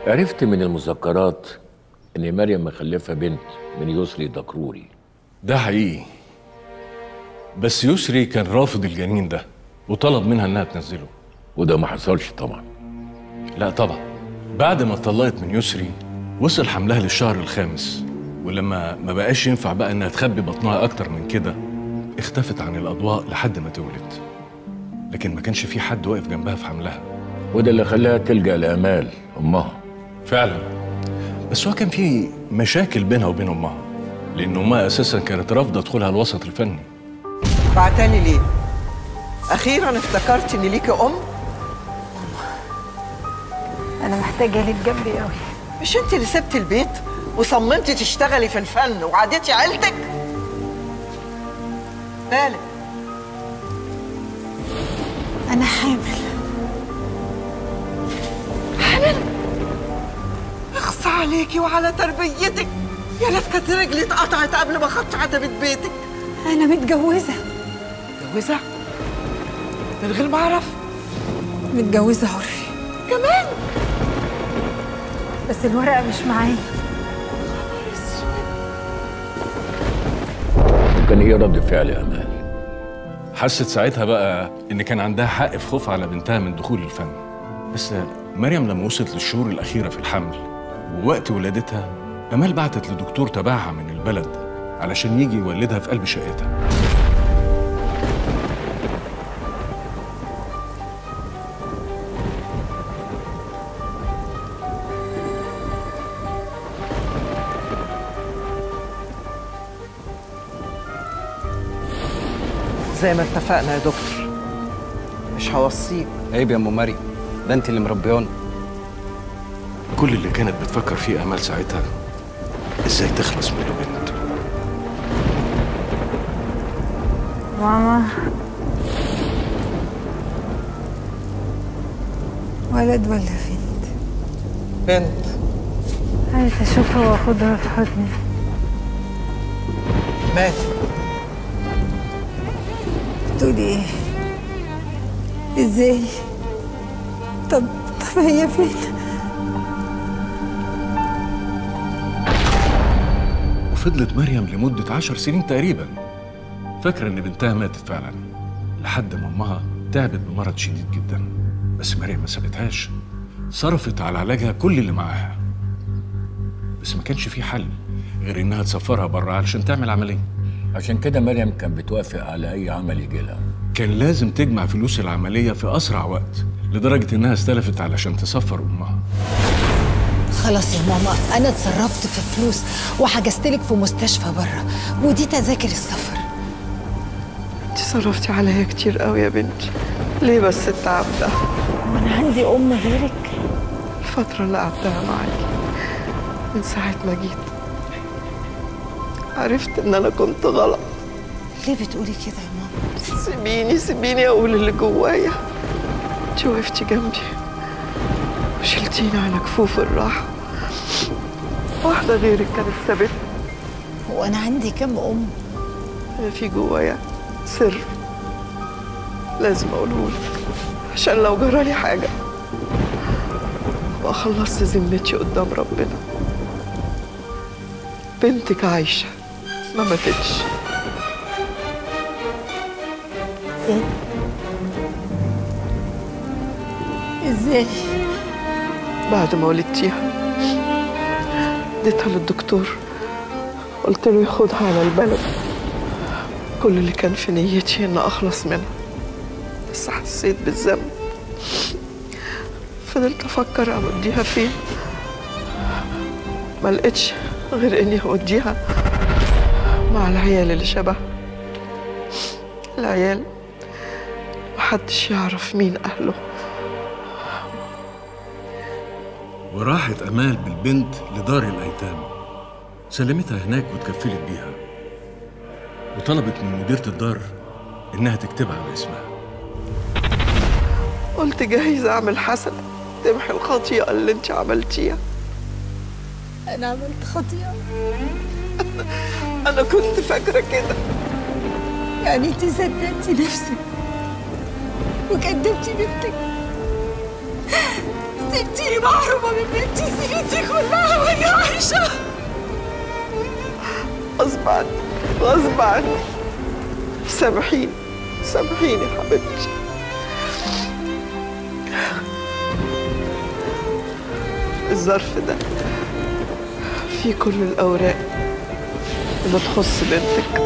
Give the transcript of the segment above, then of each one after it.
عرفت من المذكرات ان مريم مخلفه بنت من يسري دكروري ده حقيقي بس يسري كان رافض الجنين ده وطلب منها انها تنزله وده ما حصلش طبعا لا طبعا بعد ما اتطلقت من يسري وصل حملها للشهر الخامس ولما ما بقاش ينفع بقى انها تخبي بطنها اكتر من كده اختفت عن الاضواء لحد ما تولد لكن ما كانش في حد واقف جنبها في حملها وده اللي خلاها تلجا لامال امها فعلا بس هو كان في مشاكل بينها وبين امها لان امها اساسا كانت رافضه دخولها الوسط الفني بعتني ليه؟ أخيرا افتكرت إن ليكي أم؟ انا محتاجه لك جنبي قوي مش أنت اللي سبتي البيت وصممتي تشتغلي في الفن وعادتي عيلتك؟ مالك؟ انا حامل حامل؟ اخص عليكي وعلى تربيتك يا ريت كانت رجلي اتقطعت قبل ما خدت عتبة بيتك انا متجوزه متجوزة؟ من غير ما أعرف؟ متجوزه عرفي كمان؟ بس الورقه مش معايا وكان ايه رد فعل امال حست ساعتها بقى ان كان عندها حق في خوفها على بنتها من دخول الفن بس مريم لما وصلت للشهور الاخيره في الحمل ووقت ولادتها امال بعتت لدكتور تبعها من البلد علشان يجي يولدها في قلب شقتها زي ما اتفقنا يا دكتور مش هوصيك عيب يا ام مريم ده انت اللي مربيانا كل اللي كانت بتفكر فيه امال ساعتها ازاي تخلص من البنت ماما ولد ولا بنت بنت عايزه اشوفها واخدها في حضني ماتت تقولي ايه ازاي طب طب هي فين وفضلت مريم لمدة عشر سنين تقريبا فاكرة إن بنتها ماتت فعلا لحد ما أمها تعبت بمرض شديد جدا بس مريم ما سابتهاش صرفت على علاجها كل اللي معاها بس ما كانش في حل غير إنها تسفرها بره علشان تعمل عملية عشان كده مريم كان بتوافق على اي عمل يجي لها كان لازم تجمع فلوس العملية في أسرع وقت لدرجة إنها استلفت علشان تسفر أمها خلاص يا ماما انا اتصرفت في فلوس وحجزت لك في مستشفى بره ودي تذاكر السفر انت صرفتي عليا كتير قوي يا بنتي ليه بس التعب ده وانا عندي ام غيرك الفترة اللي قعدتها معاكي من ساعة ما جيت عرفت ان انا كنت غلط ليه بتقولي كده يا ماما سيبيني سيبيني اقول اللي جوايا انت وقفتي جنبي وشلتيني على كفوف الراحة واحدة غيرك كانت سابتني هو انا عندي كام ام أنا في جوايا سر لازم أقوله لك عشان لو جرالي حاجة أبقى خلصت ذمتي قدام ربنا بنتك عايشة ما ماتتش ايه ازاي بعد ما ولدتيها اديتها للدكتور قلت له ياخدها على البلد كل اللي كان في نيتي ان اخلص منها بس حسيت بالذنب فضلت افكر اوديها فين ما لقيتش غير اني اوديها مع العيال اللي شبه العيال محدش يعرف مين اهله وراحت أمال بالبنت لدار الأيتام سلمتها هناك واتكفلت بيها وطلبت من مديرة الدار إنها تكتبها باسمها قلت جايز اعمل حسنه تمحي الخطيئه اللي انت عملتيها انا عملت خطيئه انا كنت فاكره كده يعني انت صدقتي نفسك وكدبتي بنتك سبتيني محرومه من بنتي سنتي كلها وهي عايشه غصب عني غصب عني سامحيني سامحيني حبيبتي الظرف ده فيه كل الأوراق اللي تخص بنتك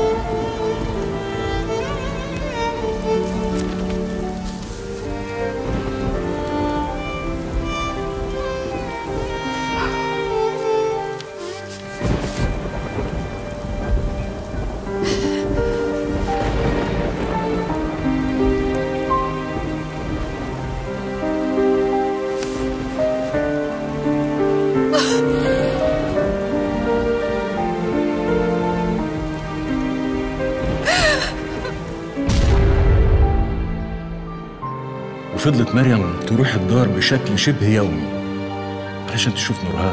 وفضلت مريم تروح الدار بشكل شبه يومي علشان تشوف نورهان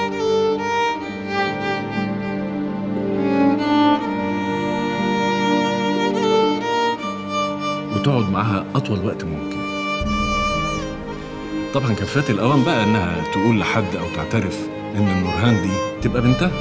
وتقعد معاها أطول وقت ممكن طبعا كان فات الأوان بقى إنها تقول لحد أو تعترف إن نورهان دي تبقى بنتها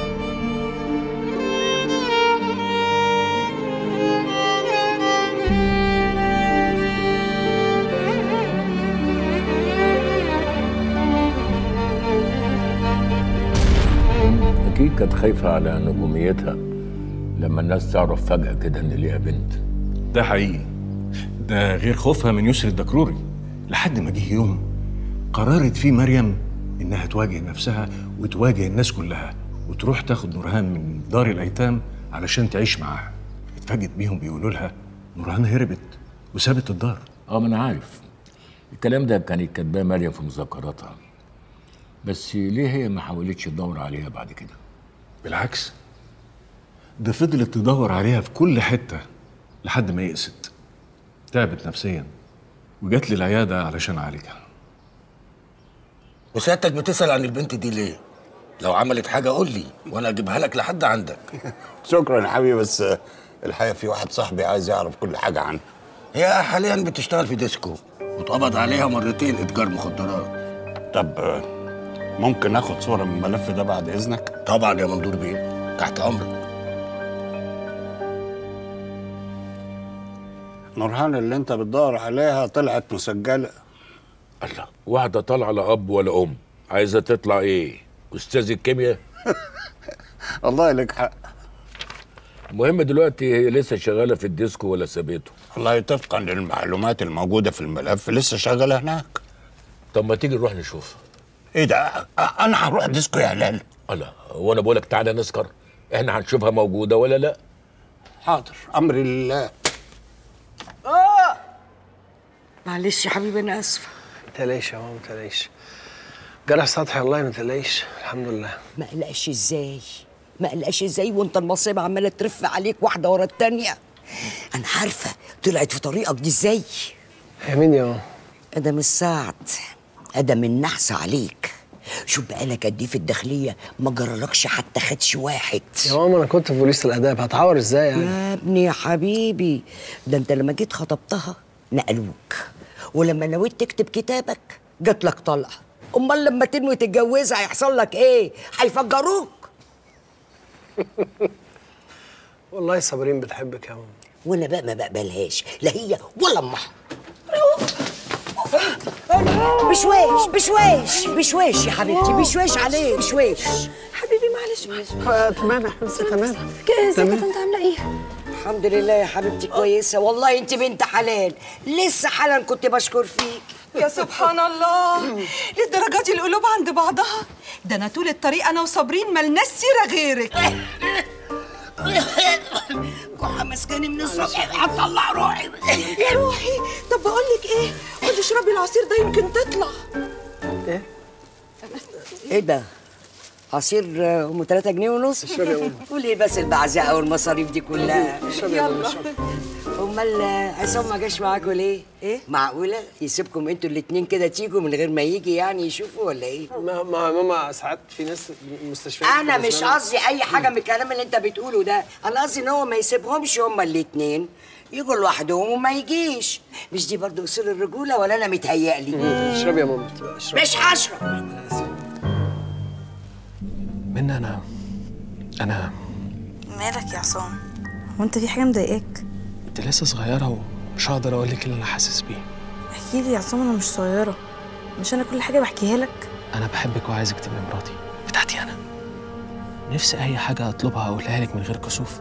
اكيد كانت خايفه على نجوميتها لما الناس تعرف فجاه كده ان ليها بنت ده حقيقي ده غير خوفها من يسر الدكروري لحد ما جه يوم قررت فيه مريم انها تواجه نفسها وتواجه الناس كلها وتروح تاخد نورهان من دار الايتام علشان تعيش معاها اتفاجئت بيهم بيقولوا لها نورهان هربت وسابت الدار اه ما انا عارف الكلام ده كانت كاتباه مريم في مذكراتها بس ليه هي ما حاولتش تدور عليها بعد كده بالعكس ده فضلت تدور عليها في كل حته لحد ما يئست تعبت نفسيا وجات لي العياده علشان اعالجها وسيادتك بتسأل عن البنت دي ليه؟ لو عملت حاجة قول لي وأنا أجيبها لك لحد عندك. شكرا يا حبيبي بس الحقيقه في واحد صاحبي عايز يعرف كل حاجه عنها هي حاليا بتشتغل في ديسكو واتقبض عليها مرتين إتجار مخدرات. طب آه، ممكن اخد صوره من الملف ده بعد اذنك طبعا يا مندور بيه تحت أمرك. نورهان اللي انت بتدور عليها طلعت مسجله الله واحده طالعه لا اب ولا ام عايزه تطلع ايه استاذ الكيمياء والله لك حق المهم دلوقتي هي لسه شغاله في الديسكو ولا سابته والله طبقا للمعلومات الموجوده في الملف لسه شغاله هناك طب ما تيجي نروح نشوفها ايه ده أ- انا هروح ديسكو يا هلال الله وانا بقول لك تعالى نسكر احنا هنشوفها موجوده ولا لا حاضر امري لله معلش يا حبيبي انا اسفه تلاقيش يا ماما ما تلاقيش جرح سطحي والله ما تلاقيش الحمد لله ما قلقش ازاي ما قلقش ازاي وانت المصيبه عماله ترف عليك واحده ورا التانيه انا عارفه طلعت في طريقك دي ازاي يا مين يا ماما ادم السعد ادم النحس عليك شوف بقالك قد ايه في الداخليه ما جرالكش حتى خدش واحد يا ماما انا كنت في بوليس الاداب هتعور ازاي يعني يا ابني يا حبيبي ده انت لما جيت خطبتها نقلوك ولما نويت تكتب كتابك جات لك طلقه امال لما تنوي تتجوزها هيحصل لك ايه هيفجروك والله صابرين بتحبك يا ماما وانا بقى ما بقبلهاش لا هي ولا امها بشويش بشويش بشويش يا حبيبتي بشويش عليه بشويش حبيبي معلش معلش تمام يا حبيبتي تمام ازيك يا طنط عامله ايه؟ الحمد لله يا حبيبتي كويسه والله انت بنت حلال لسه حالا كنت بشكر فيك يا سبحان الله للدرجة دي القلوب عند بعضها ده انا طول الطريق انا وصابرين ملناش سيره غيرك كحه مسكاني من الصبح هتطلع روحي يا روحي طب بقول لك ايه خدي اشربي العصير ده يمكن تطلع ايه ده عصير آه، ام 3 جنيه ونص وليه بس البعزقه والمصاريف دي كلها يلا هو امال عصام ما جاش معاكوا ليه؟ ايه؟ معقولة يسيبكم انتوا الاتنين كده تيجوا من غير ما يجي يعني يشوفوا ولا ايه؟ ما ما ماما ساعات في ناس المستشفيات انا بالنسبة مش لنا- قصدي اي حاجة من الكلام اللي انت بتقوله ده، انا قصدي ان هو ما يسيبهمش هما الاتنين يجوا لوحدهم وما يجيش، مش دي برضو اصول الرجولة ولا انا متهيألي؟ اشربي يا ماما اشربي مش هشرب منى انا انا مالك يا عصام هو انت في حاجه مضايقاك انت لسه صغيره ومش هقدر اقول لك اللي انا حاسس بيه احكي لي يا عصام انا مش صغيره مش انا كل حاجه بحكيها لك انا بحبك وعايزك تبقي مراتي بتاعتي انا نفسي اي حاجه اطلبها اقولها لك من غير كسوف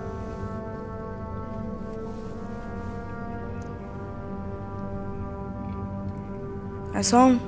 عصام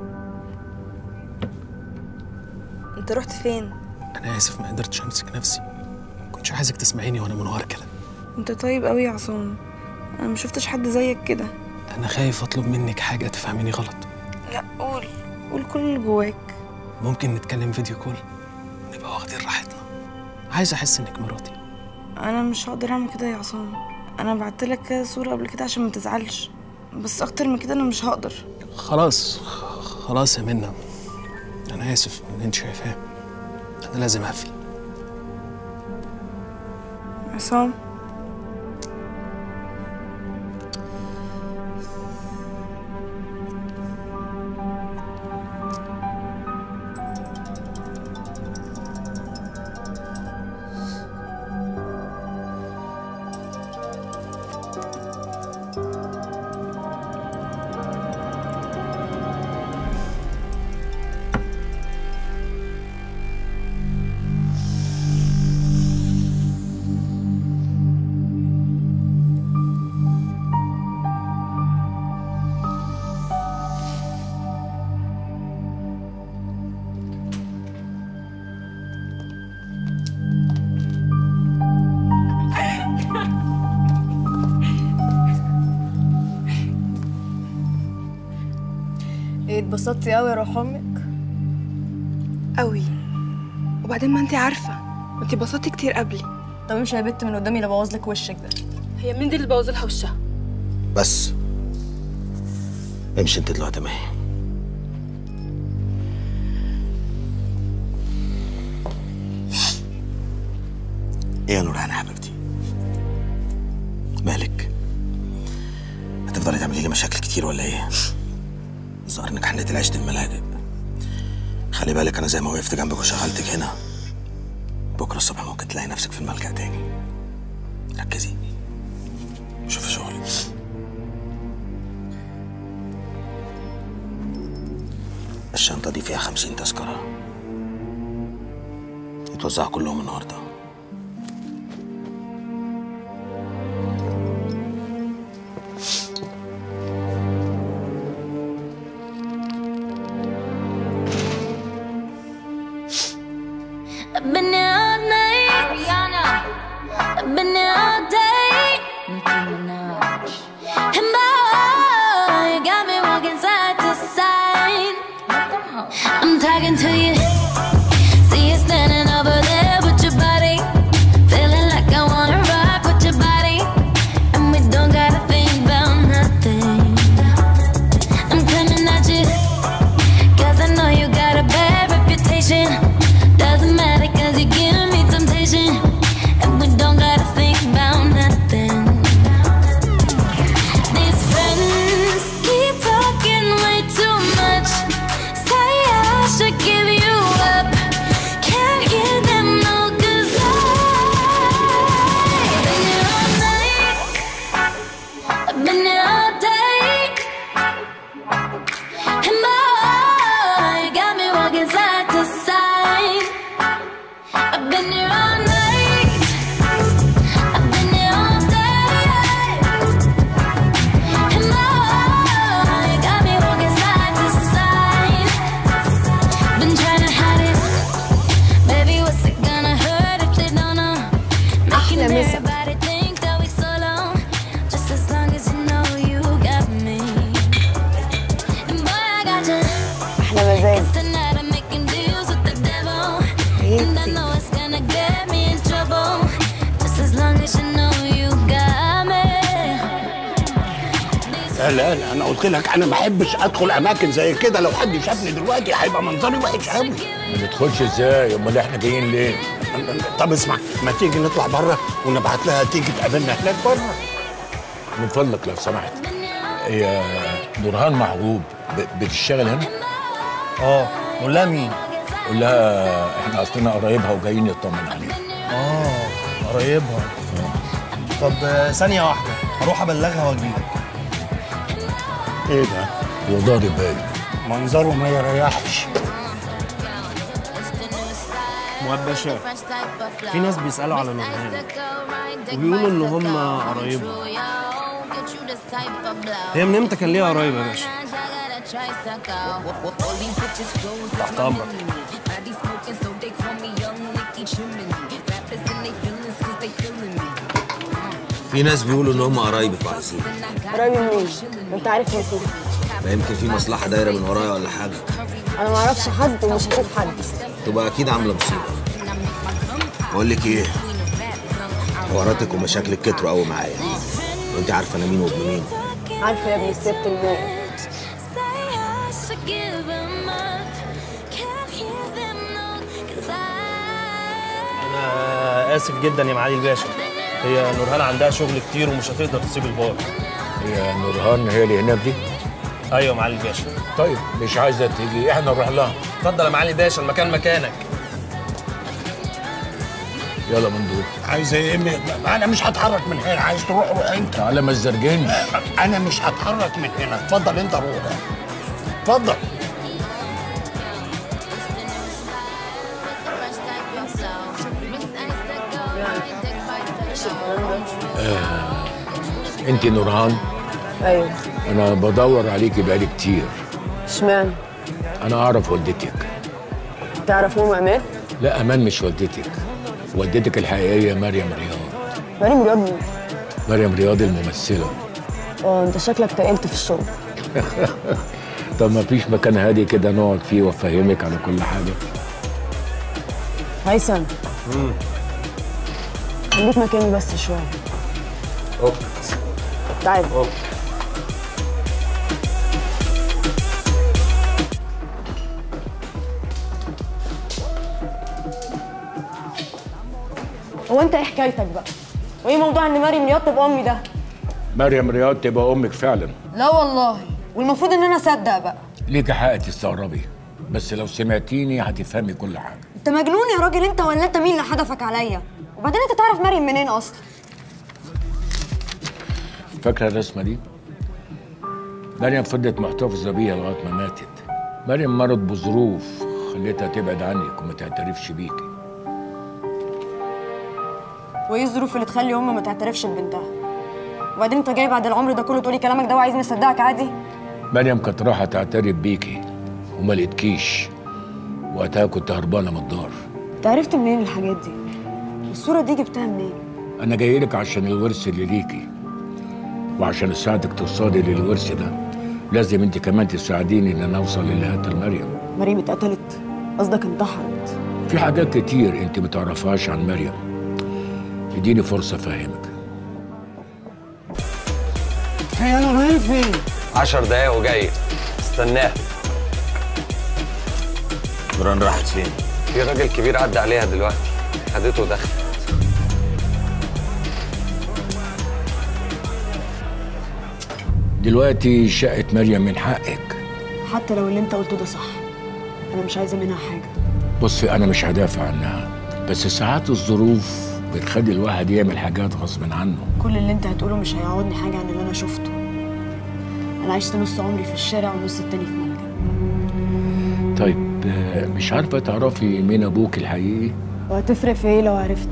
انت رحت فين انا اسف ما قدرتش امسك نفسي كنتش عايزك تسمعيني وانا منهار كده انت طيب قوي يا عصام انا ما شفتش حد زيك كده انا خايف اطلب منك حاجه تفهميني غلط لا قول قول كل اللي جواك ممكن نتكلم فيديو كول نبقى واخدين راحتنا عايز احس انك مراتي انا مش هقدر اعمل كده يا عصام انا بعت لك كده صوره قبل كده عشان ما تزعلش بس اكتر من كده انا مش هقدر خلاص خلاص يا منى انا اسف من اللي انت شايفاه انا لازم اقفل عصام ايه اتبسطتي قوي يا روح امك قوي وبعدين ما انت عارفه ما انت اتبسطتي كتير قبلي طب مش يا بت من قدامي اللي بوظ لك وشك ده هي مين دي اللي بوظ لها وشها بس امشي انت دلوقتي معايا ايه يا نورهان يا حبيبتي مالك هتفضلي تعملي لي مشاكل كتير ولا ايه ظهر انك حنيت العيش الملاجئ خلي بالك انا زي ما وقفت جنبك وشغلتك هنا بكره الصبح ممكن تلاقي نفسك في الملجأ تاني ركزي شوفي شغلك الشنطة دي فيها خمسين تذكرة يتوزعوا كلهم النهاردة I've been here all night. Ariana. I've been here all day. Nicki Minaj. And boy, you got me walking side to side. I'm talking to you. See you standing over there with your body. Feeling like I wanna rock with your body. And we don't gotta think about nothing. I'm coming at you. Cause I know you got a bad reputation. Doesn't matter cause you give me temptation. And we don't gotta think about nothing. These friends keep talking way too much. Say I should give you لا لا انا قلت لك انا ما بحبش ادخل اماكن زي كده لو حد شافني دلوقتي هيبقى منظري وحش قوي ما ندخلش ازاي امال احنا جايين ليه طب اسمع ما تيجي نطلع بره ونبعت لها تيجي تقابلنا هناك بره من فضلك لو سمحت هي نورهان محجوب ب- بتشتغل هنا اه قول لها مين قول لها احنا اصلنا قرايبها وجايين نطمن عليها اه قرايبها طب آه، ثانية واحدة هروح أبلغها وأجيلك ايه ده وضارب باين منظره ما يريحش مؤاب باشا في ناس بيسألوا على نورهان وبيقولوا إن هم قرايبها هي من إمتى كان ليها قرايب يا باشا؟ تحت أمرك في ناس بيقولوا ان هم قرايبك وعايزين قرايبي منين؟ انت عارف نسيت ما يمكن في مصلحه دايره من ورايا ولا حاجه انا ما اعرفش حد ومش هشوف حد تبقى اكيد عامله مصيبه بقول لك ايه حواراتك ومشاكلك كتروا قوي معايا وانت عارفه انا مين وابن مين عارفه يا ابني الست الموت أنا آسف جدا يا معالي الباشا هي نورهان عندها شغل كتير ومش هتقدر تسيب البار هي نورهان هي اللي هناك دي أيوة يا معالي الباشا طيب مش عايزه تيجي احنا نروح لها اتفضل يا معالي الباشا المكان مكانك يلا مندوب عايز ايه م- انا مش هتحرك من هنا عايز تروح روح انت تعالى ما تزرجنش انا مش هتحرك من هنا اتفضل انت روح اتفضل آه. انت نورهان ايوه انا بدور عليكي بقالي كتير اشمعنى انا اعرف والدتك تعرف ام امان لا امان مش والدتك والدتك الحقيقيه مريم رياض مريم رياض مين؟ مريم رياض الممثله اه انت شكلك تقلت في الشغل طب ما فيش مكان هادي كده نقعد فيه وافهمك على كل حاجه هيثم خليك مكاني بس شويه اوكي تعال هو انت ايه حكايتك بقى؟ وايه موضوع ان مريم رياض تبقى امي ده؟ مريم رياض تبقى امك فعلا لا والله والمفروض ان انا اصدق بقى ليك حق تستغربي بس لو سمعتيني هتفهمي كل حاجه انت مجنون يا راجل انت ولا انت مين اللي حدفك عليا؟ وبعدين انت تعرف مريم منين اصلا؟ فاكره الرسمه دي مريم فضلت محتفظه بيها لغايه ما ماتت مريم مرض بظروف خليتها تبعد عنك وما تعترفش بيكي وايه الظروف اللي تخلي ام ما تعترفش ببنتها؟ وبعدين انت جاي بعد العمر ده كله تقولي كلامك ده وعايزني اصدقك عادي؟ مريم كانت رايحه تعترف بيكي وما لقيتكيش وقتها كنت هربانه من الدار انت عرفت منين الحاجات دي؟ الصورة دي جبتها منين؟ انا جاي لك عشان الورث اللي ليكي وعشان اساعدك توصلي للورث ده لازم انت كمان تساعديني ان انا اوصل للي قتل مريم مريم اتقتلت قصدك انتحرت في حاجات كتير انت ما تعرفهاش عن مريم اديني فرصه افهمك هي نورهان فين؟ عشر دقايق وجاي استناها نوران راحت فين؟ في راجل كبير عدى عليها دلوقتي خدته ودخل دلوقتي شقه مريم من حقك حتى لو اللي انت قلته ده صح انا مش عايزة منها حاجة بصي انا مش هدافع عنها بس ساعات الظروف بتخلي الواحد يعمل حاجات غصب عنه كل اللي انت هتقوله مش هيعوضني حاجة عن اللي انا شفته انا عشت نص عمري في الشارع والنص التاني في ملجأ طيب آه، مش عارفه تعرفي مين ابوك الحقيقي وهتفرق في ايه لو عرفت؟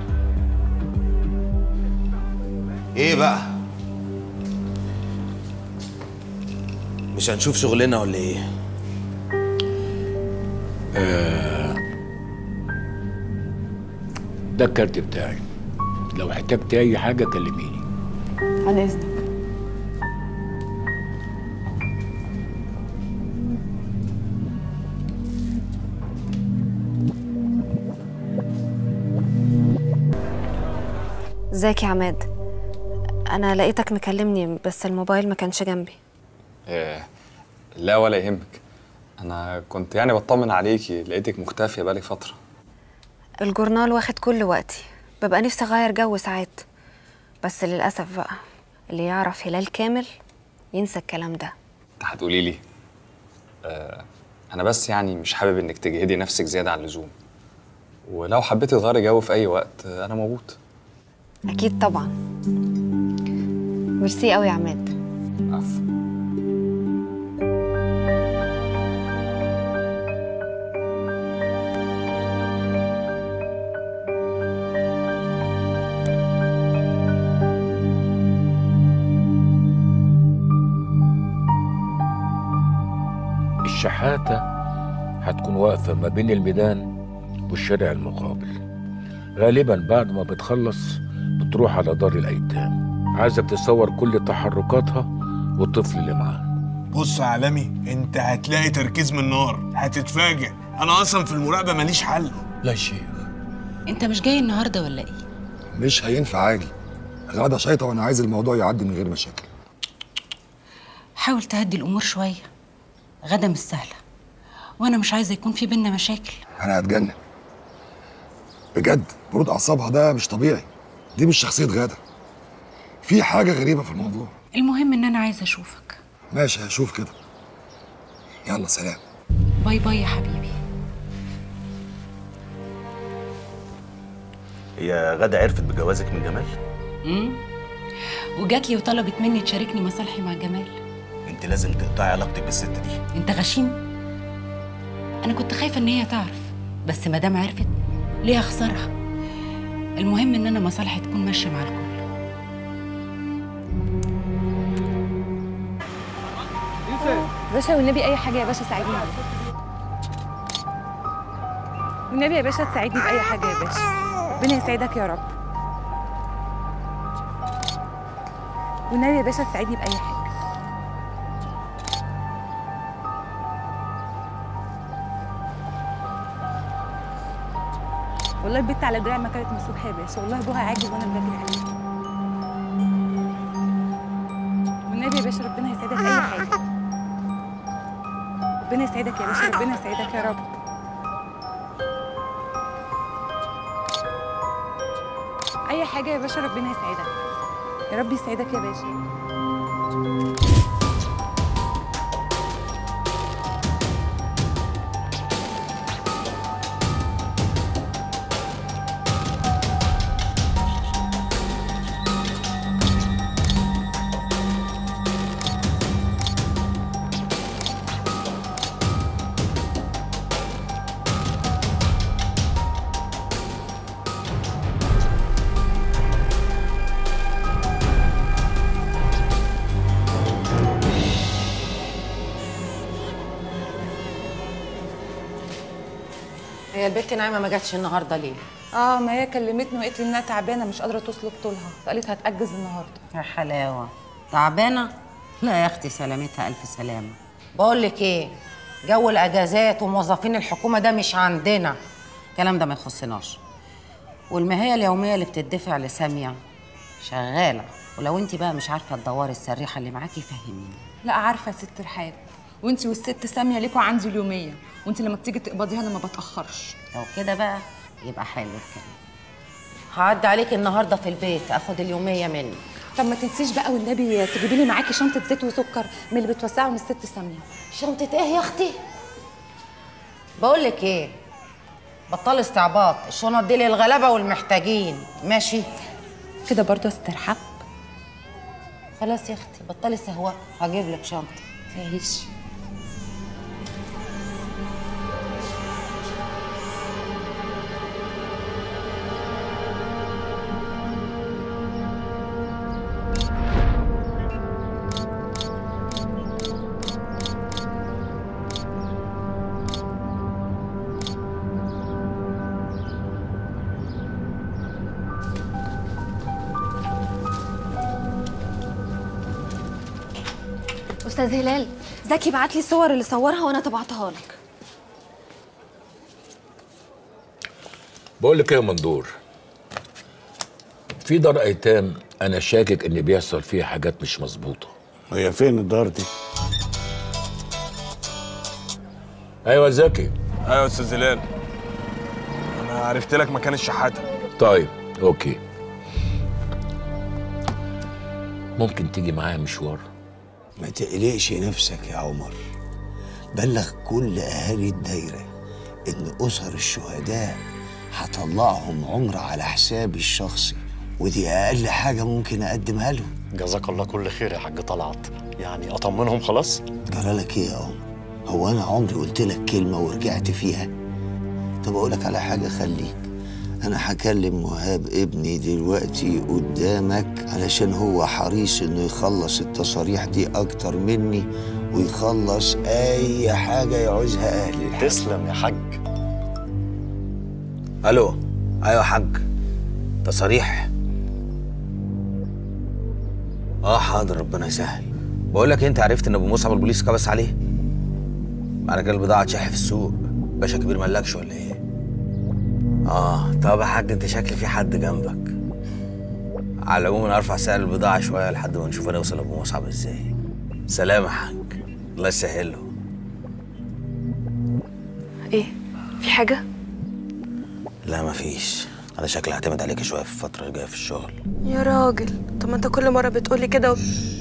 ايه بقى؟ مش هنشوف شغلنا ولا ايه؟ آه، ده الكارت بتاعي لو احتجت اي حاجه كلميني عن اذنك ازيك يا عماد انا لقيتك مكلمني بس الموبايل ما كانش جنبي إيه لا ولا يهمك انا كنت يعني بطمن عليكي لقيتك مختفيه بقالي فتره الجورنال واخد كل وقتي ببقى نفسي اغير جو ساعات بس للاسف بقى اللي يعرف هلال كامل ينسى الكلام ده انت هتقولي لي آه انا بس يعني مش حابب انك تجهدي نفسك زياده عن اللزوم ولو حبيتي تغيري جو في اي وقت آه، انا موجود اكيد طبعا ميرسي قوي يا عماد الشحاتة هتكون واقفة ما بين الميدان والشارع المقابل غالبا بعد ما بتخلص بتروح على دار الأيتام عايزك تصور كل تحركاتها والطفل اللي معاها بص يا عالمي انت هتلاقي تركيز من نار هتتفاجئ انا اصلا في المراقبه ماليش حل لا يا شيخ انت مش جاي النهارده ولا ايه مش هينفع اجي غدا شيطه وانا عايز الموضوع يعدي من غير مشاكل حاول تهدي الامور شويه غدا مش سهله وانا مش عايزه يكون في بينا مشاكل انا هتجنن بجد برود اعصابها ده مش طبيعي دي مش شخصيه غاده في حاجه غريبه في الموضوع المهم ان انا عايزه اشوفك ماشي هشوف كده يلا سلام باي باي يا حبيبي هي غادة عرفت بجوازك من جمال؟ امم وجات لي وطلبت مني تشاركني مصالحي مع جمال انت لازم تقطعي علاقتك بالست دي انت غشيم انا كنت خايفه ان هي تعرف بس ما دام عرفت ليه اخسرها المهم ان انا مصالحي تكون ماشيه مع الكل باشا والنبي اي حاجه يا باشا ساعدني والنبي يا باشا تساعدني في اي حاجه يا باشا ربنا يسعدك يا رب والنبي يا باشا تساعدني باي حاجه والله البت على دراعي ما كانت مسوحه يا باشا والله ابوها عاجز وانا بجري عليه والنبي يا باشا ربنا يسعدك في اي حاجه ربنا يسعدك يا باشا ربنا يسعدك يا رب اي حاجه يا باشا ربنا يسعدك يا رب يسعدك يا باشا هي البت نايمه ما جاتش النهارده ليه؟ اه ما هي كلمتني وقالت لي انها تعبانه مش قادره تسلك طولها فقالت هتاجز النهارده يا حلاوه تعبانه؟ لا يا اختي سلامتها الف سلامه بقول لك ايه جو الاجازات وموظفين الحكومه ده مش عندنا الكلام ده ما يخصناش والمهيه اليوميه اللي بتدفع لساميه شغاله ولو انت بقى مش عارفه تدوري السريحه اللي معاكي فهميني لا عارفه يا ست رحاب وانت والست ساميه ليكوا عندي اليوميه وانت لما بتيجي تقبضيها انا ما بتاخرش لو كده بقى يبقى حلو الكلام هعدي عليك النهارده في البيت اخد اليوميه منك طب ما تنسيش بقى والنبي تجيبي لي معاكي شنطه زيت وسكر من اللي بتوسعهم الست ساميه شنطه ايه يا اختي بقول لك ايه بطلي استعباط الشنط دي للغلابه والمحتاجين ماشي كده برضه استرحب خلاص يا اختي بطلي سهوه هجيب لك شنطه تعيش استاذ هلال زكي بعت لي الصور اللي صورها وانا طبعتها لك بقول لك ايه يا مندور في دار ايتام انا شاكك ان بيحصل فيها حاجات مش مظبوطه هي فين الدار دي ايوه زكي ايوه يا استاذ زلال انا عرفت لك مكان الشحاته طيب اوكي ممكن تيجي معايا مشوار ما تقلقش نفسك يا عمر بلغ كل اهالي الدايره ان اسر الشهداء هطلعهم عمر على حسابي الشخصي ودي اقل حاجه ممكن اقدمها لهم جزاك الله كل خير يا حاج طلعت يعني اطمنهم خلاص جرالك ايه يا عمر هو انا عمري قلت لك كلمه ورجعت فيها طب اقول لك على حاجه خليك انا هكلم مهاب ابني دلوقتي قدامك علشان هو حريص انه يخلص التصاريح دي اكتر مني ويخلص اي حاجه يعوزها اهل الحاج تسلم يا حاج الو ايوه يا حاج تصاريح اه حاضر ربنا يسهل بقول لك إيه، انت عرفت ان ابو مصعب البوليس كبس عليه معنى كده البضاعه تشح في السوق باشا كبير ملكش ولا ايه اه طب يا حاج انت شكل في حد جنبك على العموم انا ارفع سعر البضاعه شويه لحد ما نشوف هنوصل ابو مصعب ازاي سلام يا حاج الله يسهله ايه في حاجه لا مفيش انا شكلي هعتمد عليك شويه في الفتره الجايه في الشغل يا راجل طب ما انت كل مره بتقولي كده و...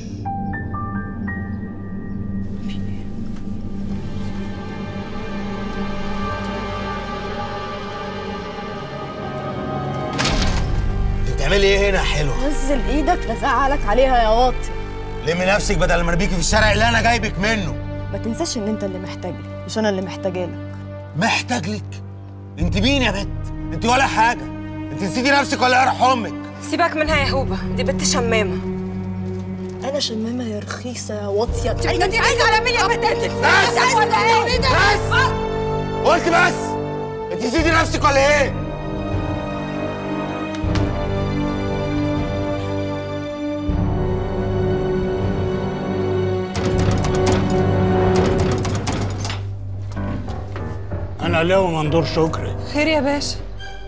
بتعملي ايه هنا يا حلوه نزل ايدك لزعلك عليها يا واطي لمي نفسك بدل ما اربيكي في الشارع اللي انا جايبك منه ما تنساش ان انت اللي محتاج لي مش انا اللي محتاجه لك محتاج لك انت مين يا بت انت ولا حاجه انت نسيتي نفسك ولا يرح امك سيبك منها يا هوبه دي بنت شمامه انا شمامه يا رخيصه يا واطيه انت عايزه على مين يا بنت بس ولا ايه بس قلت بس انت نسيتي نفسك ولا ايه انا ليه منظور شكري خير يا باشا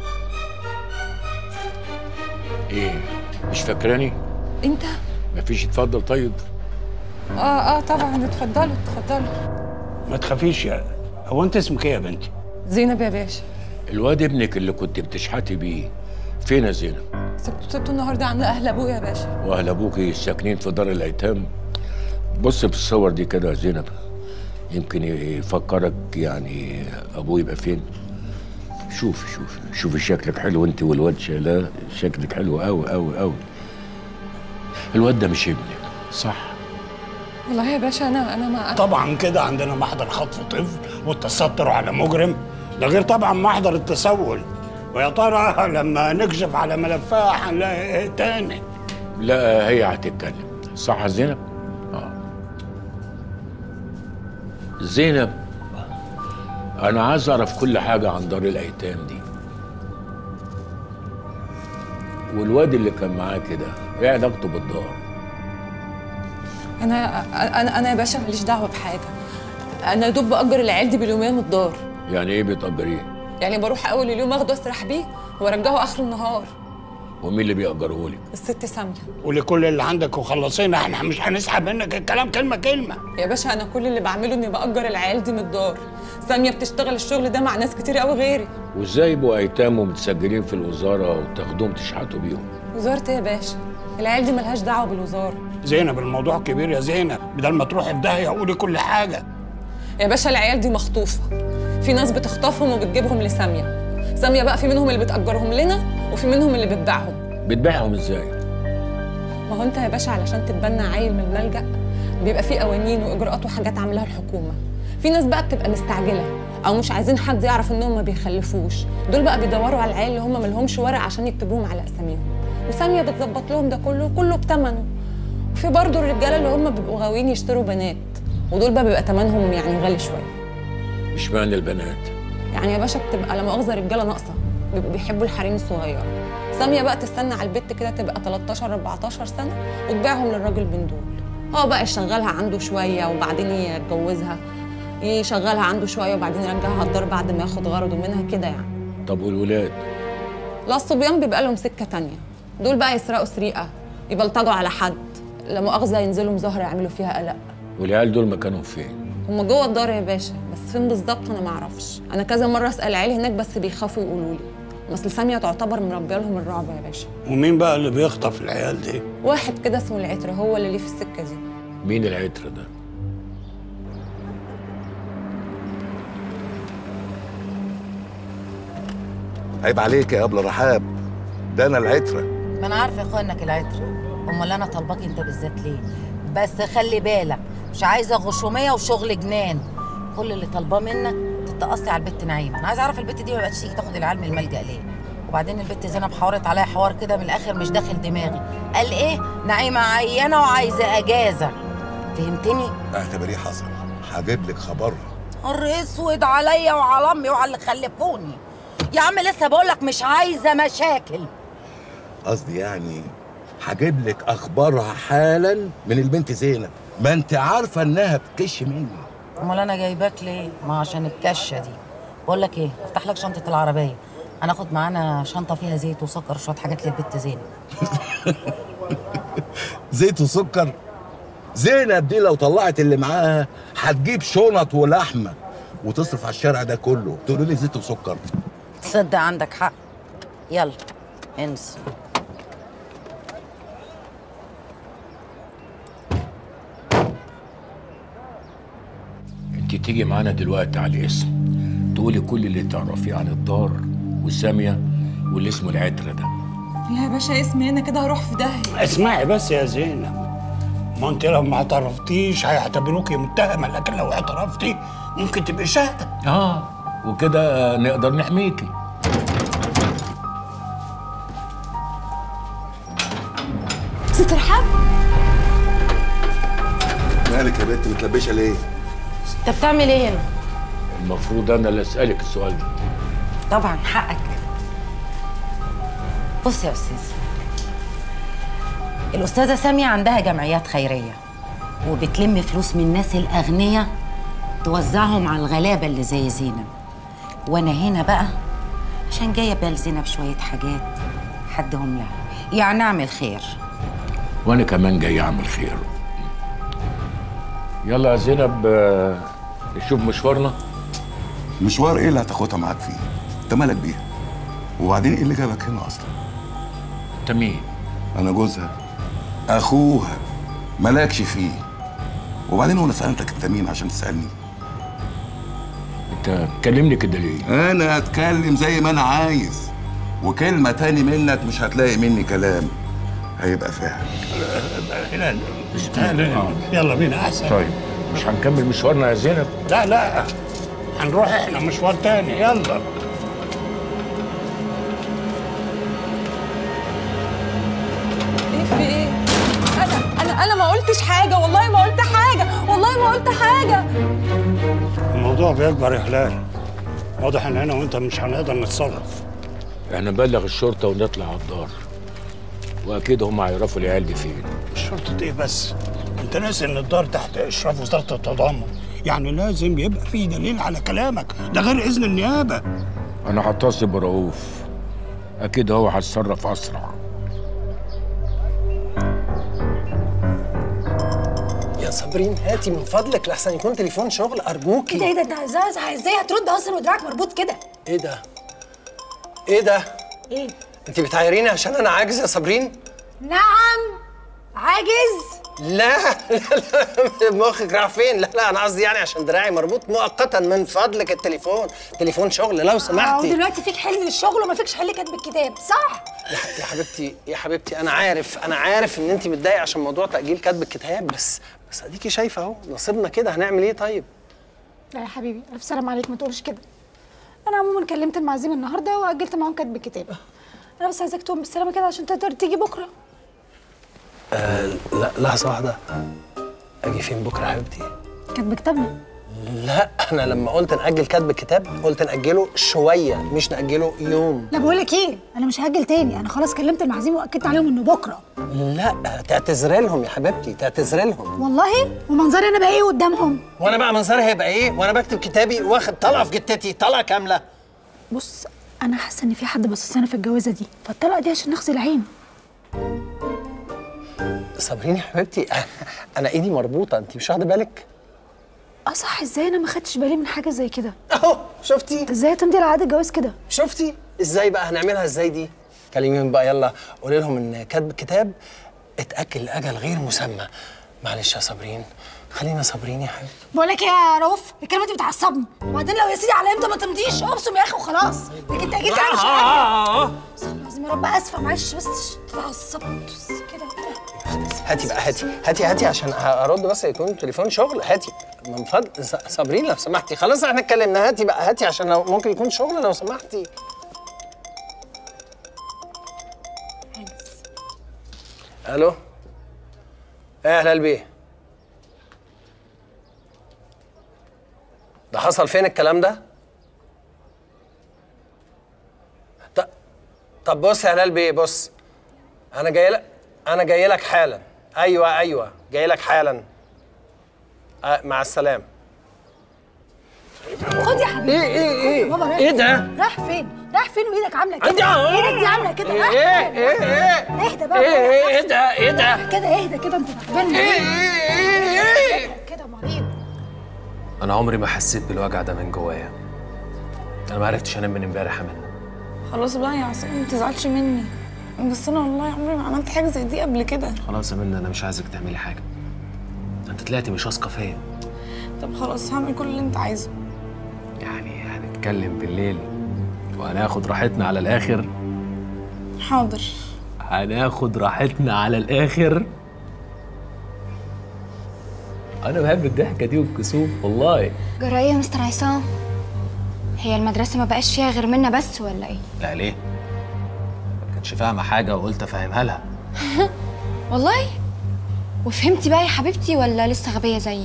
ايه مش فاكراني انت مفيش اتفضل طيب اه اه طبعا اتفضلوا اتفضلوا ما تخافيش يا هو انت اسمك ايه يا بنتي زينب يا باشا الواد ابنك اللي كنت بتشحتي بيه فين يا زينب سبته سبته النهارده عند اهل ابويا يا باشا واهل ابوكي ساكنين في دار الايتام بص في الصور دي كده يا زينب يمكن يفكرك يعني ابوه يبقى فين شوف شوف شوفي شكلك حلو انت والواد شايلاه شكلك حلو قوي قوي قوي الواد ده مش ابنك صح والله يا باشا انا انا ما طبعا كده عندنا محضر خطف طفل والتستر على مجرم ده غير طبعا محضر التسول ويا ترى لما نكشف على ملفها هنلاقي ايه تاني لا هي هتتكلم صح يا زينب اه زينب انا عايز اعرف كل حاجه عن دار الايتام دي والواد اللي كان معاه كده ايه علاقته بالدار انا انا انا يا باشا ماليش دعوه بحاجه انا يا دوب باجر العيال دي باليوميه من الدار يعني ايه بتأجريه يعني بروح اول اليوم اخده اسرح بيه وارجعه اخر النهار ومين اللي بيأجره لك الست ساميه ولكل اللي عندك وخلصينا احنا مش هنسحب منك الكلام كلمه كلمه يا باشا انا كل اللي بعمله اني باجر العيال دي من الدار ساميه بتشتغل الشغل ده مع ناس كتير قوي غيري وازاي يبقوا ايتام ومتسجلين في الوزاره وتاخدوهم تشحتوا بيهم وزاره ايه يا باشا العيال دي ملهاش دعوه بالوزاره زينب الموضوع كبير يا زينب بدل ما تروحي في داهيه قولي كل حاجه يا باشا العيال دي مخطوفه في ناس بتخطفهم وبتجيبهم لساميه ساميه بقى في منهم اللي بتاجرهم لنا وفي منهم اللي بتبيعهم بتبيعهم ازاي ما هو انت يا باشا علشان تتبنى عيل من الملجأ بيبقى فيه قوانين واجراءات وحاجات عاملاها الحكومه في ناس بقى بتبقى مستعجله او مش عايزين حد يعرف انهم ما بيخلفوش دول بقى بيدوروا على العيال اللي هم ملهمش ورق عشان يكتبوهم على اساميهم وساميه بتظبط لهم ده كله كله بتمنه وفي برضه الرجاله اللي هم بيبقوا غاويين يشتروا بنات ودول بقى بيبقى تمنهم يعني غالي شويه مش معنى البنات يعني يا باشا بتبقى لا مؤاخذه رجاله ناقصه بيبقوا بيحبوا الحريم الصغيره ساميه بقى تستنى على البت كده تبقى 13 14 سنه وتبيعهم للراجل من دول هو بقى يشغلها عنده شويه وبعدين يتجوزها يشغلها عنده شويه وبعدين يرجعها الدار بعد ما ياخد غرضه منها كده يعني طب والولاد لا الصبيان بيبقى لهم سكه تانية دول بقى يسرقوا سرقه يبلطجوا على حد لا مؤاخذه ينزلوا مظاهره يعملوا فيها قلق والعيال دول مكانهم فين هما جوه الدار يا باشا بس فين بالظبط انا ما اعرفش انا كذا مره اسال عيالي هناك بس بيخافوا يقولوا لي اصل ساميه تعتبر مربيه لهم الرعب يا باشا ومين بقى اللي بيخطف العيال دي واحد كده اسمه العتر هو اللي ليه في السكه دي مين العتر ده عيب عليك يا ابله رحاب ده انا العتره ما انا عارفه يا اخويا انك العطر امال انا طالباك انت بالذات ليه بس خلي بالك مش عايزه غشوميه وشغل جنان كل اللي طالباه منك تتقصي على البت نعيمه انا عايزه اعرف البت دي ما بقتش تيجي تاخد العيال من الملجا ليه وبعدين البت زينب حورت عليا حوار كده من الاخر مش داخل دماغي قال ايه نعيمه عيانه وعايزه اجازه فهمتني اعتبريه حصل هجيب لك خبرها نهار اسود عليا وعلى امي وعلى اللي خلفوني يا عم لسه بقول لك مش عايزه مشاكل قصدي يعني هجيب لك اخبارها حالا من البنت زينب ما انت عارفه انها بتكش مني امال انا جايباك ليه ما عشان الكشه دي بقول لك ايه افتح لك شنطه العربيه هناخد معانا شنطه فيها زيت وسكر وشويه حاجات للبت زينب زيت وسكر زينب دي لو طلعت اللي معاها هتجيب شنط ولحمه وتصرف على الشارع ده كله تقول لي زيت وسكر تصدق عندك حق يلا انسى انت تيجي معانا دلوقتي على الاسم تقولي كل اللي تعرفيه عن الدار وساميه واللي اسمه العتره ده لا يا باشا اسمي هنا كده هروح في داهيه اسمعي بس يا زينب ما انت لو ما اعترفتيش هيعتبروكي متهمه لكن لو اعترفتي ممكن تبقي شاهده اه وكده نقدر نحميكي ست رحاب مالك يا بنت متلبشه ليه؟ انت بتعمل ايه هنا المفروض انا اللي اسالك السؤال ده طبعا حقك بص يا استاذ الاستاذه ساميه عندها جمعيات خيريه وبتلم فلوس من الناس الاغنياء توزعهم على الغلابه اللي زي زينب وانا هنا بقى عشان جايه لزينب شويه حاجات حدهم لها يعني اعمل خير وانا كمان جاي اعمل خير يلا يا زينب آه، نشوف مشوارنا مشوار ايه اللي هتاخدها معاك فيه؟ انت مالك بيها؟ وبعدين ايه اللي جابك هنا اصلا؟ انت مين؟ انا جوزها اخوها مالكش فيه وبعدين وانا سالتك انت مين عشان تسالني؟ انت تكلمني كده ليه؟ انا اتكلم زي ما انا عايز وكلمه تاني منك مش هتلاقي مني كلام هيبقى فاهم هنا هنا يلا بينا احسن طيب مش هنكمل مشوارنا يا زينب لا لا هنروح احنا مشوار تاني يلا ايه في ايه انا انا انا ما قلتش حاجه والله ما قلت حاجه والله ما قلت حاجه الموضوع بيكبر يا هلال واضح ان انا وانت مش هنقدر نتصرف احنا نبلغ الشرطه ونطلع على الدار واكيد هم هيعرفوا العيال دي فين شرطة ايه بس انت ناسي ان الدار تحت اشراف وزارة التضامن يعني لازم يبقى في دليل على كلامك ده غير اذن النيابة انا هتصل برؤوف اكيد هو هيتصرف اسرع يا صابرين هاتي من فضلك لحسن يكون تليفون شغل ارجوكي كده ايه ده ده ازاز ازاي هترد اصلا ودراعك مربوط كده ايه ده ايه ده ايه انت بتعايريني عشان انا عاجز يا صابرين نعم عاجز لا لا لا مخك راح فين لا لا انا قصدي يعني عشان دراعي مربوط مؤقتا من فضلك التليفون تليفون شغل لو اه سمحتي ودلوقتي فيك حلم الشغل وما فيكش حل كاتب الكتاب صح يا ح- يا حبيبتي يا حبيبتي انا عارف انا عارف ان انت متضايقه عشان موضوع تاجيل كتب الكتاب بس بس اديكي شايفه اهو نصيبنا كده هنعمل ايه طيب لا يا حبيبي الف سلام عليك ما تقولش كده انا عموما كلمت المعازيم النهارده واجلت معاهم كاتب الكتاب انا بس عايزاك تقوم بالسلامه كده عشان تقدر تيجي بكره آه لا لحظه واحده اجي فين بكره يا حبيبتي كاتب كتابنا لا انا لما قلت ناجل كتب الكتاب قلت ناجله شويه مش ناجله يوم لا بقول لك ايه انا مش هاجل تاني انا خلاص كلمت المعازيم واكدت عليهم انه بكره لا تعتذري لهم يا حبيبتي تعتذري لهم والله ومنظري انا بقى ايه قدامهم وانا بقى منظري هيبقى ايه وانا بكتب كتابي واخد طلقه في جتتي طلقه كامله بص انا حاسه ان في حد باصص لنا في الجوازه دي فالطلقه دي عشان نغسل العين صابرين يا حبيبتي انا ايدي مربوطه انت مش واخده بالك اه صح ازاي انا ما خدتش بالي من حاجه زي كده اهو شفتي ازاي تمضي على عقد الجواز كده شفتي ازاي بقى هنعملها ازاي دي كلميهم بقى يلا قولي لهم ان كاتب الكتاب اتاكل لاجل غير مسمى معلش يا صابرين خلينا صابرين يا حبيبتي بقول لك ايه يا رؤوف الكلمه دي بتعصبني وبعدين لو يا سيدي على امتى ما تمضيش ابصم يا اخي وخلاص لكن تاجيل ده مش حاجه استغفر الله العظيم يا رب اسفه معلش بس اتعصبت بس كده هاتي بقى هاتي هاتي هاتي عشان ارد بس يكون تليفون شغل هاتي من فضل ص- صابرين لو سمحتي خلاص احنا اتكلمنا هاتي بقى هاتي عشان لو ممكن يكون شغل لو سمحتي الو ايه يا هلال بيه ده حصل فين الكلام ده ط- طب بص يا هلال بيه بص انا جاي لك انا جاي لك حالا ايوه ايوه جاي لك حالا آه مع السلامه خد يا حبيبي ايه ايه ايه يا بابا رايح ايه ده؟ فين؟ رايح فين رايح فين وايدك عامله أنت- كده ايدك دي عامله كده إيه رايح إيه فين؟ إيه إيه؟ اهدى بقى إيه إيه بقى. إيه ده؟ إيه ده؟ كده اهدى كده انت تعبان إيه كده مريض انا عمري ما حسيت بالوجع ده من جوايا انا ما عرفتش انام من امبارح يا منى خلاص بقى يا عصام ما تزعلش مني بس انا والله عمري ما عملت حاجه زي دي قبل كده خلاص يا منى انا مش عايزك تعملي حاجه انت طلعتي مش واثقه فيا طب خلاص هعمل كل اللي انت عايزه يعني هنتكلم بالليل وهناخد راحتنا على الاخر حاضر هناخد راحتنا على الاخر انا بحب الضحكه دي والكسوف والله جرى ايه يا مستر عصام هي المدرسة ما بقاش فيها غير منا بس ولا ايه؟ لا ليه ما كانتش فاهمه حاجه وقلت افهمها لها والله وفهمتي بقى يا حبيبتي ولا لسه غبية زيي؟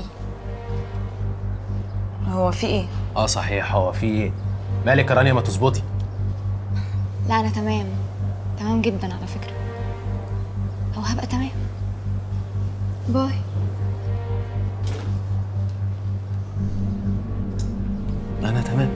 هو في ايه؟ اه صحيح هو في ايه مالك يا رانيا ما تظبطي لا انا تمام تمام جدا على فكرة او هبقى تمام باي انا تمام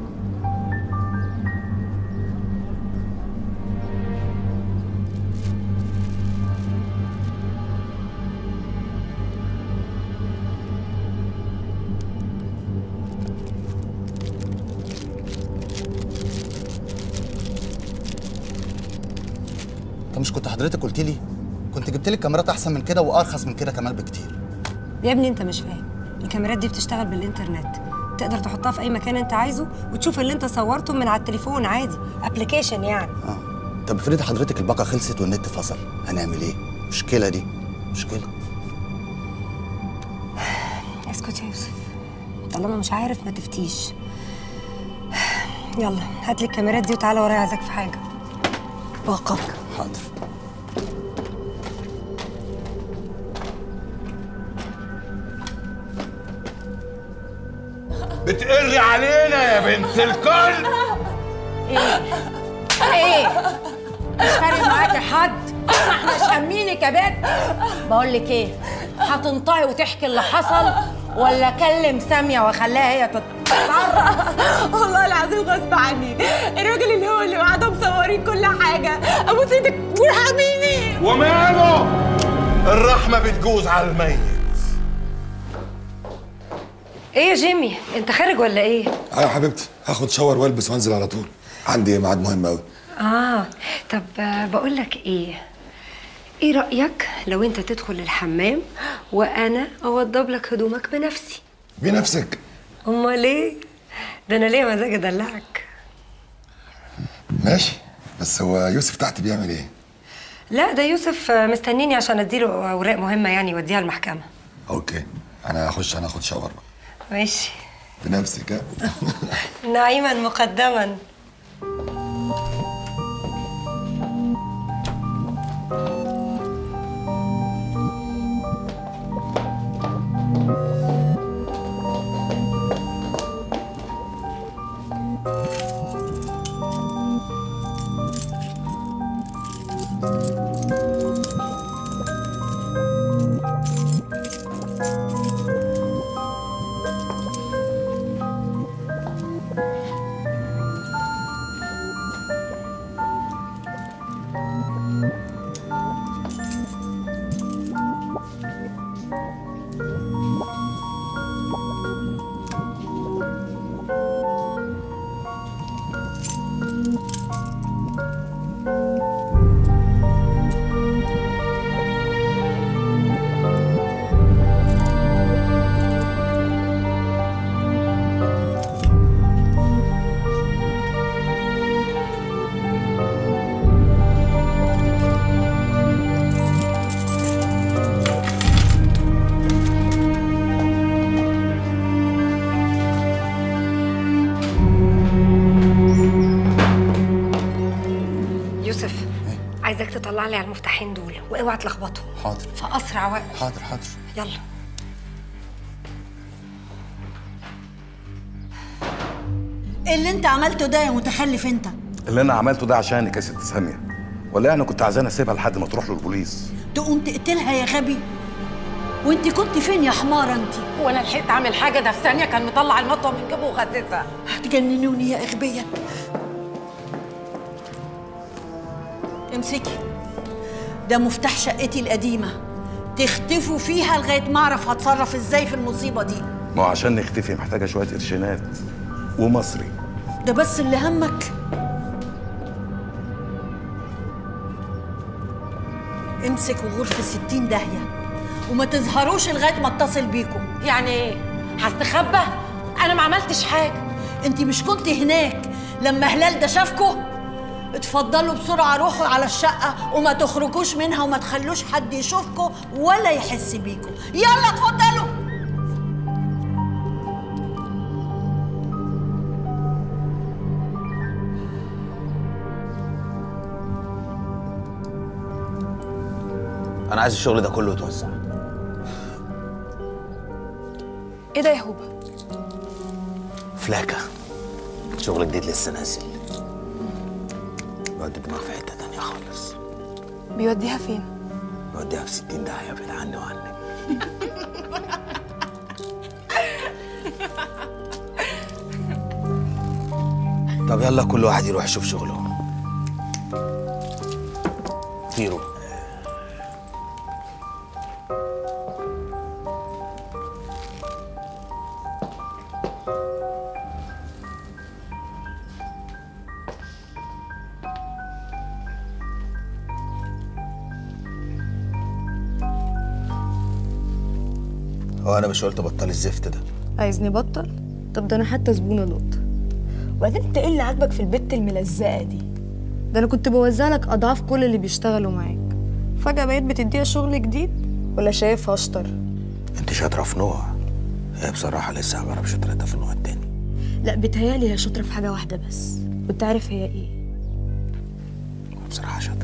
انت مش كنت حضرتك قلت لي كنت جبت لك كاميرات احسن من كده وارخص من كده كمان بكتير يا ابني انت مش فاهم الكاميرات دي بتشتغل بالانترنت تقدر تحطها في اي مكان انت عايزه وتشوف اللي انت صورته من على التليفون عادي ابلكيشن يعني طب افرضي حضرتك الباقه خلصت والنت فصل هنعمل ايه مشكله دي مشكله اسكت يا يوسف طالما مش عارف ما تفتيش يلا هات لي الكاميرات دي وتعالى ورايا عايزاك في حاجه باقك حاضر بتقري علينا يا بنت الكل ايه ايه مش فارق معاكي حد ما احنا شامينك يا بنت بقول لك ايه هتنطقي وتحكي اللي حصل ولا اكلم ساميه واخليها هي تتصرف والله العظيم غصب عني الراجل اللي هو اللي معاه ده مصورين كل حاجه ابوس ايدك وارحميني وماله الرحمه بتجوز على الميت ايه يا جيمي انت خارج ولا ايه اه يا حبيبتي هاخد شاور والبس وانزل على طول عندي ميعاد مهم قوي اه طب بقول لك ايه ايه رايك لو انت تدخل الحمام وانا اوضب لك هدومك بنفسي بنفسك امال ايه ده انا ليا مزاج ادلعك ماشي بس هو يوسف تحت بيعمل ايه لا ده يوسف مستنيني عشان اديله اوراق مهمه يعني يوديها المحكمه اوكي انا هخش انا اخد شاور بقى. ماشي بنفسك ها نعيما مقدما عايزاك تطلع لي على المفتاحين دول واوعى تلخبطهم حاضر في اسرع وقت حاضر حاضر يلا ايه اللي انت عملته ده يا متخلف انت اللي انا عملته ده عشانك يا ست ساميه ولا انا كنت عايزاني اسيبها لحد ما تروح له البوليس تقوم تقتلها يا غبي وانت كنت فين يا حماره انت وانا لحقت اعمل حاجه ده في ثانيه كان مطلع المطوه من جيبه وغزتها هتجننوني يا اغبيه امسكي ده مفتاح شقتي القديمه تختفوا فيها لغايه ما اعرف هتصرف ازاي في المصيبه دي ما هو عشان نختفي محتاجه شويه قرشينات ومصري ده بس اللي همك امسك وغور في ستين داهية وما تظهروش لغاية ما اتصل بيكم يعني ايه؟ هستخبى؟ أنا ما عملتش حاجة انت مش كنت هناك لما هلال ده شافكوا اتفضلوا بسرعة روحوا على الشقة وما تخرجوش منها وما تخلوش حد يشوفكوا ولا يحس بيكوا يلا اتفضلوا انا عايز الشغل ده كله يتوزع ايه ده يا هوبا فلاكه شغل جديد لسه نازل بودي الدماغ في حته تانية خالص بيوديها فين بوديها في 60 داهيه بعيد عني وعنك طب يلا كل واحد يروح يشوف شغله طيروا هو انا مش قلت بطل الزفت ده عايزني بطل طب ده انا حتى زبونه دوت وبعدين انت ايه اللي عاجبك في البت الملزقه دي ده انا كنت بوزع لك اضعاف كل اللي بيشتغلوا معاك فجاه بقيت بتديها شغل جديد ولا شايفها اشطر انت شاطره في نوع هي بصراحه لسه ما بعرفش شطارتها في النوع التاني لا بتهيالي هي شاطره في حاجه واحده بس وانت عارف هي ايه بصراحه شاطره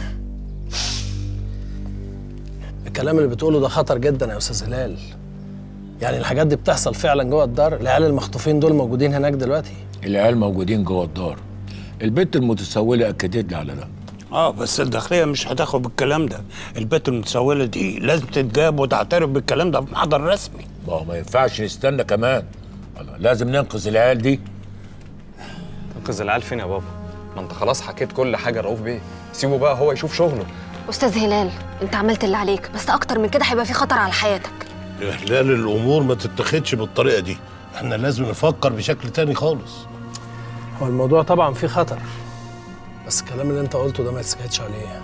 الكلام اللي بتقوله ده خطر جدا يا استاذ هلال يعني الحاجات دي بتحصل فعلا جوه الدار العيال المخطوفين دول موجودين هناك دلوقتي العيال موجودين جوه الدار البنت المتسولة أكدت لي على ده اه بس الداخليه مش هتاخد بالكلام ده البت المتسوله دي لازم تتجاب وتعترف بالكلام ده في محضر رسمي ما هو ما ينفعش نستنى كمان الله، لازم ننقذ العيال دي تنقذ العيال فين يا بابا؟ ما انت خلاص حكيت كل حاجه لرؤوف بيه سيبه بقى هو يشوف شغله استاذ هلال انت عملت اللي عليك بس اكتر من كده هيبقى في خطر على حياتك يا هلال الامور ما تتخدش بالطريقه دي احنا لازم نفكر بشكل تاني خالص هو الموضوع طبعا فيه خطر بس الكلام اللي انت قلته ده ما تسكتش عليه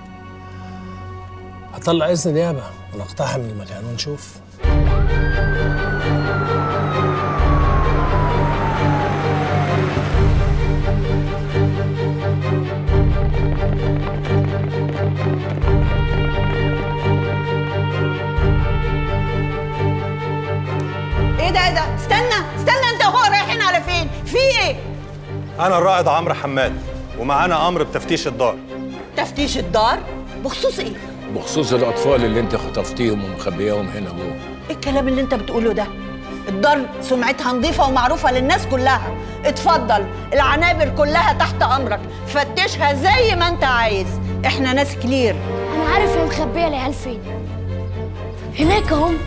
هطلع اذن نيابه ونقتحم المكان ونشوف ايه ده ايه ده استنى استنى انت وهو رايحين على فين في ايه انا الرائد عمرو حماد ومعانا امر بتفتيش الدار تفتيش الدار بخصوص ايه بخصوص الأطفال اللي أنت خطفتيهم ومخبياهم هنا جوه ايه الكلام اللي انت بتقوله ده الدار سمعتها نظيفة ومعروفة للناس كلها اتفضل العنابر كلها تحت امرك فتشها زي ما انت عايز احنا ناس كلير انا عارف هي مخبيه العيال فين هناك اهم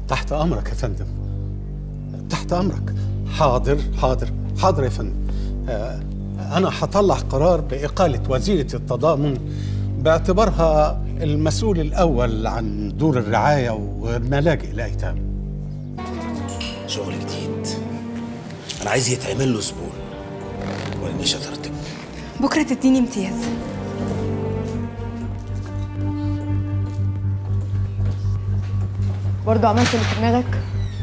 تحت امرك يا فندم تحت امرك حاضر حاضر حاضر يا فندم آه، انا هطلع قرار باقاله وزيره التضامن باعتبارها المسؤول الاول عن دور الرعايه وملاجئ الايتام شغل جديد انا عايز يتعمل له زبون وريني شطارتك بكره تديني امتياز برضه عملت اللي في دماغك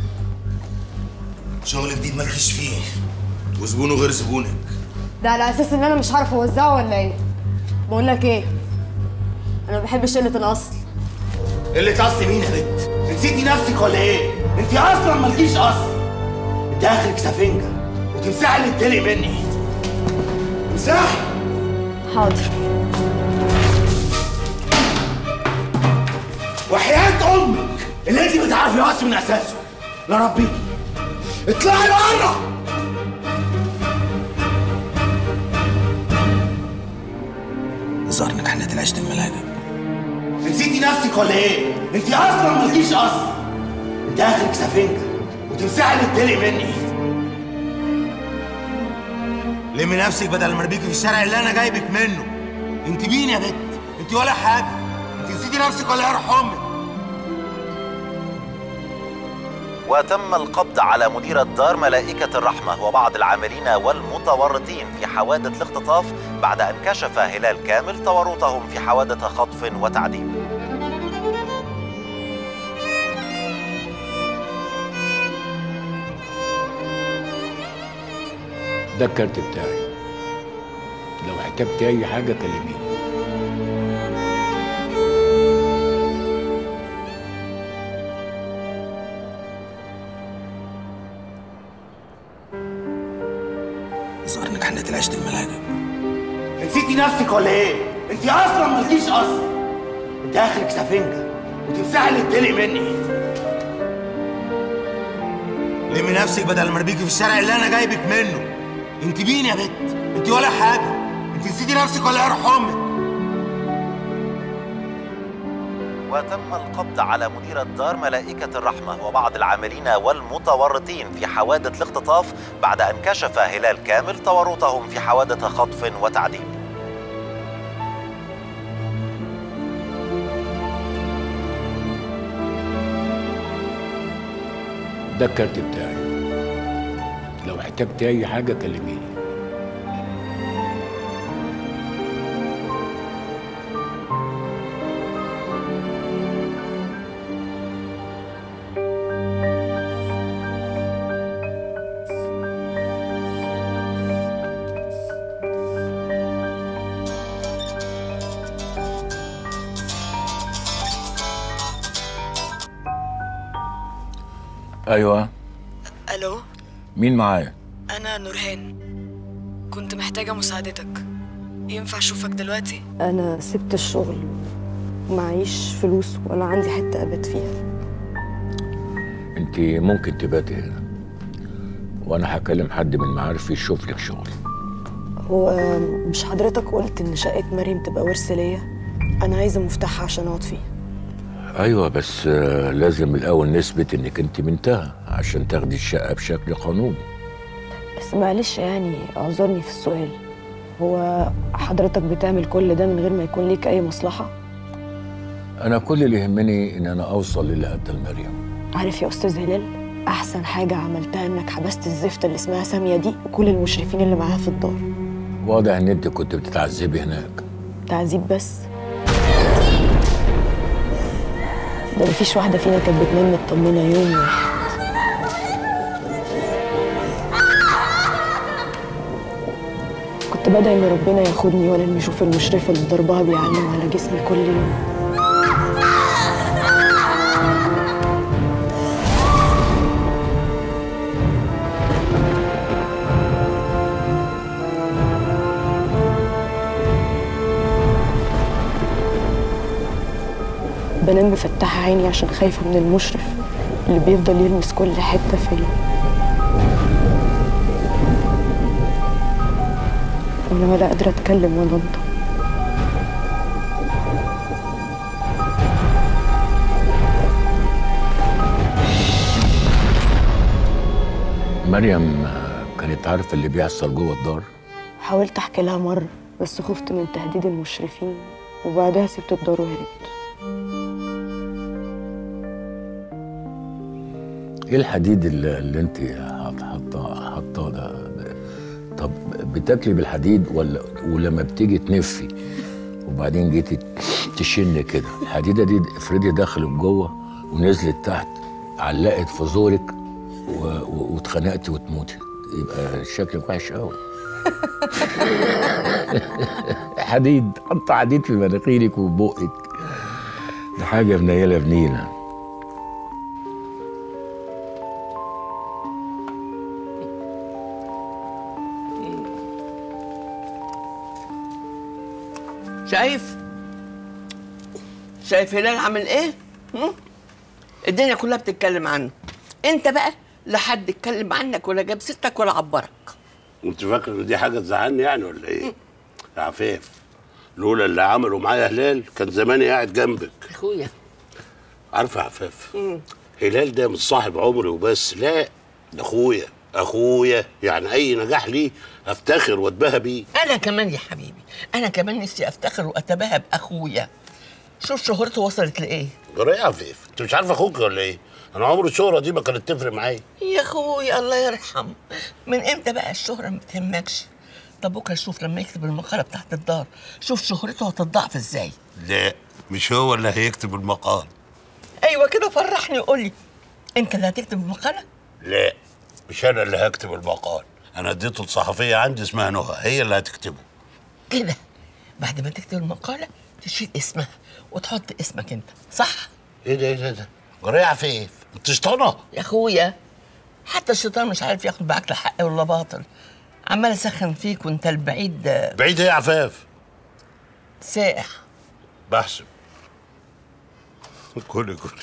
شغل جديد مالكش فيه وزبونه غير زبونك ده على اساس ان انا مش هعرف اوزعه ولا ايه بقول لك ايه انا ما بحبش قله الاصل قلة اصل مين يا بنت؟ نسيتي نفسك ولا ايه؟ انت اصلا مالكيش اصل انت اخرك سفنجه وتمسحي اللي اتدلق مني امسحي حاضر وحياة امك اللي انت بتعرفي اصل من اساسه لا ربي اطلعي بره الظاهر انك حنيت العشت الملاجئ نسيتي نفسك ولا ايه؟ انت اصلا مالكيش اصل انت اخرك سفنجه وتمسحي اللي اتدلق مني لمي نفسك بدل ما اربيكي في الشارع اللي انا جايبك منه انت مين يا بنت؟ انت ولا حاجه انت نسيتي نفسك ولا يروح امك وتم القبض على مدير الدار ملائكة الرحمة وبعض العاملين والمتورطين في حوادث الاختطاف بعد أن كشف هلال كامل تورطهم في حوادث خطف وتعذيب ده الكارت بتاعي لو احتجت اي حاجه كلميني الظاهر انك حنيت العشت الملاجئ نسيتي نفسك ولا ايه؟ انت اصلا مالكيش اصل انت اخرك سفنجه وتمسحي اللي اتدلق مني لمي نفسك بدل ما اربيكي في الشارع اللي انا جايبك منه انت مين يا بنت؟ انت ولا حاجه انت نسيتي نفسك ولا يروح امك وتم القبض على مدير الدار ملائكة الرحمة وبعض العاملين والمتورطين في حوادث الاختطاف بعد أن كشف هلال كامل تورطهم في حوادث خطف وتعذيب ده الكارت بتاعي لو احتجت اي حاجه كلميني ايوه الو مين معايا انا نورهان كنت محتاجه مساعدتك ينفع اشوفك دلوقتي انا سبت الشغل معيش فلوس ولا عندي حته ابات فيها انت ممكن تباتي هنا وانا هكلم حد من معارفي يشوف لك شغل هو مش حضرتك قلت ان شقه مريم تبقى ورث ليا انا عايزه مفتاحها عشان اقعد فيه ايوه بس آه، لازم الاول نثبت انك انت بنتها عشان تاخدي الشقه بشكل قانوني بس معلش يعني اعذرني في السؤال هو حضرتك بتعمل كل ده من غير ما يكون ليك اي مصلحه انا كل اللي يهمني ان انا اوصل للي قتل مريم عارف يا استاذ هلال احسن حاجه عملتها انك حبست الزفت اللي اسمها ساميه دي وكل المشرفين اللي معاها في الدار واضح ان انت كنت بتتعذبي هناك تعذيب بس ده مفيش واحده فينا كانت بتنام مطمنه يوم واحد كنت بدعي ان ربنا ياخدني وانا اللي اشوف المشرفه اللي ضربها بيعلم على جسمي كل يوم بنام مفتحة عيني عشان خايفة من المشرف اللي بيفضل يلمس كل حتة فيا أنا ولا قادرة أتكلم ولا أنطق مريم آه، كانت عارفه اللي بيحصل جوه الدار حاولت احكي لها مرة بس خفت من تهديد المشرفين وبعدها سبت الدار وهربت ايه الحديد اللي, اللي انت حاط- حاطاه حاطاه ده طب بتاكلي بالحديد ولا ولما بتيجي تنفي وبعدين جيتي تشن كده الحديده دي افرضي دخلت جوه ونزلت تحت علقت في زورك و- و- واتخنقتي وتموتي يبقى شكلك وحش قوي حديد حط حديد في مناخيرك وبقك ده حاجه منيله بنيله شايف شايف هلال عامل ايه هم؟ الدنيا كلها بتتكلم عنه انت بقى لا حد اتكلم عنك ولا جاب سيرتك ولا عبرك وانت فاكر ان دي حاجه تزعلني يعني ولا ايه؟ يا عفاف لولا اللي عمله معايا هلال كان زماني قاعد جنبك اخويا عارفه يا عفاف هلال ده مش صاحب عمري وبس لا ده اخويا اخويا يعني اي نجاح ليه افتخر واتباهى بيه انا كمان يا حبيبي انا كمان نفسي افتخر واتباهى باخويا شوف شهرته وصلت لايه جرى يا عفاف انت مش عارف اخوك ولا ايه؟ انا عمري الشهره دي ما كانت تفرق معايا يا اخويا الله يرحم من امتى بقى الشهره ما بتهمكش طب بكره شوف لما يكتب المقاله بتاعت الدار شوف شهرته هتتضاعف ازاي لا مش هو اللي هيكتب المقال ايوه كده فرحني وقول لي انت اللي هتكتب المقاله لا مش انا اللي هكتب المقال انا اديته لصحفيه عندي اسمها نهى هي اللي هتكتبه كده بعد ما تكتب المقاله تشيل اسمها وتحط اسمك انت صح ايه ده ايه ده ده جرى يا عفاف انت شطانه يا اخويا حتى الشيطان مش عارف ياخد معاك لا حق ولا باطل عمال اسخن فيك وانت البعيد بعيد ايه يا عفاف سائح بحسب كل كل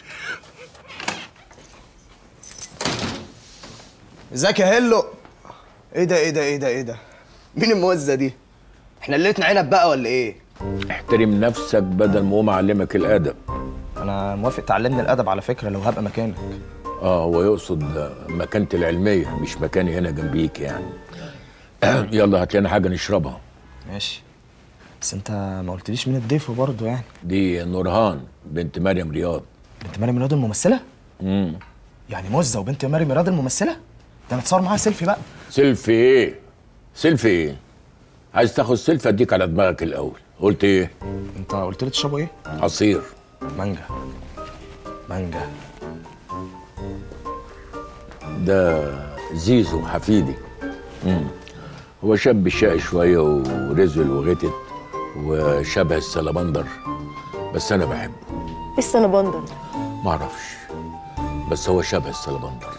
ازيك يا هلو ايه ده ايه ده ايه ده ايه ده مين الموزه دي احنا ليلتنا عنب بقى ولا ايه احترم نفسك بدل ما هو معلمك الادب انا موافق تعلمني الادب على فكره لو هبقى مكانك اه هو يقصد مكانتي العلميه مش مكاني هنا جنبيك يعني يلا هات لنا حاجه نشربها ماشي بس انت ما قلتليش مين الضيف برضه يعني دي نورهان بنت مريم رياض بنت مريم رياض الممثله امم يعني موزه وبنت مريم رياض الممثله ده نتصور معاها سيلفي بقى سيلفي ايه سيلفي ايه عايز تاخد سيلفي اديك على دماغك الاول قلت ايه انت قلت لي تشربوا ايه عصير مانجا مانجا ده زيزو حفيدي مم. هو شاب شقي شويه ورزل وغتت وشبه السلمندر بس انا بحبه ايه السلبندر معرفش بس هو شبه السلمندر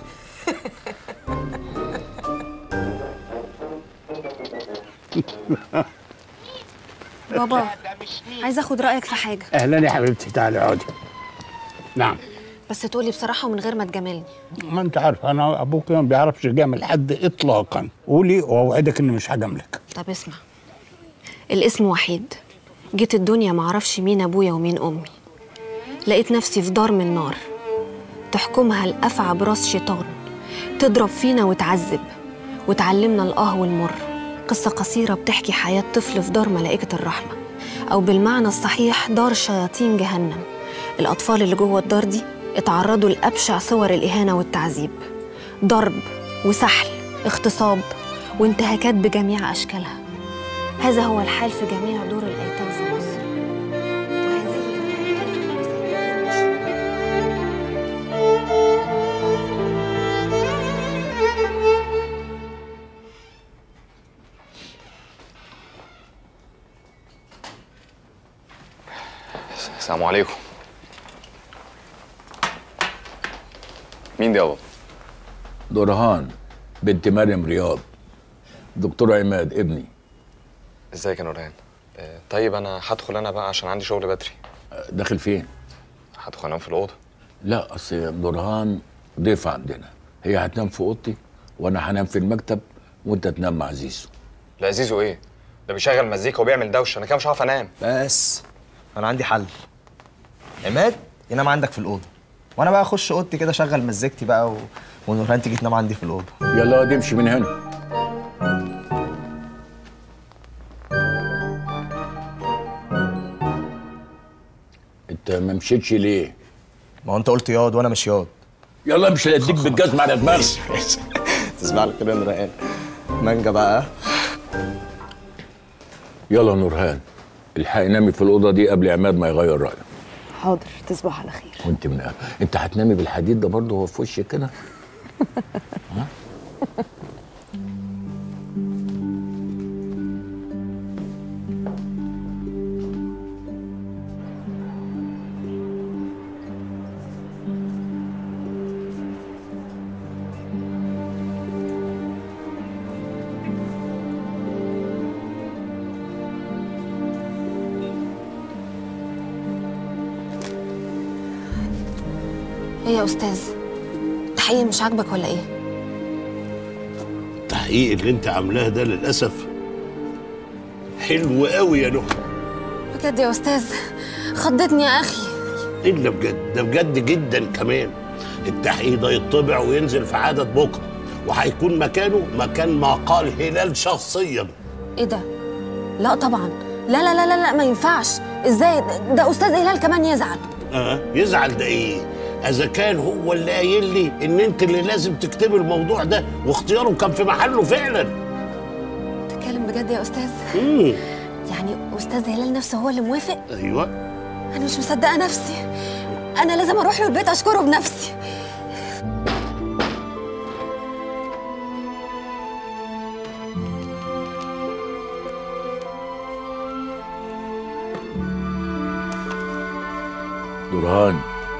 بابا عايزه اخد رايك في حاجه اهلا يا حبيبتي تعالي اقعدي نعم بس تقولي بصراحه ومن غير ما تجاملني ما انت عارف انا ابوك ما بيعرفش يجامل حد اطلاقا قولي واوعدك اني مش هجاملك طب اسمع الاسم وحيد جيت الدنيا معرفش مين ابويا ومين امي لقيت نفسي في دار من نار تحكمها الافعى براس شيطان تضرب فينا وتعذب وتعلمنا الاه والمر قصه قصيره بتحكي حياه طفل في دار ملائكه الرحمه او بالمعنى الصحيح دار شياطين جهنم الاطفال اللي جوه الدار دي اتعرضوا لابشع صور الاهانه والتعذيب ضرب وسحل اغتصاب وانتهاكات بجميع اشكالها هذا هو الحال في جميع دور الايتام في مصر السلام عليكم مين دي يابا؟ نورهان بنت مريم رياض دكتور عماد ابني ازيك يا نورهان آه، طيب انا هدخل انا بقى عشان عندي شغل بدري داخل فين هدخل انام في الاوضه لا اصل نورهان ضيف عندنا هي هتنام في اوضتي وانا هنام في المكتب وانت تنام مع زيزو لا زيزو ايه ده بيشغل مزيكا وبيعمل دوشه انا كده مش هعرف انام بس انا عندي حل عماد ينام عندك في الاوضه وانا بقى اخش اوضتي كده اشغل مزيكتي بقى و... ونورهان تيجي تنام عندي في الاوضه يلا واد امشي من هنا انت ما مشيتش ليه؟ ما هو انت قلت ياض وانا مش ياض يلا امشي اديك بالجزم على دماغك تسمع لك كده يا نورهان مانجا بقى يلا نورهان الحقي نامي في الاوضه دي قبل عماد ما يغير رايه حاضر تصبح على خير وانت من أهل. انت هتنامي بالحديد ده برضه هو في وشك كده ايه يا استاذ التحقيق مش عاجبك ولا ايه التحقيق اللي انت عاملاه ده للاسف حلو قوي يا نهى بجد يا استاذ خضتني يا اخي الا بجد ده بجد جدا كمان التحقيق ده يطبع وينزل في عدد بكره وهيكون مكانه مكان ما قال هلال شخصيا ايه ده لا طبعا لا لا لا لا, لا ما ينفعش ازاي ده- ده استاذ هلال كمان يزعل اه يزعل ده ايه اذا كان هو اللي قايل لي ان انت اللي لازم تكتبي الموضوع ده واختياره كان في محله فعلا تتكلم بجد يا استاذ امم يعني استاذ هلال نفسه هو اللي موافق ايوه انا مش مصدقه نفسي انا لازم اروح له البيت اشكره بنفسي نورهان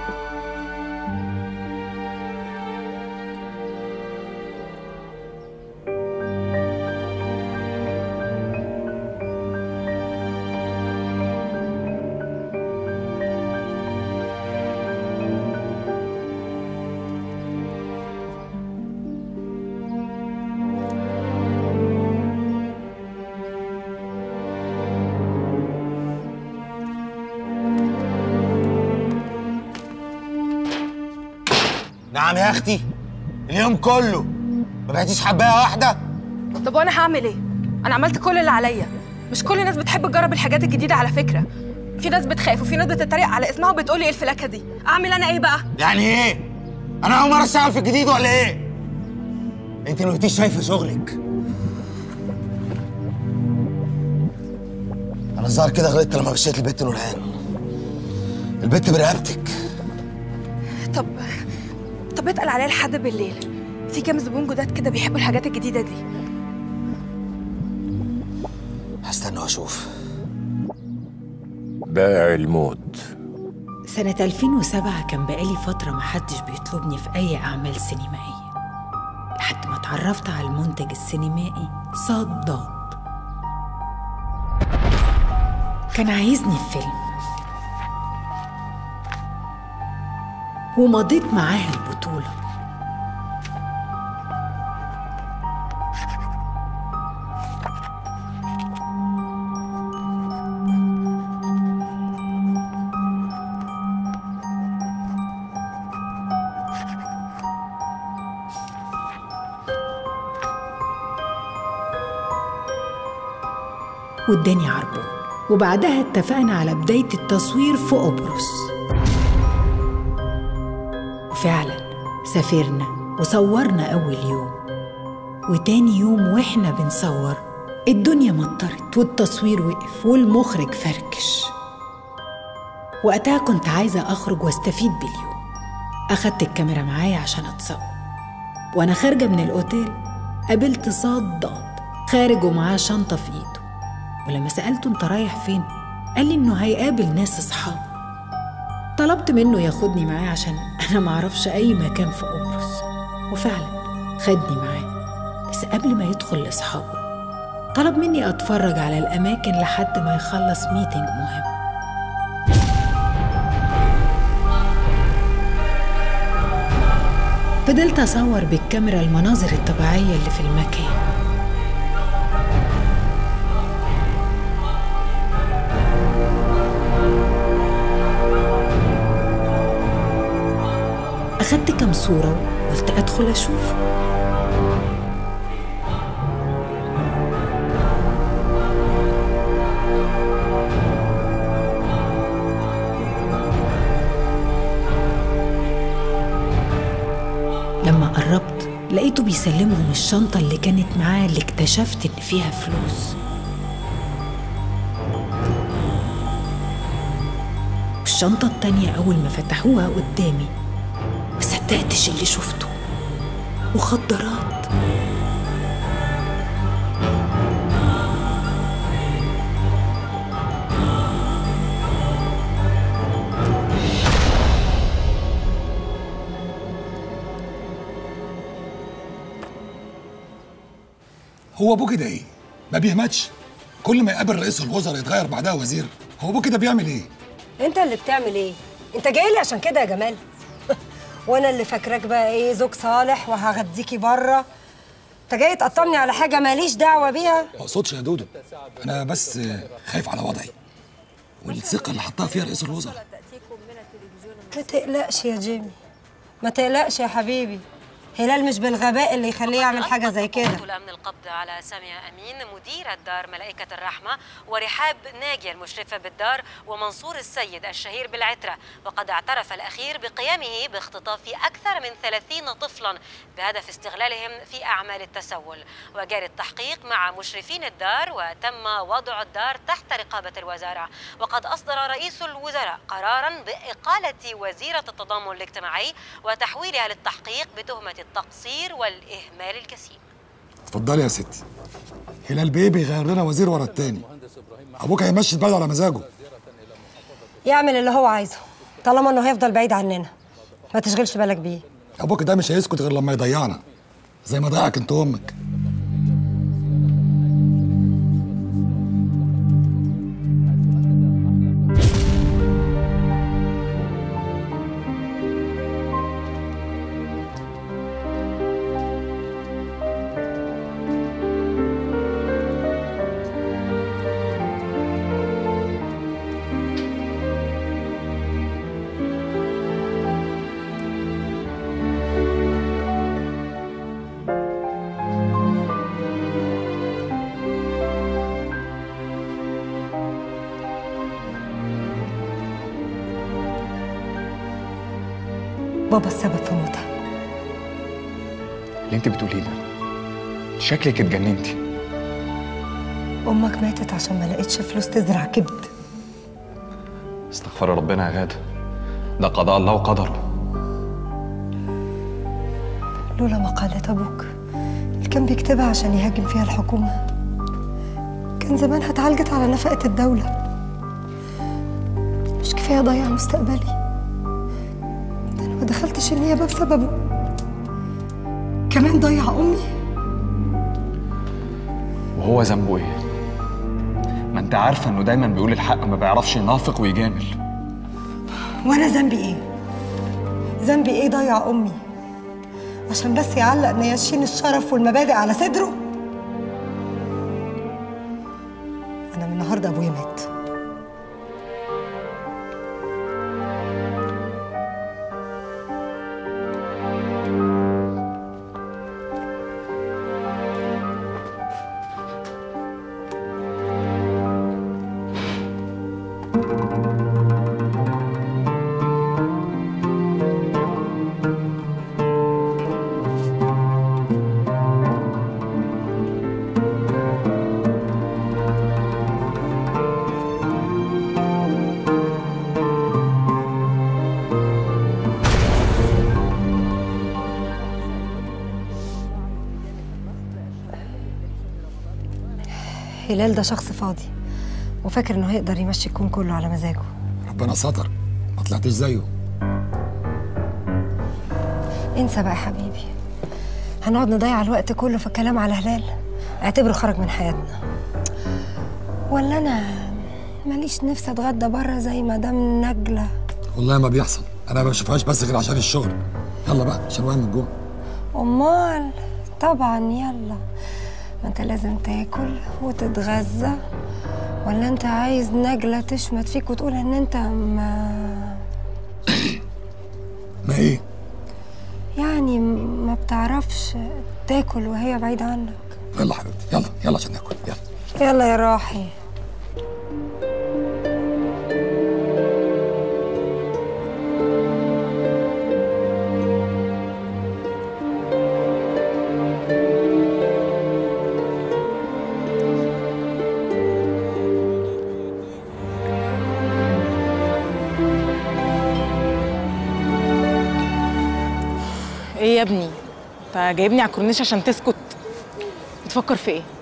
نعم يا اختي اليوم كله ما بعتيش حبايه واحده طب وانا هعمل ايه؟ انا عملت كل اللي عليا مش كل الناس بتحب تجرب الحاجات الجديده على فكره في ناس بتخاف وفي ناس بتتريق على اسمها وبتقولي ايه الفلاكه دي اعمل انا ايه بقى يعني ايه انا اول مره اشتغل في الجديد ولا ايه انت ما بقيتيش شايفه شغلك انا الظاهر كده غلطت لما مشيت البت نورهان البت برقبتك طب طب اتقل عليا لحد بالليل في كام زبون جداد كده بيحبوا الحاجات الجديده دي هستنى واشوف بائع الموت سنة 2007 كان بقالي فترة محدش بيطلبني في أي أعمال سينمائية لحد ما اتعرفت على المنتج السينمائي صاد ضاد كان عايزني في فيلم ومضيت معاه البطولة واداني عربون وبعدها اتفقنا على بداية التصوير في قبرص وفعلا سافرنا وصورنا أول يوم وتاني يوم وإحنا بنصور الدنيا مطرت والتصوير وقف والمخرج فركش وقتها كنت عايزة أخرج واستفيد باليوم أخدت الكاميرا معايا عشان أتصور وأنا خارجة من الأوتيل قابلت صاد ضاد خارج ومعاه شنطة في إيده ولما سألته أنت رايح فين؟ قال لي إنه هيقابل ناس أصحابه طلبت منه ياخدني معاه عشان أنا معرفش أي مكان في قبرص وفعلا خدني معاه بس قبل ما يدخل لأصحابه طلب مني أتفرج على الأماكن لحد ما يخلص ميتنج مهم فضلت أصور بالكاميرا المناظر الطبيعية اللي في المكان أخدت كام صورة وقلت أدخل أشوف لما قربت لقيته بيسلمهم الشنطة اللي كانت معاه اللي اكتشفت إن فيها فلوس والشنطة التانية أول ما فتحوها قدامي ما صدقتش اللي شفته مخدرات هو ابوه كده ايه؟ ما بيهمتش كل ما يقابل رئيس الوزراء يتغير بعدها وزير هو ابوه كده بيعمل ايه؟ انت اللي بتعمل ايه انت جاي لي عشان كده يا جمال وانا اللي فاكراك بقى ايه زوج صالح وهغديكي بره انت جاي تقطمني على حاجه ماليش دعوه بيها ما اقصدش يا دودو انا بس خايف على وضعي والثقه اللي حطها فيها رئيس الوزراء ما تقلقش يا جيمي ما تقلقش يا حبيبي هلال مش بالغباء اللي يخليه يعمل حاجه زي كده الأمن القبض على سامية أمين مديرة دار ملائكة الرحمة ورحاب ناجية المشرفة بالدار ومنصور السيد الشهير بالعترة وقد اعترف الأخير بقيامه باختطاف أكثر من 30 طفلا بهدف استغلالهم في أعمال التسول وجاري التحقيق مع مشرفين الدار وتم وضع الدار تحت رقابة الوزارة وقد أصدر رئيس الوزراء قرارا بإقالة وزيرة التضامن الاجتماعي وتحويلها للتحقيق بتهمة التقصير والإهمال الجسيم اتفضلي يا ستي هلال بيه بيغير لنا وزير ورا التاني ابوك هيمشي البلد على مزاجه يعمل اللي هو عايزه طالما انه هيفضل بعيد عننا ما تشغلش بالك بيه ابوك ده مش هيسكت غير لما يضيعنا زي ما ضيعك انت وامك بابا السبب في موتها اللي انت بتقوليه ده شكلك اتجننتي امك ماتت عشان ما لقيتش فلوس تزرع كبد استغفر ربنا يا غاده ده قضاء الله وقدره لولا مقالة ابوك اللي كان بيكتبها عشان يهاجم فيها الحكومة كان زمانها اتعالجت على نفقة الدولة مش كفاية ضيع مستقبلي ده انا ما دخلتش النيابة بسببه كمان ضيع امي وهو ذنبه ايه ما انت عارفه انه دايما بيقول الحق ما بيعرفش ينافق ويجامل وانا ذنبي ايه ذنبي ايه ضيع امي عشان بس يعلق نياشين الشرف والمبادئ على صدره انا من النهارده ابويا مات هلال ده شخص فاضي وفاكر انه هيقدر يمشي الكون كله على مزاجه ربنا ستر ما طلعتش زيه انسى بقى يا حبيبي هنقعد نضيع الوقت كله في الكلام على هلال اعتبره خرج من حياتنا ولا انا ماليش نفسي اتغدى بره زي مدام نجله والله ما بيحصل انا ما بشوفهاش بس غير عشان الشغل يلا بقى عشان واقع من الجوع امال طبعا يلا ما انت لازم تاكل وتتغذى ولا انت عايز نجله تشمت فيك وتقول ان انت ما ما ايه يعني ما بتعرفش تاكل وهي بعيدة عنك يلا حبيبتي يلا يلا عشان ناكل يلا يلا يا راحي ايه يا ابني انت جايبني على الكورنيش عشان تسكت بتفكر في ايه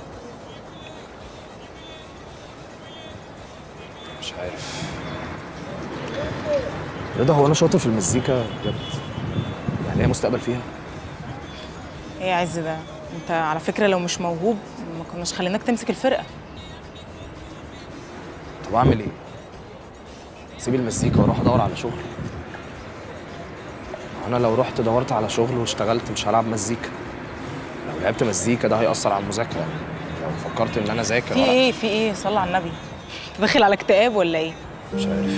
مش عارف رضا هو انا شاطر في المزيكا بجد يعني ليا مستقبل فيها ايه يا عز ده انت على فكره لو مش موهوب ما كناش خليناك تمسك الفرقه طب اعمل ايه اسيب المزيكا واروح ادور على شغل انا لو رحت دورت على شغل واشتغلت مش هلعب مزيكا لو لعبت مزيكا ده هيأثر على المذاكره لو فكرت ان انا اذاكر في وألعب- ايه في ايه صلى على النبي انت داخل على اكتئاب ولا ايه مش عارف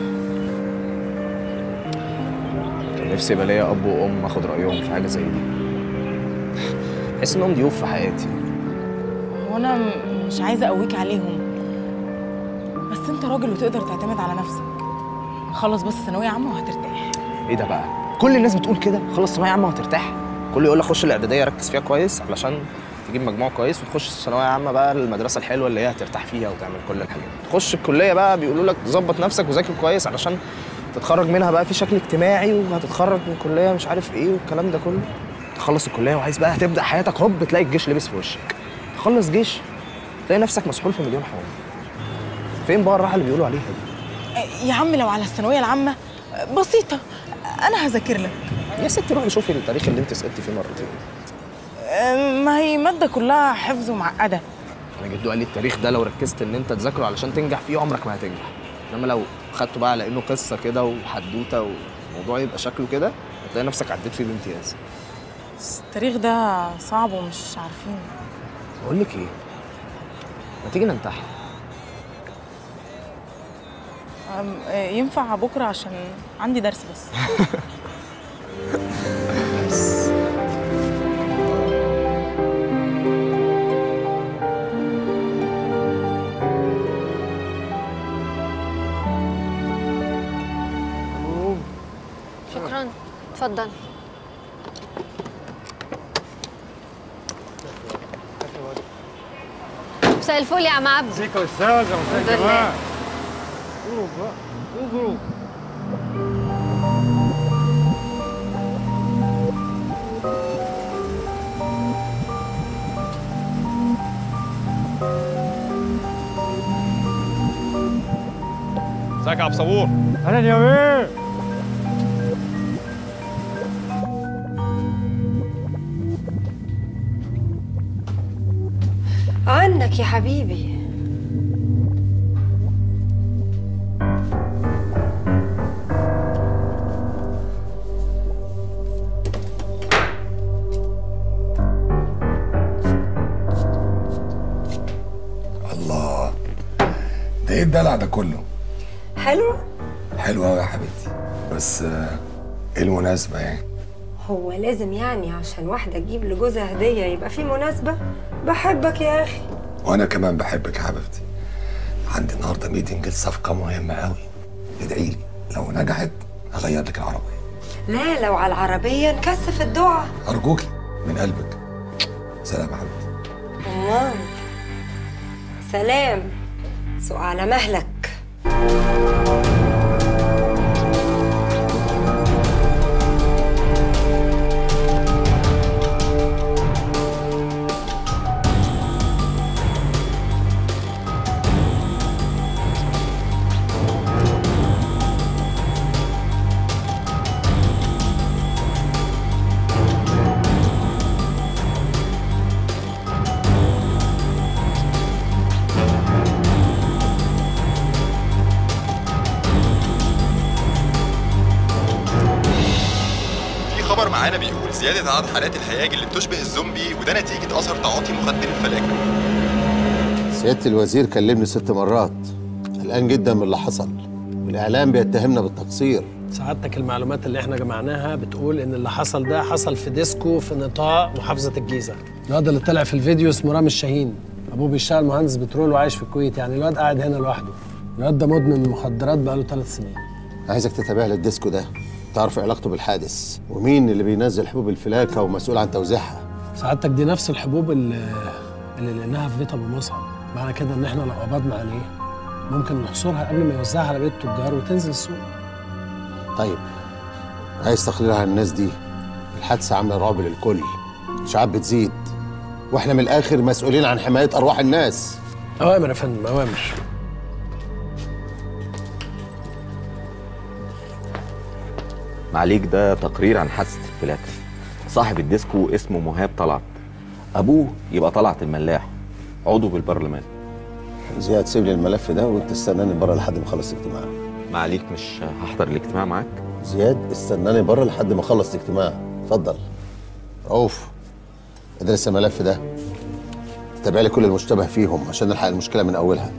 كان نفسي يبقى ليا اب وام اخد رايهم في حاجه زي دي بحس انهم ضيوف في حياتي هو انا م- مش عايزه اقويك عليهم بس انت راجل وتقدر تعتمد على نفسك خلص بس ثانويه عامه وهترتاح ايه ده بقى كل الناس بتقول كده خلص ثانويه عامه وهترتاح كله يقول لك خش الاعداديه ركز فيها كويس علشان تجيب مجموع كويس وتخش الثانويه عامه بقى المدرسه الحلوه اللي هي هترتاح فيها وتعمل كل الحاجات تخش الكليه بقى بيقولوا لك ظبط نفسك وذاكر كويس علشان تتخرج منها بقى في شكل اجتماعي وهتتخرج من كليه مش عارف ايه والكلام ده كله تخلص الكليه وعايز بقى هتبدا حياتك هوب تلاقي الجيش لبس في وشك تخلص جيش تلاقي نفسك مسحول في مليون حوار فين بقى الراحه اللي بيقولوا عليها دي يا عم لو على الثانويه العامه بسيطه انا هذاكر لك يا ست روحي شوفي التاريخ اللي انت سقطتي فيه مرتين أم، ما هي ماده كلها حفظ ومعقده انا جدو قال لي التاريخ ده لو ركزت ان انت تذاكره علشان تنجح فيه عمرك ما هتنجح انما لو خدته بقى على انه قصه كده وحدوته والموضوع يبقى شكله كده هتلاقي نفسك عديت فيه بامتياز بس التاريخ ده صعب ومش عارفين بقول لك ايه ما تيجي ننتحر أم، آه، ينفع بكره عشان عندي درس بس شكرا اتفضل مساء الفل يا عم عبد ازيك يا استاذه الحمد مساء لله. الجمال قولوا بقى قولوا ازيك يا عبد صبور اهلا يا بيه عنك يا حبيبي الله ده ايه الدلع ده كله حلو حلو قوي يا حبيبتي بس آه، ايه المناسبه يعني هو لازم يعني عشان واحدة تجيب لجوزها هدية يبقى في مناسبة بحبك يا أخي وانا كمان بحبك يا حبيبتي عندي النهارده ميتنج لصفقه مهمه قوي ادعي لي لو نجحت هغير لك العربيه لا لو على العربية نكثف الدعاء ارجوكي من قلبك سلام يا حبيبتي أمان سلام سوق على مهلك في خبر معانا بيقول زيادة عدد حالات الهياج اللي بتشبه الزومبي وده نتيجة أثر تعاطي مخدر الفلاجة سيادة الوزير كلمني ست مرات قلقان جدا من اللي حصل والإعلام بيتهمنا بالتقصير سعادتك المعلومات اللي احنا جمعناها بتقول ان اللي حصل ده حصل في ديسكو في نطاق محافظه الجيزه الواد اللي طلع في الفيديو اسمه رامي الشاهين ابوه بيشتغل مهندس بترول وعايش في الكويت يعني الواد قاعد هنا لوحده الواد ده مدمن مخدرات بقاله ثلاث سنين عايزك تتابع لي الديسكو ده تعرف علاقته بالحادث ومين اللي بينزل حبوب الفلاكه ومسؤول عن توزيعها سعادتك دي نفس الحبوب اللي, اللي لقيناها في بيت ابو مصعب معنى كده ان احنا لو قبضنا عليه ممكن نحصرها قبل ما يوزعها على بيت التجار وتنزل السوق طيب عايز تقليل عن الناس دي الحادثه عامله رعب للكل الاشاعات بتزيد واحنا من الاخر مسؤولين عن حمايه ارواح الناس اوامر يا فندم اوامر معاليك ده تقرير عن حادثة الفلاكة صاحب الديسكو اسمه مهاب طلعت أبوه يبقى طلعت الملاح عضو بالبرلمان زياد سيب لي الملف ده وانت استناني بره لحد ما اخلص الاجتماع معاليك مش هحضر الاجتماع معاك زياد استناني بره لحد ما اخلص الاجتماع اتفضل رؤوف ادرس الملف ده تابع لي كل المشتبه فيهم عشان نلحق المشكله من اولها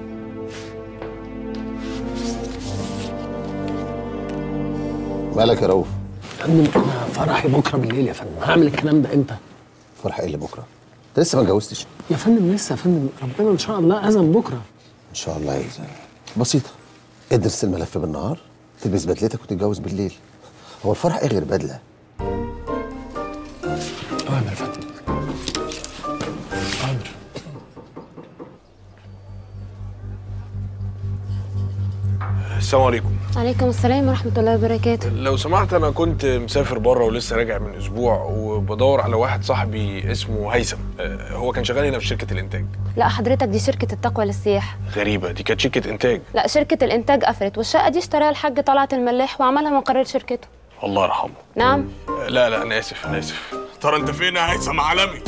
مالك يا رؤوف يا فندم انا فرحي بكره بالليل يا فندم هعمل الكلام ده امتى فرح ايه اللي بكره انت لسه ما اتجوزتش يا فندم لسه يا فندم ربنا ان شاء الله اذن بكره ان شاء الله يأذن بسيطه ادرس الملف بالنهار تلبس بدلتك وتتجوز بالليل هو الفرح ايه غير بدله اوامر يا فندم اوامر السلام عليكم عليكم السلام ورحمة الله وبركاته لو سمحت انا كنت مسافر بره ولسه راجع من اسبوع وبدور على واحد صاحبي اسمه هيثم آه، هو كان شغال هنا في شركه الانتاج لا حضرتك دي شركة التقوى للسياحة غريبه دي كانت شركه انتاج لا شركة الإنتاج قفلت والشقة دي اشتراها الحاج طلعت الملاح وعملها مقر شركته الله يرحمه نعم آه، لا لا انا اسف انا اسف ترى انت فين يا هيثم عالمي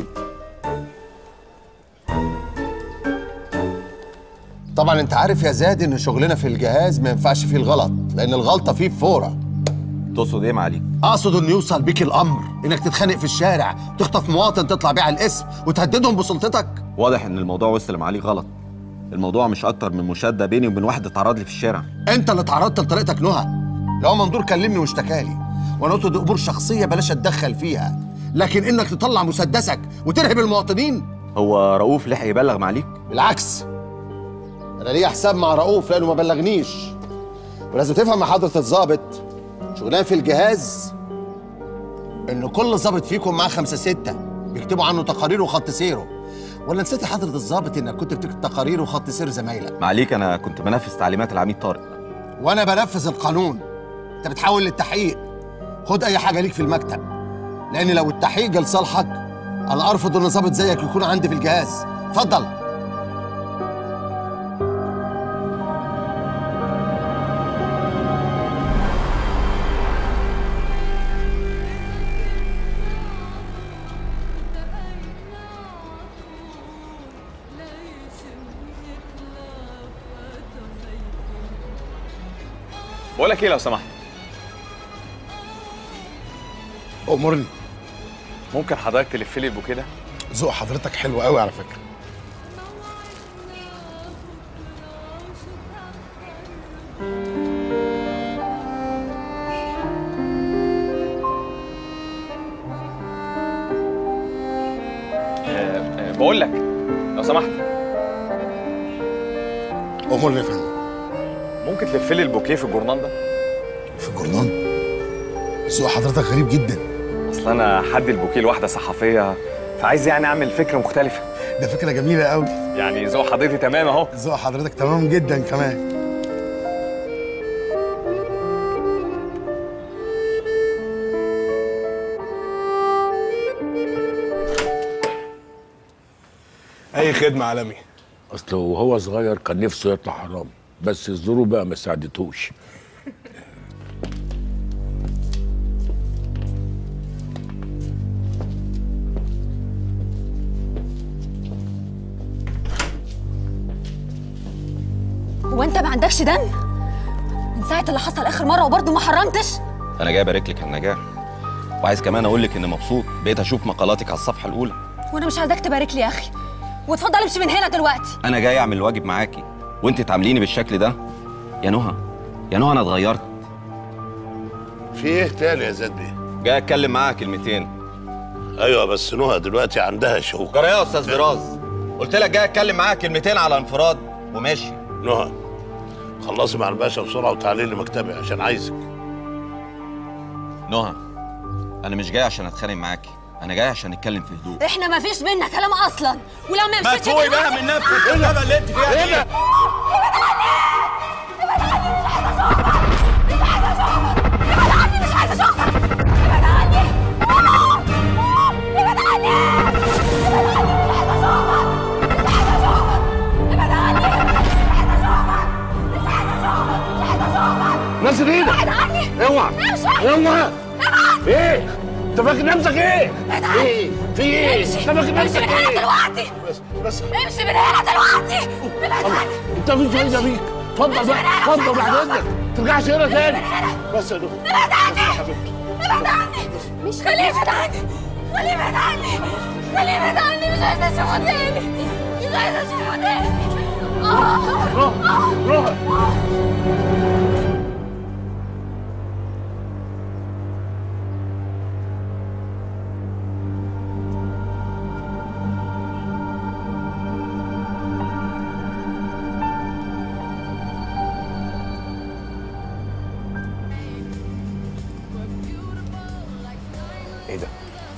طبعا انت عارف يا زاد ان شغلنا في الجهاز ما ينفعش فيه الغلط لان الغلطه فيه فوره تقصد ايه معاليك اقصد انه يوصل بيك الامر انك تتخانق في الشارع تخطف مواطن تطلع بيه على الاسم وتهددهم بسلطتك واضح ان الموضوع وصل لمعاليك غلط الموضوع مش اكتر من مشاده بيني وبين واحد اتعرض لي في الشارع انت اللي اتعرضت لطريقتك نهى لو منظور كلمني واشتكالي وانا قلت دي امور شخصيه بلاش اتدخل فيها لكن انك تطلع مسدسك وترهب المواطنين هو رؤوف لحق يبلغ معاليك بالعكس انا ليا حساب مع رؤوف لانه ما بلغنيش ولازم تفهم يا حضره الضابط شغلان في الجهاز ان كل ضابط فيكم معاه خمسه سته بيكتبوا عنه تقارير وخط سيره ولا نسيت يا حضره الضابط انك كنت بتكتب تقارير وخط سير زمايلك معاليك انا كنت بنفذ تعليمات العميد طارق وانا بنفذ القانون انت بتحاول للتحقيق خد اي حاجه ليك في المكتب لان لو التحقيق جه لصالحك انا ارفض ان ضابط زيك يكون عندي في الجهاز اتفضل بقول لك ايه لو سمحت امرني ممكن حضرتك تلف لي البوكيه ده ذوق حضرتك حلو قوي على فكره آه، آه، بقول لك لو سمحت امرني يا فندم ممكن تلف لي البوكيه في الجورنال ده في الجورنال ذوق حضرتك غريب جدا اصل انا حد البوكيه لواحده صحفيه فعايز يعني اعمل فكره مختلفه ده فكره جميله قوي يعني ذوق حضرتي تمام اهو ذوق حضرتك تمام جدا كمان اي خدمه عالمي اصل وهو صغير كان نفسه يطلع حرام بس الظروف بقى ما ساعدتهوش هو انت ما عندكش دم من ساعه اللي حصل اخر مره وبرضه ما حرمتش انا جاي ابارك لك على النجاح وعايز كمان اقول لك اني مبسوط بقيت اشوف مقالاتك على الصفحه الاولى وانا مش عايزاك تبارك لي يا اخي واتفضل امشي من هنا دلوقتي انا جاي اعمل الواجب معاكي وانت تعامليني بالشكل ده يا نهى يا نهى انا اتغيرت في ايه تاني يا زياد بيه؟ جاي اتكلم معاها كلمتين ايوه بس نهى دلوقتي عندها شوق جرى يا استاذ فراز قلت لك جاي اتكلم معاها كلمتين على انفراد وماشي نهى خلصي مع الباشا بسرعه وتعالي لي مكتبي عشان عايزك نهى انا مش جاي عشان اتخانق معاكي انا جاي عشان نتكلم في هدوء احنا ما فيش بينا كلام اصلا ولو ما ما مشيتش تفوقي بقى من نفسك ايه الهبل اللي انت فيها دي مش عايزه اشوفك ابعد عني ابعد عني ابعد عني نزل ايدك ابعد عني اوعى امشي اوعى ابعد ايه انت فاكر نفسك ايه ابعد عني ايه في ايه امشي انت فاكر امشي نفسك من هنا ايه دلوقتي بس بس امشي من هنا دلوقتي ابعد عني انت مش فايده بيك اتفضل بقى اتفضل بعد اذنك ما ترجعش هنا تاني بس يا نهى ابعد عني حبيبتي ابعد عني مش خليه يبعد عني خليه يبعد عني خليه يبعد عني مش عايزه اشوفه تاني مش عايزه اشوفه تاني آه. روح ايه ده؟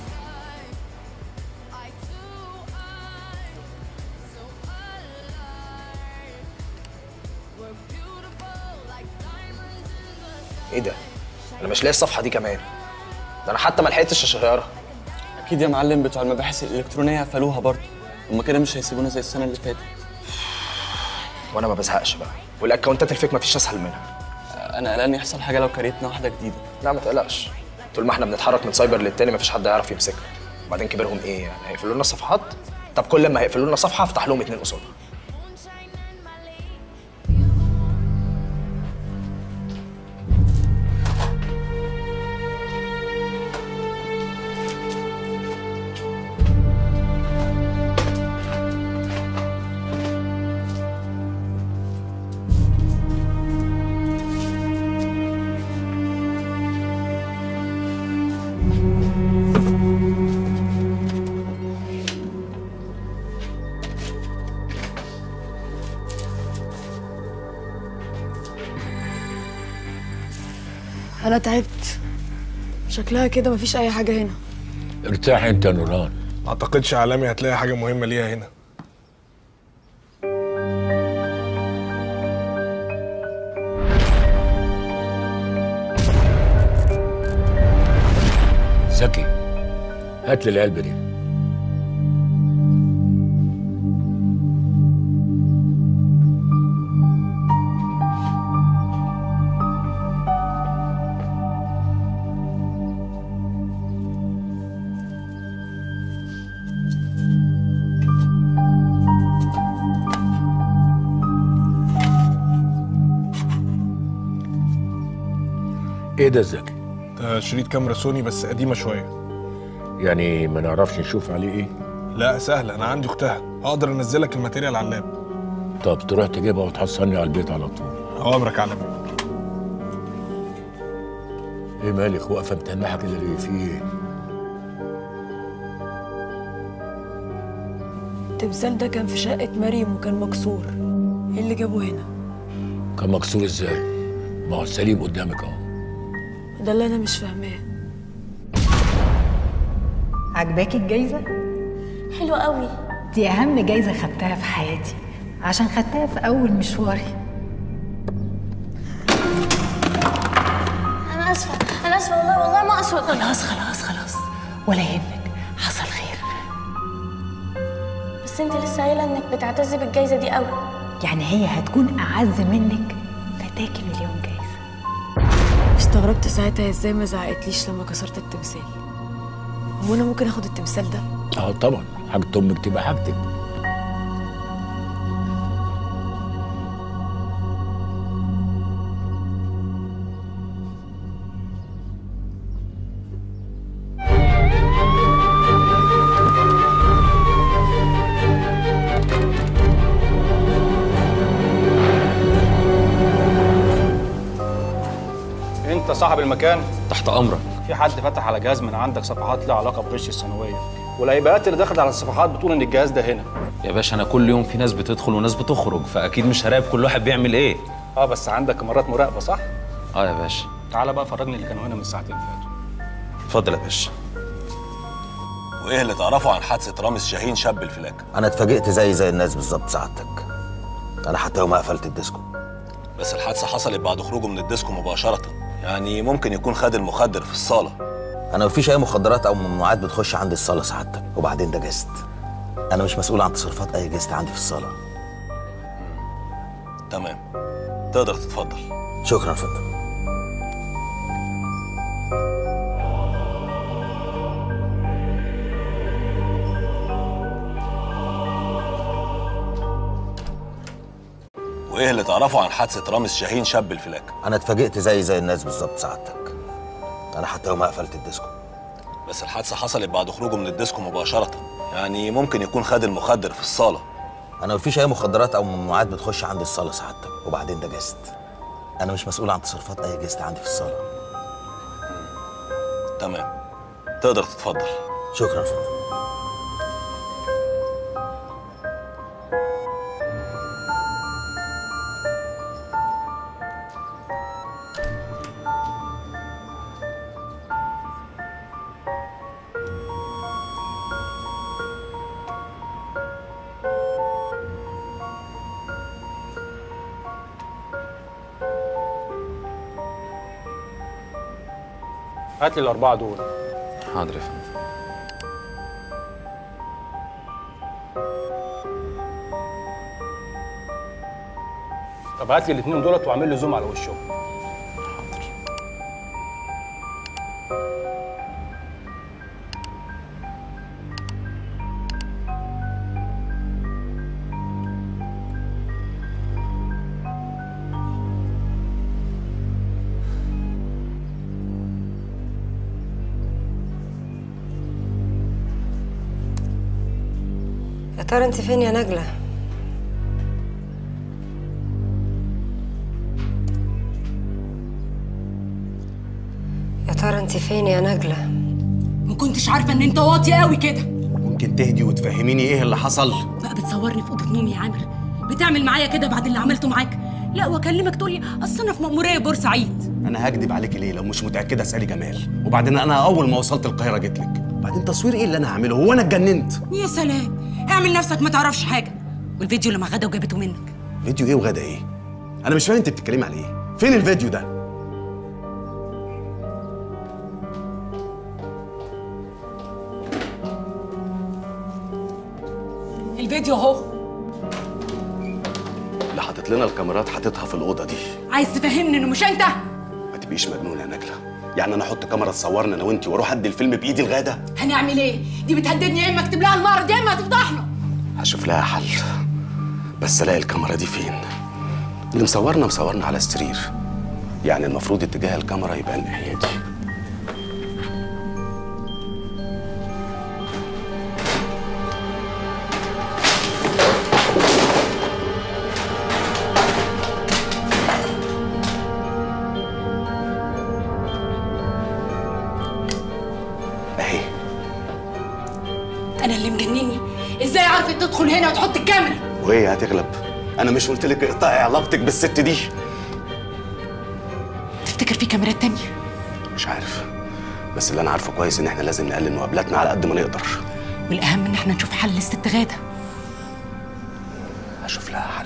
ايه ده؟ انا مش لاقي الصفحه دي كمان ده انا حتى ما لحقتش اشهرها اكيد يا معلم بتوع المباحث الالكترونيه قفلوها برضه هما كده مش هيسيبونا زي السنه اللي فاتت وانا ما بزهقش بقى والاكونتات الفيك مفيش اسهل منها انا قلقان يحصل حاجه لو كريتنا واحده جديده لا ما تقلقش طول ما احنا بنتحرك من سايبر للتاني مفيش حد هيعرف يمسكنا وبعدين كبرهم ايه يعني هيقفلوا لنا صفحات طب كل ما هيقفلوا لنا صفحه افتح لهم اتنين قصادها انا تعبت شكلها كده مفيش اي حاجه هنا ارتاح انت يا نوران ما اعتقدش عالمي هتلاقي حاجه مهمه ليها هنا زكي هات لي العلبه دي ايه ده زكي ده شريط كاميرا سوني بس قديمه شويه يعني ما نعرفش نشوف عليه ايه لا سهل انا عندي اختها اقدر انزلك الماتيريال على اللاب طب تروح تجيبها وتحصلني على البيت على طول اوامرك على ايه مالك واقفه متنحه كده ليه في ايه التمثال ده كان في شقه مريم وكان مكسور ايه اللي جابه هنا كان مكسور ازاي ما هو سليم قدامك اهو ده اللي انا مش فاهماه عجباكي الجايزة؟ حلوة قوي دي أهم جايزة خدتها في حياتي عشان خدتها في أول مشواري انا اسفة انا اسفة والله والله ما اقصد خلاص خلاص خلاص ولا يهمك حصل خير بس انت لسه قايلة انك بتعتز بالجايزة دي قوي يعني هي هتكون أعز منك فداكي مليون جايزة استغربت ساعتها ازاي ما زعقتليش لما كسرت التمثال هو انا ممكن اخد التمثال ده اه طبعا حاجه امك تبقى حاجتك انت صاحب المكان تحت امرك في حد فتح على جهاز من عندك صفحات لها علاقه بغش الثانويه والايباءات اللي دخلت على الصفحات بتقول ان الجهاز ده هنا يا باشا انا كل يوم في ناس بتدخل وناس بتخرج فاكيد مش هراقب كل واحد بيعمل ايه اه بس عندك كاميرات مراقبه صح اه يا باشا تعالى بقى فرجني اللي كانوا هنا من ساعتين فاتوا اتفضل يا باشا وايه اللي تعرفه عن حادثه رامز شاهين شاب الفلاك انا اتفاجئت زي زي الناس بالظبط سعادتك انا حتى يوم ما قفلت الديسكو بس الحادثه حصلت بعد خروجه من الديسكو مباشره يعني ممكن يكون خد المخدر في الصاله انا مفيش اي مخدرات او ممنوعات بتخش عندي الصاله سعادتك وبعدين ده جست انا مش مسؤول عن تصرفات اي جست عندي في الصاله تمام تقدر تتفضل شكرا يا فندم وايه اللي تعرفه عن حادثه رامز شاهين شاب الفلاك انا اتفاجئت زي زي الناس بالظبط سعادتك انا حتى يوم ما قفلت الديسكو بس الحادثه حصلت بعد خروجه من الديسكو مباشره يعني ممكن يكون خد المخدر في الصاله انا مفيش اي مخدرات او ممنوعات بتخش عندي الصاله سعادتك وبعدين ده جست انا مش مسؤول عن تصرفات اي جست عندي في الصاله تمام تقدر تتفضل شكرا يا فندم هات لي الاربعه دول حاضر يا فندم طب هات لي الاثنين دولت واعمل لي زوم على وشهم يا ترى انت فين يا نجلة؟ يا ترى انت فين يا نجلة؟ ما كنتش عارفه ان انت واطي قوي كده ممكن تهدي وتفهميني ايه اللي حصل بقى بتصورني في اوضه نومي يا عامر بتعمل معايا كده بعد اللي عملته معاك لا واكلمك تقولي اصل انا في مأمورية بورسعيد انا هكدب عليكي ليه لو مش متاكده اسالي جمال وبعدين انا اول ما وصلت القاهره جيت لك بعدين تصوير ايه اللي انا هعمله هو انا اتجننت يا سلام اعمل نفسك ما تعرفش حاجه والفيديو اللي مع غدا وجابته منك فيديو ايه وغدا ايه انا مش فاهم انت بتتكلمي على ايه فين الفيديو ده الفيديو اهو اللي حاطط لنا الكاميرات حاططها في الاوضه دي عايز تفهمني انه مش انت ما تبقيش مجنونه يا نجله يعني انا احط كاميرا تصورنا انا وانت واروح ادي الفيلم بايدي الغدا هنعمل ايه دي بتهددني يا اما اكتب لها المرض يا اما هتفضحنا هشوف لها حل بس الاقي الكاميرا دي فين اللي مصورنا مصورنا على السرير يعني المفروض اتجاه الكاميرا يبقى الناحيه دي اهي انا اللي مجنني ازاي عرفت تدخل هنا وتحط الكاميرا وايه هتغلب انا مش قلت لك اقطعي علاقتك بالست دي تفتكر في كاميرات تانية مش عارف بس اللي انا عارفه كويس ان احنا لازم نقلل مقابلاتنا على قد ما نقدر والاهم ان احنا نشوف حل للست غاده هشوف لها حل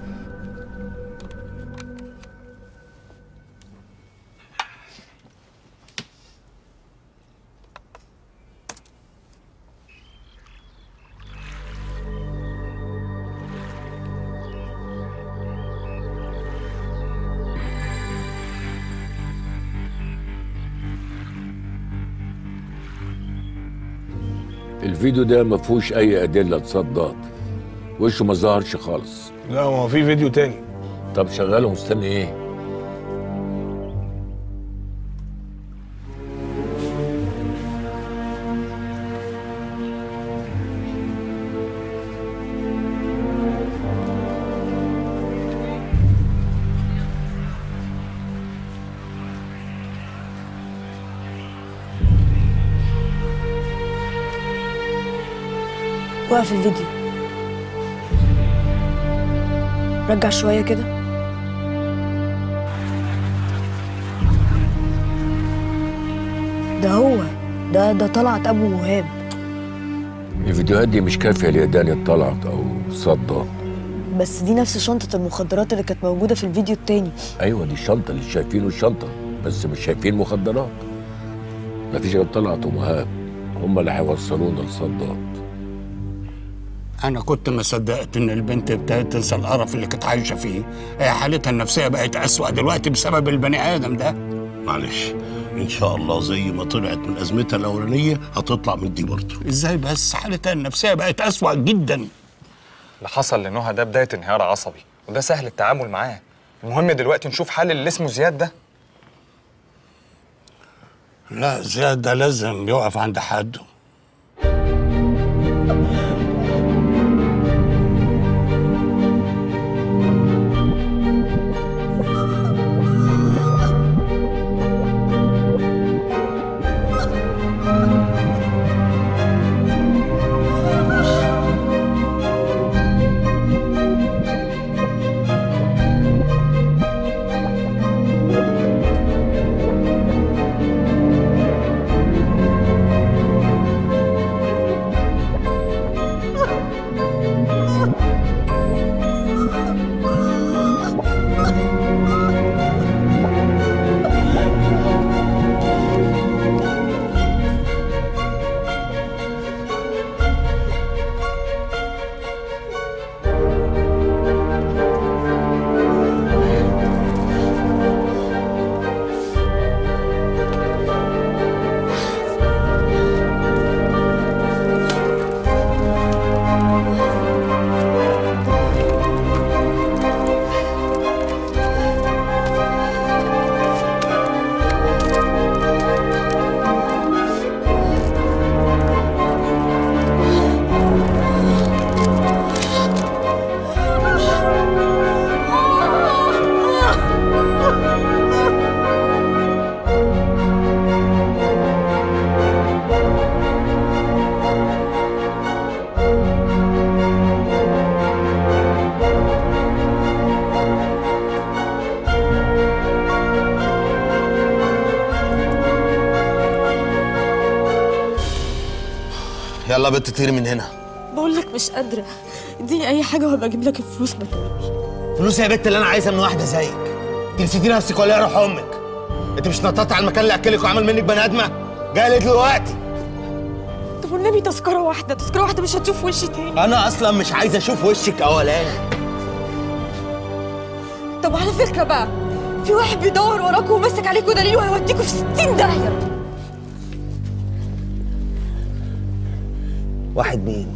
الفيديو ده ما فيهوش اي ادله تصدق وشه ما ظهرش خالص لا هو في فيديو تاني طب شغاله مستني ايه وقف الفيديو رجع شوية كده ده هو ده ده طلعت أبو مهاب الفيديوهات دي مش كافيه لإدانة طلعت او صدى بس دي نفس شنطة المخدرات اللي كانت موجودة في الفيديو التاني ايوه دي الشنطه اللي شايفينه الشنطه بس مش شايفين مخدرات مفيش غير طلعت ومهاب هم اللي هيوصلونا لصداد انا كنت ما صدقت ان البنت ابتدت تنسى القرف اللي كانت عايشه فيه هي حالتها النفسيه بقت اسوأ دلوقتي بسبب البني ادم ده معلش ان شاء الله زي ما طلعت من ازمتها الاولانيه هتطلع من دي برضه ازاي بس حالتها النفسيه بقت اسوأ جدا اللي حصل لنهى ده بدايه انهيار عصبي وده سهل التعامل معاه المهم دلوقتي نشوف حل اللي اسمه زياد ده لا زياد ده لازم يقف عند حده يلا بنت طيري من هنا بقول لك مش قادرة اديني أي حاجة وهبقى أجيب لك الفلوس بتوعي فلوس يا بنت اللي انا عايزها من واحده زيك انت نسيتي نفسك ولا إيه يا روح امك انت مش نططت على المكان اللي اكلك وعمل منك بني ادمه جاي لي دلوقتي طب والنبي تذكرة واحدة تذكرة واحدة مش هتشوف وشي تاني انا اصلا مش عايز اشوف وشك اولاني طب على فكرة بقى في واحد بيدور وراكوا ومسك عليكوا دليل وهيوديكوا في 60 داهية واحد مين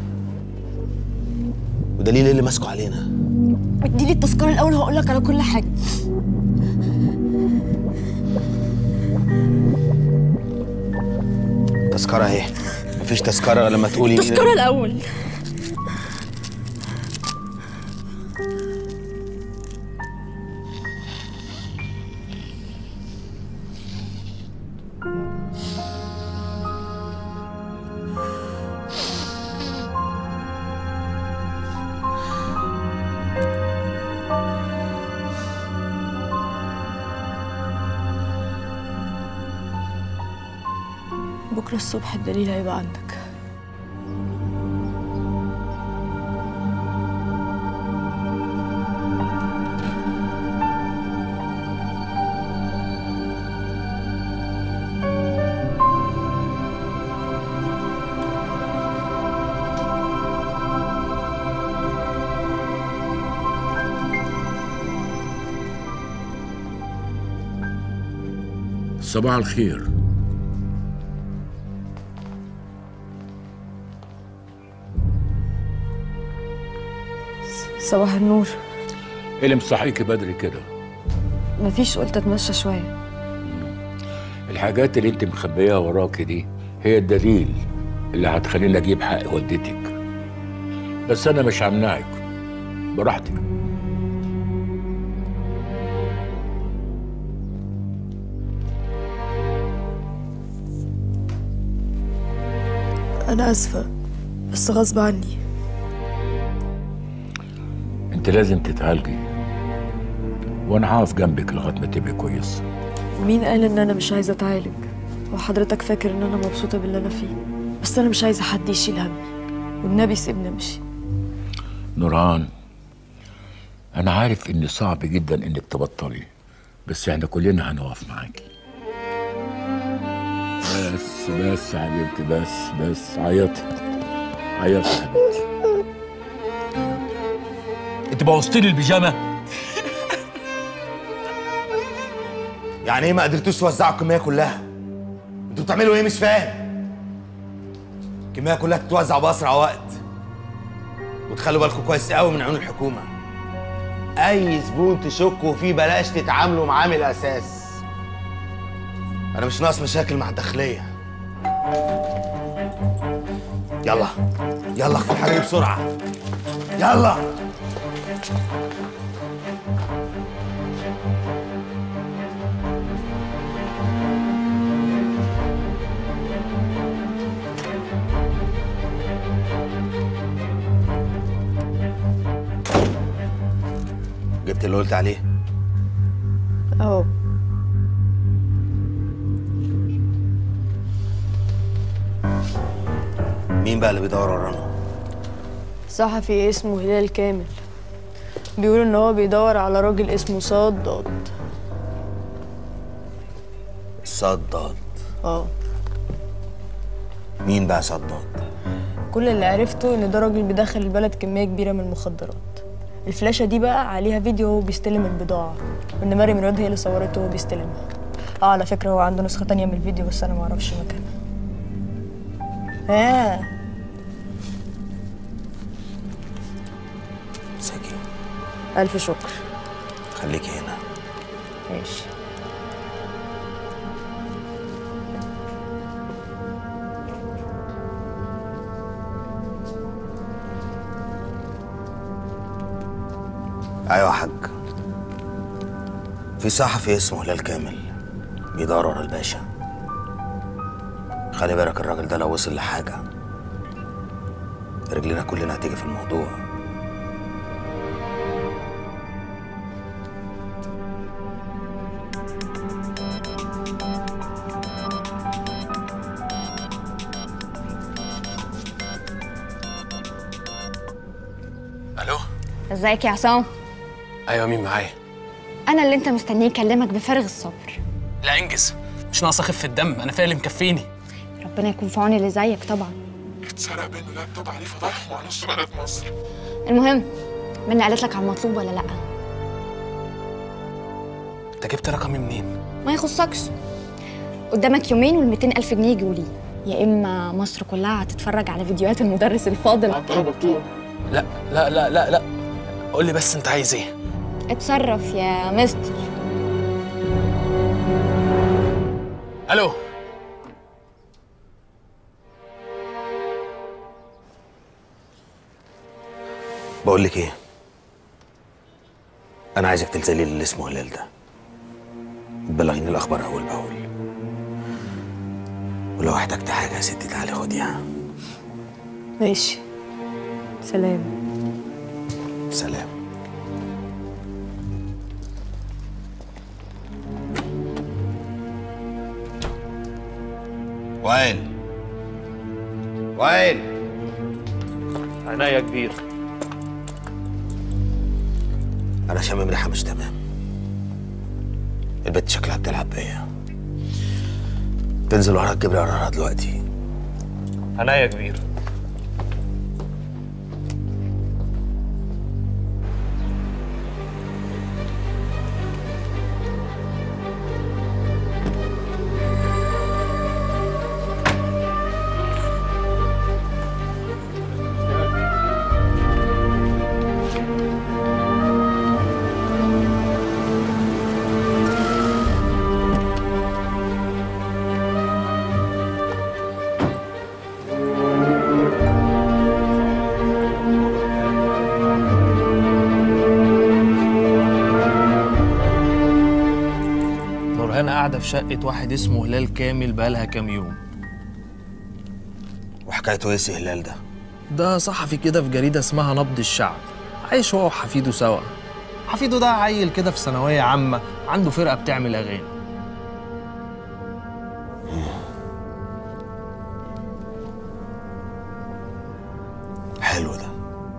ودليل إيه اللي ماسكه علينا اديني التذكرة الأول هقول لك على كل حاجة تذكره اهي مفيش تذكره غير لما تقولي التذكرة الأول بكرة الصبح الدليل هيبقى عندك صباح الخير صباح النور ايه اللي مصحيكي بدري كده مفيش قلت اتمشى شوية الحاجات اللي انت مخبيها وراكي دي هي الدليل اللي هتخليني اجيب حق والدتك بس انا مش همنعك براحتك أنا آسفة بس غصب عني انت لازم تتعالجي وانا هقف جنبك لغايه ما تبقي كويسه ومين قال ان انا مش عايزه اتعالج وحضرتك فاكر ان انا مبسوطه باللي انا فيه بس انا مش عايزه حد يشيل همي والنبي سيبني امشي نوران انا عارف ان صعب جدا انك تبطلي بس احنا كلنا هنقف معاكي بس بس يا حبيبتي بس بس عيطي عيطي يا حبيبتي انت بوظتي لي البيجامه يعني ايه ما قدرتوش توزعوا الكميه كلها انتوا بتعملوا ايه مش فاهم الكميه كلها تتوزع باسرع وقت وتخلوا بالكم كويس قوي من عيون الحكومه اي زبون تشكوا فيه بلاش تتعاملوا معاه من الاساس انا مش ناقص مشاكل مع الداخليه يلا يلا اخفوا الحاجه دي بسرعه يلا جبت اللي قلت عليه اهو مين بقى اللي بيدور ورانا صحفي اسمه هلال كامل بيقول ان هو بيدور على راجل اسمه صداد صداد اه مين بقى صداد كل اللي عرفته ان ده راجل بيدخل البلد كميه كبيره من المخدرات الفلاشه دي بقى عليها فيديو وهو بيستلم البضاعه وان مريم رياض هي اللي صورته وهو بيستلمها اه على فكره هو عنده نسخه تانية من الفيديو بس انا معرفش مكانها اه ساكي الف شكر خليكي هنا ماشي ايوه يا حاج في صحفي اسمه هلال كامل بيدور ورا الباشا خلي بالك الراجل ده لو وصل لحاجه رجلنا كلنا هتيجي في الموضوع الو ازيك يا عصام ايوه مين معايا انا اللي انت مستنيه يكلمك بفارغ الصبر لا انجز مش ناقص اخف الدم انا فيا اللي مكفيني ربنا يكون في عون اللي زيك طبعا اتسرق منه لابتوب عليه فضحه على نص بلد مصر المهم منى قالت لك على المطلوب ولا لا انت جبت رقمي منين ما يخصكش قدامك يومين وال 200 الف جنيه يجوا لي يا اما مصر كلها هتتفرج على فيديوهات المدرس الفاضل لا لا لا لا لا قول لي بس انت عايز ايه اتصرف يا مستر الو بقول لك ايه انا عايزك تلزلي اللي اسمه هلال ده تبلغيني الاخبار اول باول ولو احتجت حاجه يا ستي تعالي خديها ماشي سلام سلام وائل وائل عناية كبير انا شامم ريحه مش تمام البت شكلها بتلعب بيا تنزل وراها تجيب لي قرارها دلوقتي عناية كبير نورهان قاعده في شقه واحد اسمه هلال كامل بقالها كام يوم وحكايته ايه سي هلال ده ده صحفي كده في جريدة اسمها نبض الشعب عايش هو وحفيده سوا حفيده ده عيل كده في ثانوية عامة عنده فرقة بتعمل أغاني حلو ده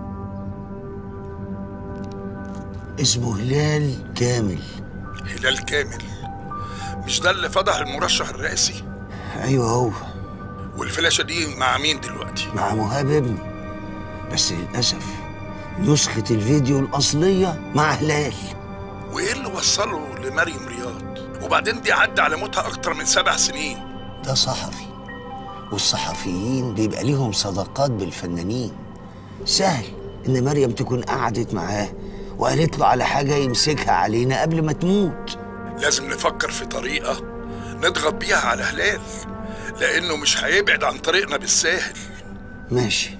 اسمه هلال كامل هلال كامل مش ده اللي فضح المرشح الرئاسي ايوه هو والفلاشة دي مع مين دلوقتي مع مهاب ابنه بس للأسف نسخة الفيديو الأصلية مع هلال وايه اللي وصله لمريم رياض وبعدين دي عدى على موتها اكتر من سبع سنين ده صحفي والصحفيين بيبقى ليهم صداقات بالفنانين سهل إن مريم تكون قعدت معاه وقالت له على حاجة يمسكها علينا قبل ما تموت لازم نفكر في طريقة نضغط بيها على هلال لانه مش هيبعد عن طريقنا بالساهل ماشي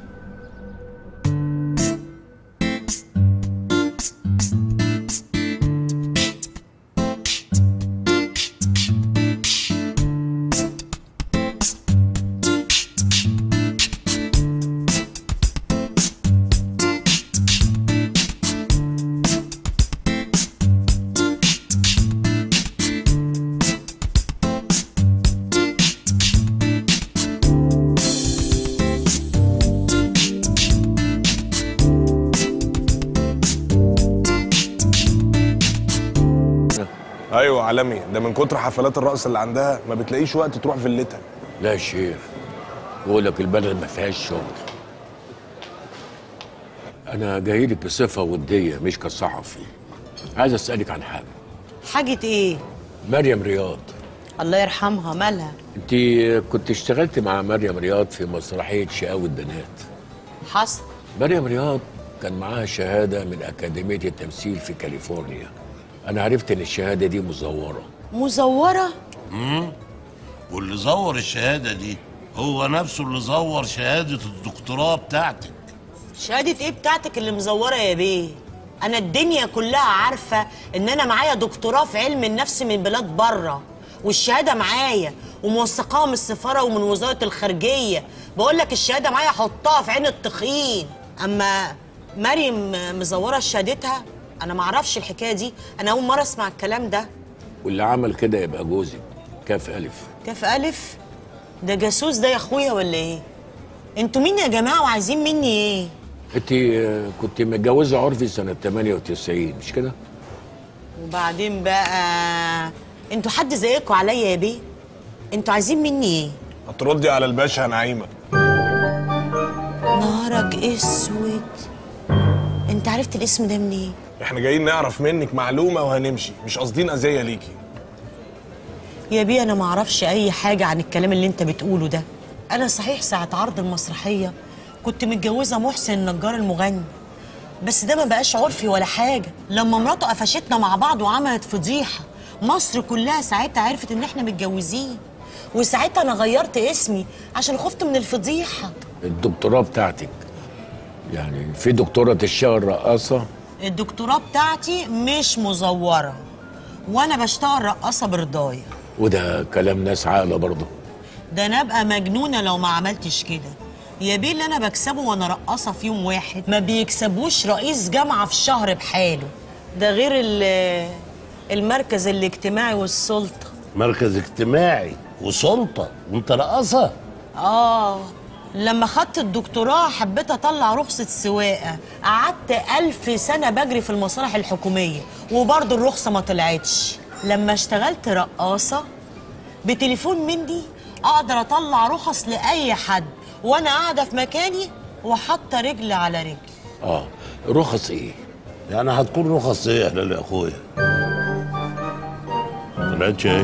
ايوه عالمي ده من كتر حفلات الرقص اللي عندها ما بتلاقيش وقت تروح فيلتها لا يا شيخ بقول لك البلد ما فيهاش شغل انا جاي لك بصفه وديه مش كصحفي عايز اسالك عن حاجه حاجة ايه؟ مريم رياض الله يرحمها مالها؟ انت كنت اشتغلت مع مريم رياض في مسرحيه شقاوة البنات حصل مريم رياض كان معاها شهاده من اكاديميه التمثيل في كاليفورنيا انا عرفت ان الشهاده دي مزوره مزورة؟ امم واللي زور الشهادة دي هو نفسه اللي زور شهادة الدكتوراه بتاعتك شهادة ايه بتاعتك اللي مزورة يا بيه؟ أنا الدنيا كلها عارفة إن أنا معايا دكتوراه في علم النفس من بلاد بره والشهادة معايا وموثقاها من السفارة ومن وزارة الخارجية بقول لك الشهادة معايا حطها في عين التخين أما مريم مزورة شهادتها أنا معرفش الحكاية دي أنا أول مرة أسمع الكلام ده واللي عمل كده يبقى جوزك كاف الف كاف ألف ده جاسوس ده يا أخويا ولا إيه؟ انتوا مين يا جماعة وعايزين مني إيه؟ انت آه، كنت متجوزه عرفي سنه 98 مش كده وبعدين بقى انتوا حد زيكوا عليا يا بيه انتوا عايزين مني ايه هتردي على الباشا يا نعيمه نهارك اسود انت عرفت الاسم ده منين احنا جايين نعرف منك معلومه وهنمشي مش قاصدين اذيه ليكي يا بيه انا ما اعرفش اي حاجه عن الكلام اللي انت بتقوله ده انا صحيح ساعه عرض المسرحيه كنت متجوزه محسن النجار المغني بس ده ما بقاش عرفي ولا حاجه لما مراته قفشتنا مع بعض وعملت فضيحه مصر كلها ساعتها عرفت ان احنا متجوزين وساعتها انا غيرت اسمي عشان خفت من الفضيحه الدكتوراه بتاعتك يعني في دكتوره تشتغل رقاصه الدكتوراه بتاعتي مش مزوره وانا بشتغل رقاصه برضايا وده كلام ناس عاقله برضه ده انا ابقى مجنونه لو ما عملتش كده يا بيه اللي انا بكسبه وانا رقاصه في يوم واحد ما بيكسبوش رئيس جامعه في شهر بحاله ده غير ال- المركز الاجتماعي والسلطه مركز اجتماعي وسلطة وانت رقاصة اه لما خدت الدكتوراه حبيت اطلع رخصه سواقه قعدت ألف سنه بجري في المصالح الحكوميه وبرضه الرخصه ما طلعتش لما اشتغلت رقاصه بتليفون مني اقدر اطلع رخص لاي حد وانا قاعده في مكاني وحاطه رجل على رجل اه رخص ايه يعني هتكون رخص ايه يا اخويا طلعتش هي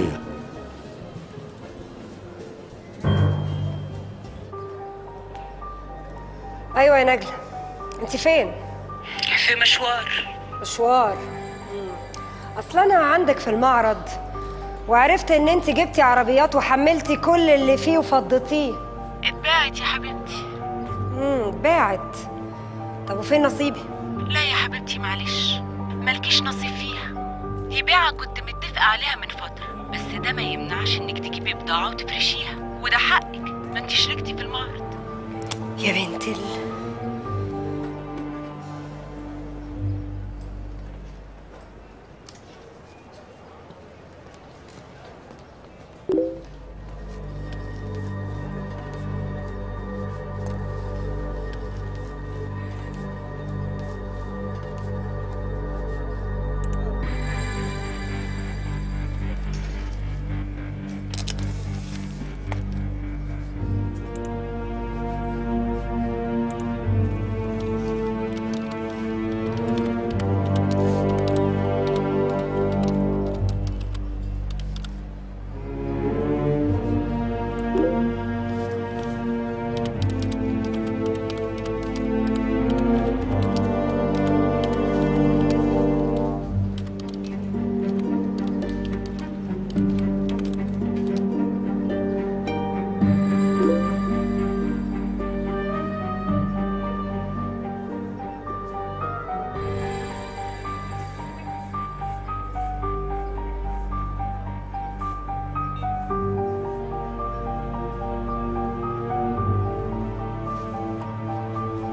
ايوه يا نجلة انت فين في مشوار مشوار مم. اصل انا عندك في المعرض وعرفت ان انت جبتي عربيات وحملتي كل اللي فيه وفضيتيه اتباعت يا حبيبتي امم باعت طب وفين نصيبي لا يا حبيبتي معلش مالكيش نصيب فيها دي بيعة كنت متفقة عليها من فترة بس ده ما يمنعش انك تجيبي بضاعة وتفرشيها وده حقك ما انت شاركتي في المعرض يا بنت ال...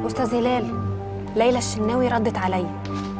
استاذ هلال ليلى الشناوي ردت عليا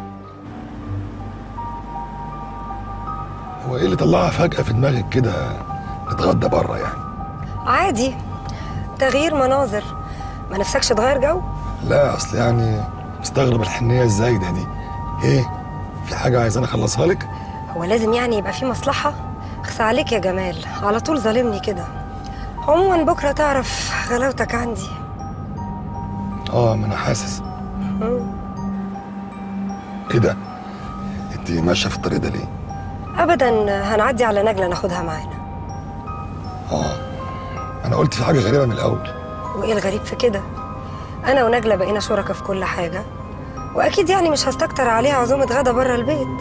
هو ايه اللي طلعها فجأة في دماغك كده نتغدى بره يعني عادي تغيير مناظر ما نفسكش تغير جو لا اصل يعني مستغرب الحنية الزايدة دي ايه في حاجة عايزاني اخلصها لك هو لازم يعني يبقى في مصلحة اخسى عليك يا جمال على طول ظالمني كده عموما بكرة تعرف غلاوتك عندي اه ما انا حاسس مم. ايه ده انت ماشية في الطريق ده ليه ابدا هنعدي على نجلة ناخدها معانا اه انا قلت في حاجة غريبة من الاول وايه الغريب في كده انا ونجلة بقينا شركاء في كل حاجة واكيد يعني مش هستكتر عليها عزومة غدا بره البيت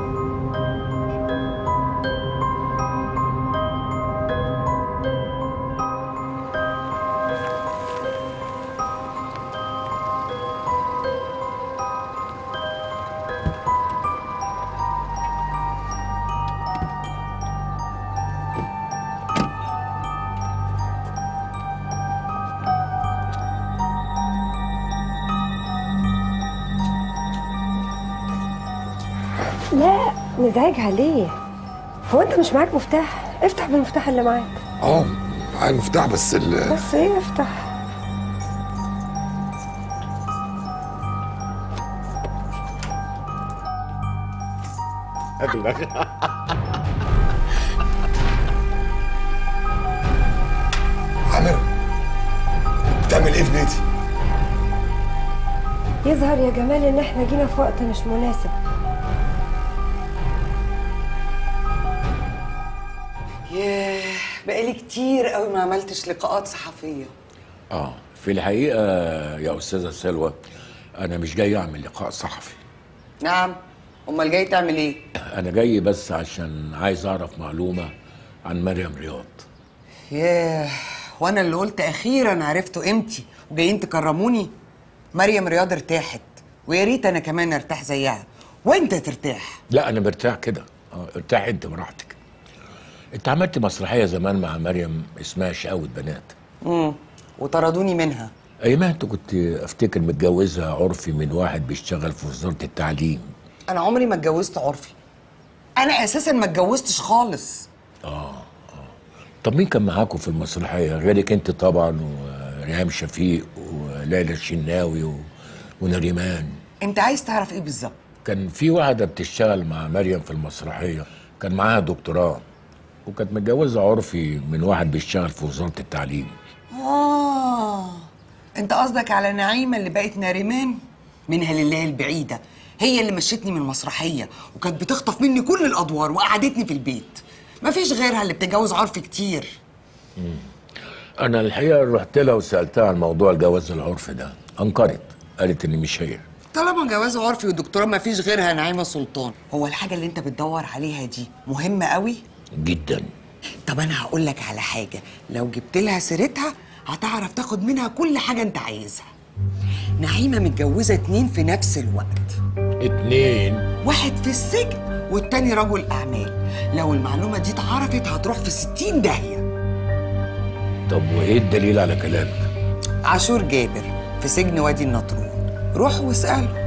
لا مزعجها ليه هو انت مش معاك مفتاح افتح بالمفتاح اللي معاك اه معايا المفتاح بس ال بس ايه افتح عامر بتعمل ايه في بيتي يظهر يا جمال ان احنا جينا في وقت مش مناسب ياه بقالي كتير قوي ما عملتش لقاءات صحفيه اه في الحقيقه يا استاذه سلوى انا مش جاي اعمل لقاء صحفي نعم امال جاي تعمل ايه انا جاي بس عشان عايز اعرف معلومه عن مريم رياض ياه وانا اللي قلت اخيرا عرفتوا قيمتي وجايين تكرموني مريم رياض ارتاحت ويا ريت انا كمان ارتاح زيها وانت ترتاح لا انا مرتاح كده اه ارتاح انت براحتك انت عملت مسرحيه زمان مع مريم اسمها شقاوة بنات امم وطردوني منها ايامها انت كنت افتكر متجوزها عرفي من واحد بيشتغل في وزاره التعليم انا عمري ما اتجوزت عرفي انا اساسا ما اتجوزتش خالص طب مين كان معاكم في المسرحيه غيرك انت طبعا وريهام شفيق وليلى الشناوي و... ونريمان انت عايز تعرف ايه بالظبط كان في واحده بتشتغل مع مريم في المسرحيه كان معاها دكتوراه وكانت متجوزه عرفي من واحد بيشتغل في وزاره التعليم اه انت قصدك على نعيمه اللي بقت ناريمان منها لله البعيده هي اللي مشيتني من المسرحيه وكانت بتخطف مني كل الادوار وقعدتني في البيت مفيش غيرها اللي بتتجوز عرفي كتير انا الحقيقه رحت لها وسالتها عن موضوع الجواز العرفي ده انكرت قالت ان مش هي طالما جواز عرفي ودكتوراه مفيش غيرها نعيمه سلطان هو الحاجه اللي انت بتدور عليها دي مهمه قوي جدا طب انا هقول لك على حاجه لو جبت لها سيرتها هتعرف تاخد منها كل حاجه انت عايزها نعيمه متجوزه اتنين في نفس الوقت اتنين واحد في السجن والتاني رجل اعمال لو المعلومه دي اتعرفت هتروح في ستين داهيه طب وايه الدليل على كلامك عاشور جابر في سجن وادي النطرون روح واساله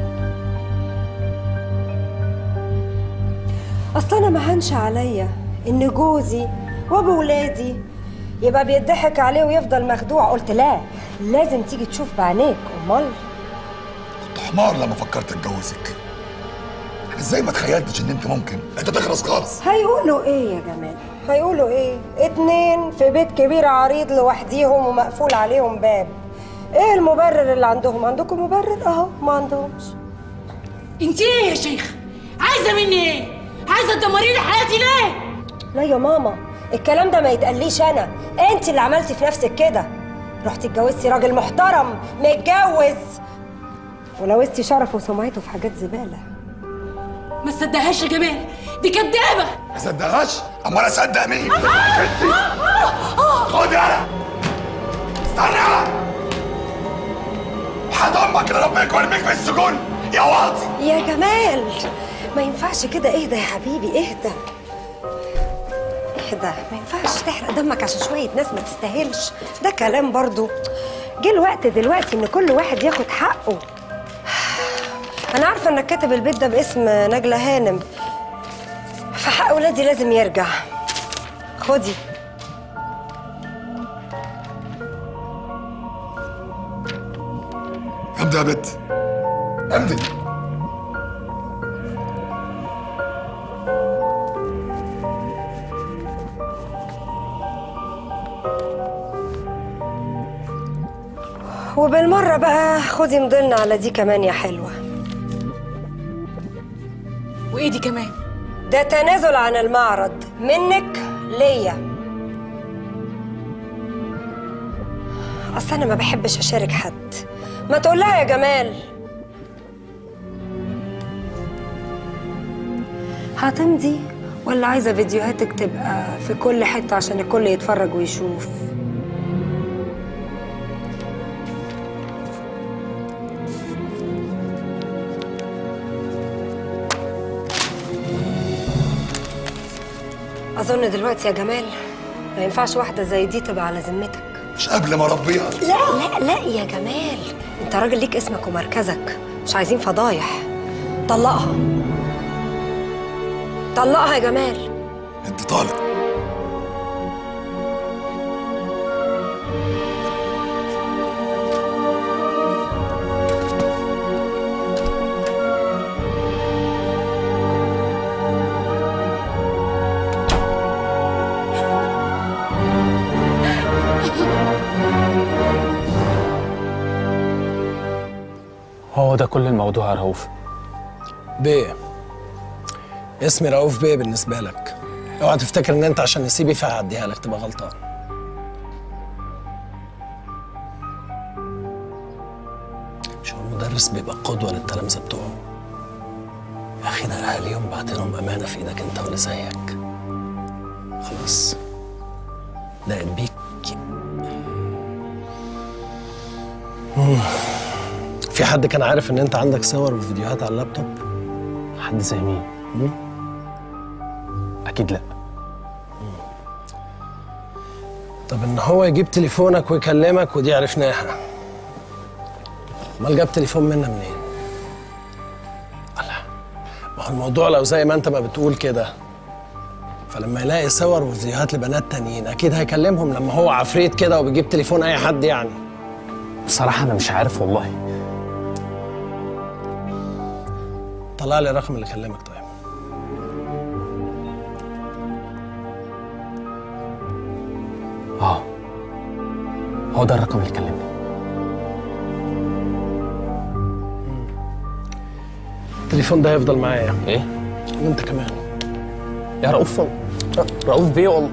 اصل انا ما هنش عليا ان جوزي وابو ولادي يبقى بيضحك عليه ويفضل مخدوع قلت لا لازم تيجي تشوف بعينيك امال كنت حمار لما فكرت اتجوزك انا ازاي ما تخيلتش ان انت ممكن انت تخلص خالص هيقولوا ايه يا جمال هيقولوا ايه اتنين في بيت كبير عريض لوحديهم ومقفول عليهم باب ايه المبرر اللي عندهم عندكم مبرر اهو ما عندهمش انت ايه يا شيخ عايزه مني ايه عايزه تدمري لي حياتي ليه لا يا ماما الكلام ده ما يتقاليش انا انت اللي عملتي في نفسك كده رحتي اتجوزتي راجل محترم متجوز ولوثتي شرفه وسمعته في حاجات زباله ما تصدقهاش يا جمال دي كدابه ما صدقهاش امال اصدق مين خد يالا استنى يالا وحد امك اللي ربنا يكرمك في السجون يا واطي يا جمال ما ينفعش كده اهدى يا حبيبي اهدى اهدى ما ينفعش تحرق دمك عشان شويه ناس ما تستاهلش ده كلام برضو جه الوقت دلوقتي ان كل واحد ياخد حقه انا عارفه انك كاتب البيت ده باسم نجله هانم فحق ولادي لازم يرجع خدي امضي يا بت امضي وبالمره بقى خدي مضلنا على دي كمان يا حلوه وايه دي كمان ده تنازل عن المعرض منك ليا اصل انا ما بحبش اشارك حد ما تقولها يا جمال هتمضي ولا عايزه فيديوهاتك تبقى في كل حته عشان الكل يتفرج ويشوف اظن دلوقتي يا جمال ما ينفعش واحده زي دي تبقى على ذمتك مش قبل ما اربيها لا لا لا يا جمال انت راجل ليك اسمك ومركزك مش عايزين فضايح طلقها طلقها يا جمال انت طالق هو ده كل الموضوع يا رؤوف بيه اسمي رؤوف بيه بالنسبة لك اوعى تفتكر ان انت عشان نسيبي فهعديها لك تبقى غلطان مش هو المدرس بيبقى قدوة للتلامذة بتوعه يا اخي ده اهاليهم بعتلهم امانة في ايدك انت واللي زيك خلاص لقيت بيك مم. في حد كان عارف ان انت عندك صور وفيديوهات على اللابتوب حد زي مين اكيد لا طب ان هو يجيب تليفونك ويكلمك ودي عرفناها امال جاب تليفون منا منين الله ما هو الموضوع لو زي ما انت ما بتقول كده فلما يلاقي صور وفيديوهات لبنات تانيين اكيد هيكلمهم لما هو عفريت كده وبيجيب تليفون اي حد يعني بصراحه انا مش عارف والله طلع لي الرقم اللي كلمك طيب اه هو ده الرقم اللي كلمني التليفون ده هيفضل معايا ايه وانت كمان يا رؤوف رؤوف بيه والله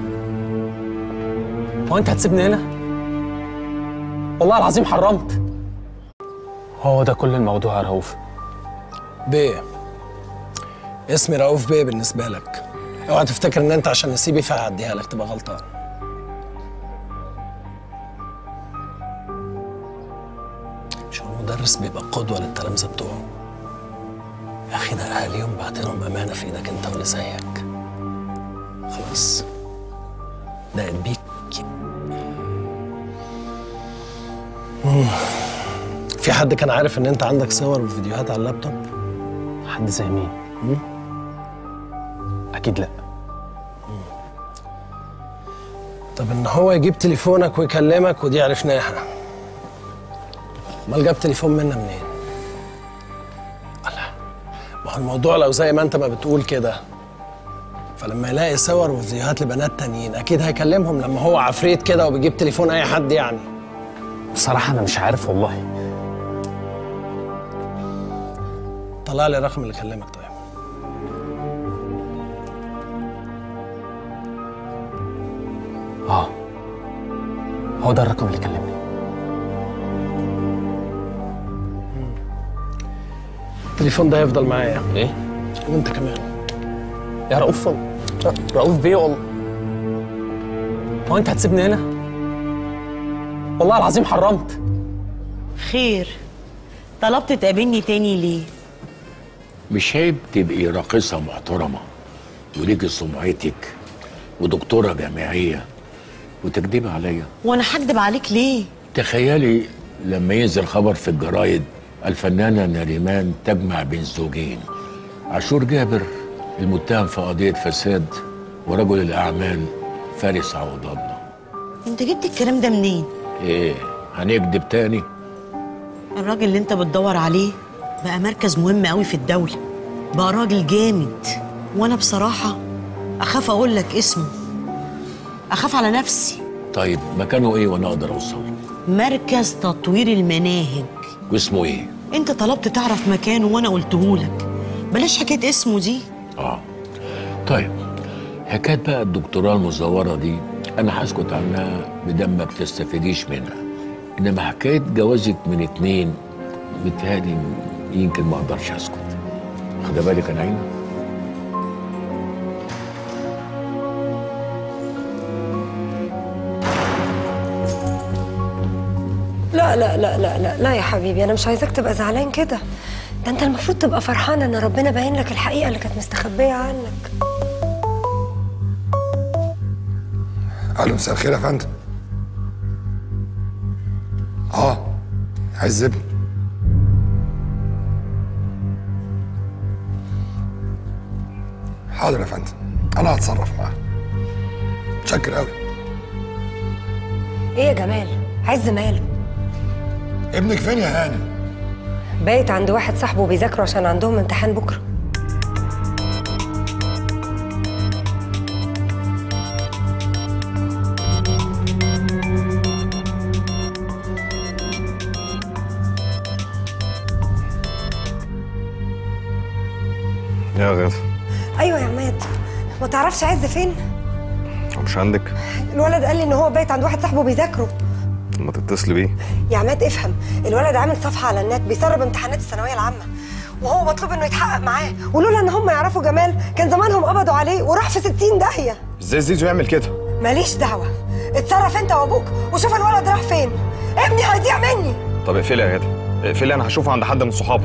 هو انت هتسيبني هنا والله العظيم حرمت هو ده كل الموضوع يا رؤوف بيه اسمي رؤوف بيه بالنسبة لك اوعى تفتكر ان انت عشان نسيبي فهعديها لك تبقى غلطان مش هو المدرس بيبقى قدوة للتلامذة بتوعه يا اخي ده اهاليهم بعتلهم امانة في ايدك انت واللي زيك خلاص لقيت بيك مم. في حد كان عارف ان انت عندك صور وفيديوهات على اللابتوب حد زي مين اكيد لا طب ان هو يجيب تليفونك ويكلمك ودي عرفناها امال جاب تليفون منا منين الله ما هو الموضوع لو زي ما انت ما بتقول كده فلما يلاقي صور وفيديوهات لبنات تانيين اكيد هيكلمهم لما هو عفريت كده وبيجيب تليفون اي حد يعني بصراحه انا مش عارف والله طلع لي الرقم اللي كلمك طيب اه هو ده الرقم اللي كلمني التليفون ده هيفضل معايا ايه وانت كمان يا رؤوف رؤوف بيه والله هو انت هتسيبني هنا والله العظيم حرمت خير طلبت تقابلني تاني ليه مش عيب تبقي راقصة محترمة وليكي سمعتك ودكتورة جامعية وتكدبي عليا وانا هكدب عليك ليه تخيلي لما ينزل خبر في الجرايد الفنانة نريمان تجمع بين زوجين عاشور جابر المتهم في قضية فساد ورجل الأعمال فارس عوض الله انت جبت الكلام ده منين إيه هنكذب تاني الراجل اللي انت بتدور عليه بقى مركز مهم قوي في الدولة بقى راجل جامد وانا بصراحة اخاف اقول لك اسمه اخاف على نفسي طيب مكانه إيه وأنا أقدر أوصل مركز تطوير المناهج واسمه إيه انت طلبت تعرف مكانه وانا قلتهولك بلاش حكاية اسمه دي آه طيب حكاية بقى الدكتوراه المزورة دي أنا هسكت عنها بدم ما بتستفيديش منها إنما حكاية جوازك من اتنين بتهيألي يمكن ما أقدرش أسكت خد بالك يا نعيم لا لا لا لا لا لا يا حبيبي انا مش عايزاك تبقى زعلان كده ده انت المفروض تبقى فرحان ان ربنا باين لك الحقيقه اللي كانت مستخبيه عنك الو مساء الخير يا فندم اه عايز ابني حاضر يا فندم انا هتصرف معاه متشكر قوي ايه يا جمال عز ماله ابنك فين يا هانم بايت عند واحد صاحبه بيذاكروا عشان عندهم امتحان بكره يا غدا ايوه يا عماد ما تعرفش عز فين مش عندك الولد قال لي ان هو بايت عند واحد صاحبه بيذاكروا ما تتصلي بيه يا عماد افهم الولد عامل صفحه على النت بيسرب امتحانات الثانويه العامه وهو مطلوب انه يتحقق معاه ولولا ان هم يعرفوا جمال كان زمانهم قبضوا عليه وراح في 60 داهيه ازاي زيزو يعمل كده ماليش دعوه اتصرف انت وابوك وشوف الولد راح فين ابني هيضيع مني طب اقفلي يا غدا اقفلي انا هشوفه عند حد من صحابه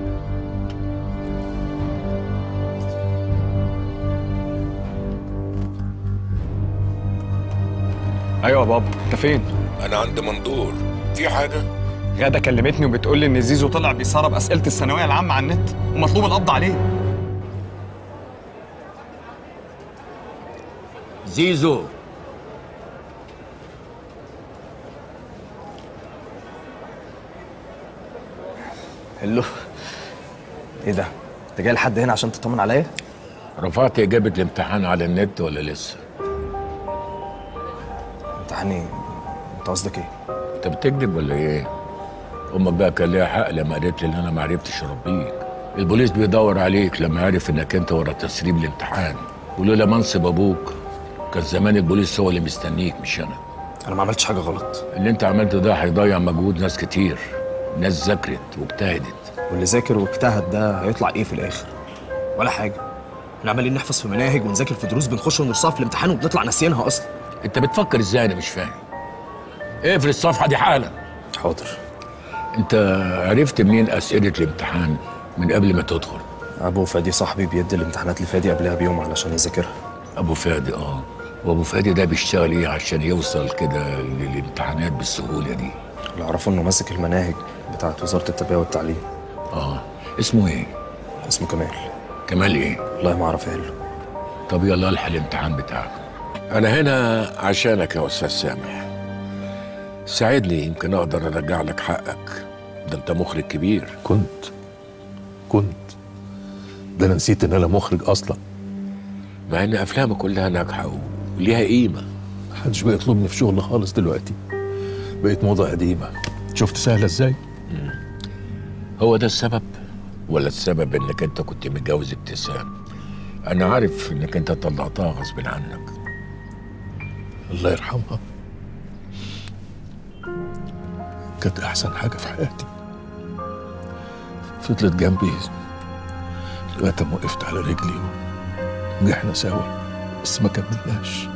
ايوه يا بابا انت فين انا عند مندور في حاجه غدا كلمتني وبتقول لي ان زيزو طلع بيسرب اسئله الثانويه العامه على النت ومطلوب القبض عليه زيزو هلو ايه ده انت جاي لحد هنا عشان تطمن عليا رفعت إجابة الامتحان على النت ولا لسه؟ امتحاني انت قصدك ايه أنت بتكذب ولا إيه؟ أمك بقى كان ليها حق لما قالت لي إن أنا ما عرفتش أربيك البوليس بيدور عليك لما عرف إنك أنت ورا تسريب الامتحان ولولا منصب أبوك كان زمان البوليس هو اللي مستنيك مش أنا انا ما عملتش حاجه غلط اللي أنت عملته ده هيضيع مجهود ناس كتير ناس ذاكرت واجتهدت واللي ذاكر واجتهد ده هيطلع ايه في الاخر ولا حاجه احنا عمالين نحفظ في مناهج ونذاكر في دروس بنخش ونرصها في الامتحان وبنطلع ناسيينها اصلا أنت بتفكر إزاي أنا مش فاهم اقفل الصفحة دي حالا حاضر أنت عرفت منين أسئلة الامتحان من قبل ما تدخل؟ ابو فادي صاحبي بيدي الامتحانات لفادي قبلها بيوم علشان يذاكرها ابو فادي اه وابو فادي ده بيشتغل ايه عشان يوصل كده للامتحانات بالسهوله دي اللي اعرفه انه ماسك المناهج بتاعت وزاره التربيه والتعليم اه اسمه ايه اسمه كمال كمال ايه والله ما اعرف ايه طب يلا الحق الامتحان بتاعك انا هنا عشانك يا استاذ سامح ساعدني يمكن اقدر ارجع لك حقك ده انت مخرج كبير كنت كنت ده انا نسيت ان انا مخرج اصلا مع ان افلامك كلها ناجحه وليها قيمه محدش بيطلبني في شغل خالص دلوقتي بقيت موضة قديمة شفت سهلة ازاي؟ هو ده السبب ولا السبب انك انت كنت متجوز ابتسام انا عارف انك انت طلقتها غصب عنك الله يرحمها كانت احسن حاجة في حياتي فضلت جنبي لغاية ما وقفت على رجلي ونجحنا سوا بس ما كملناش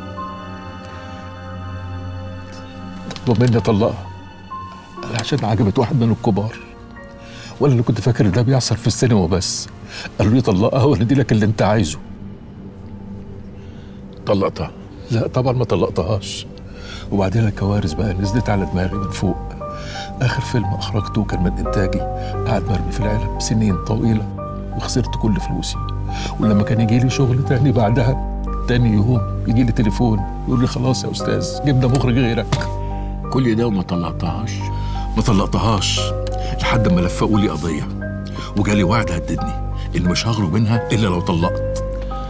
طلبوا مني اطلقها عشان عجبت واحد من الكبار ولا اللي كنت فاكر ده بيحصل في السينما بس قالوا لي طلقها وندي لك اللي انت عايزه طلقتها لا طبعا ما طلقتهاش وبعدين الكوارث بقى نزلت على دماغي من فوق اخر فيلم اخرجته كان من انتاجي قاعد مرمي في العلب سنين طويله وخسرت كل فلوسي ولما كان يجي لي شغل تاني بعدها تاني يوم يجي لي تليفون يقول لي خلاص يا استاذ جبنا مخرج غيرك كل ده وما طلعتهاش ما طلقتهاش لحد ما لفقوا لي قضيه وجالي وعد هددني ان مش هخرج منها الا لو طلقت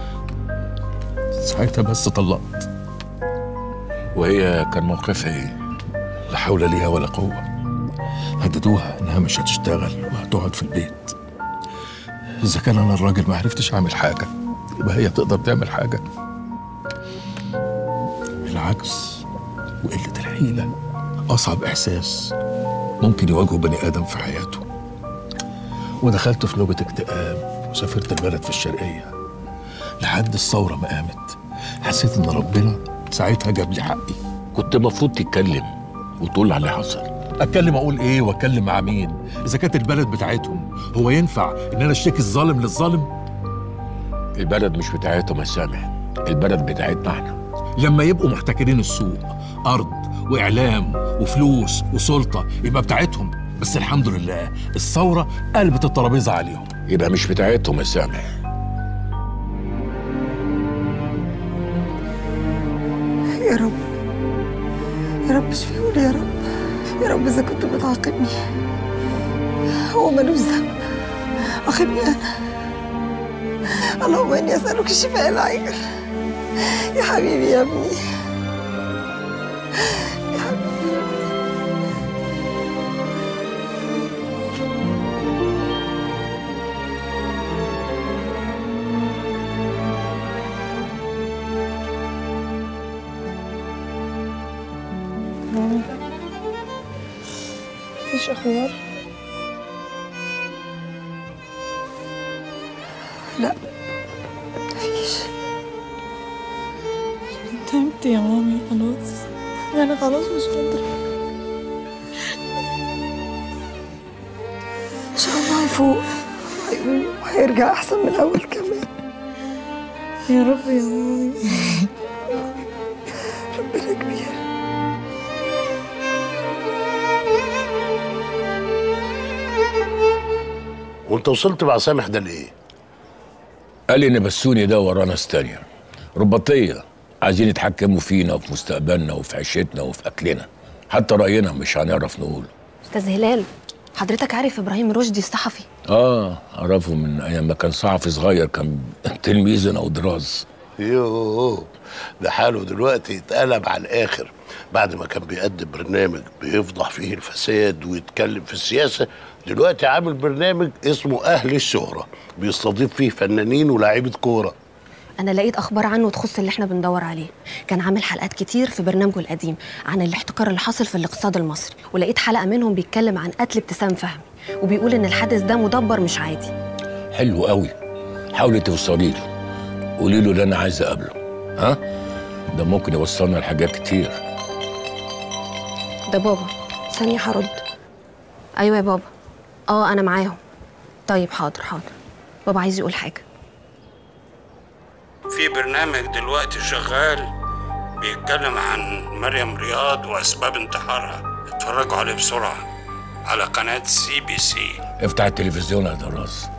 ساعتها بس طلقت وهي كان موقفها ايه؟ لا حول ليها ولا قوه هددوها انها مش هتشتغل وهتقعد في البيت اذا كان انا الراجل ما عرفتش اعمل حاجه يبقى هي تقدر تعمل حاجه العجز وقله الحيله اصعب احساس ممكن يواجهه بني ادم في حياته ودخلت في نوبه اكتئاب وسافرت البلد في الشرقيه لحد الثوره ما قامت حسيت ان ربنا ساعتها جاب لي حقي كنت المفروض تتكلم وتقول على اللي حصل اتكلم اقول ايه واتكلم مع مين اذا كانت البلد بتاعتهم هو ينفع ان انا اشتكي الظالم للظالم البلد مش بتاعتهم يا سامح البلد بتاعتنا احنا لما يبقوا محتكرين السوق ارض واعلام وفلوس وسلطه يبقى بتاعتهم بس الحمد لله الثوره قلبت الترابيزه عليهم يبقى مش بتاعتهم يا سامح يا رب يا رب اشفيهولي يا رب يا رب اذا كنت بتعاقبني هو ملوش ذنب عاقبني انا اللهم اني اسالك الشفاء العاجل يا حبيبي يا ابني يا حبيبي مامي مفيش اخبار لا مفيش تعبت يا مامي خلاص انا خلاص مش قادره ان شاء الله هيفوق هيقوم وهيرجع احسن من الاول كمان يا رب يا مامي ربنا كبير وانت وصلت مع سامح ده لايه؟ قال لي ان بسوني ده وراه ناس تانية رباطية عايزين يتحكموا فينا وفي مستقبلنا وفي عيشتنا وفي اكلنا حتى راينا مش هنعرف نقول استاذ هلال حضرتك عارف ابراهيم رشدي الصحفي اه اعرفه من ايام ما كان صحفي صغير كان تلميذنا ودراز يوه ده حاله دلوقتي اتقلب على الاخر بعد ما كان بيقدم برنامج بيفضح فيه الفساد ويتكلم في السياسه دلوقتي عامل برنامج اسمه اهل الشهره بيستضيف فيه فنانين ولاعيبه كوره انا لقيت اخبار عنه تخص اللي احنا بندور عليه كان عامل حلقات كتير في برنامجه القديم عن الاحتكار اللي حاصل في الاقتصاد المصري ولقيت حلقه منهم بيتكلم عن قتل ابتسام فهمي وبيقول ان الحادث ده مدبر مش عادي حلو قوي حاولي توصلي له قولي له اللي انا عايز اقابله ها ده ممكن يوصلنا لحاجات كتير ده بابا ثانيه هرد ايوه يا بابا اه انا معاهم طيب حاضر حاضر بابا عايز يقول حاجه في برنامج دلوقتي شغال بيتكلم عن مريم رياض واسباب انتحارها اتفرجوا عليه بسرعه على قناه سي بي سي افتح التلفزيون يا دراز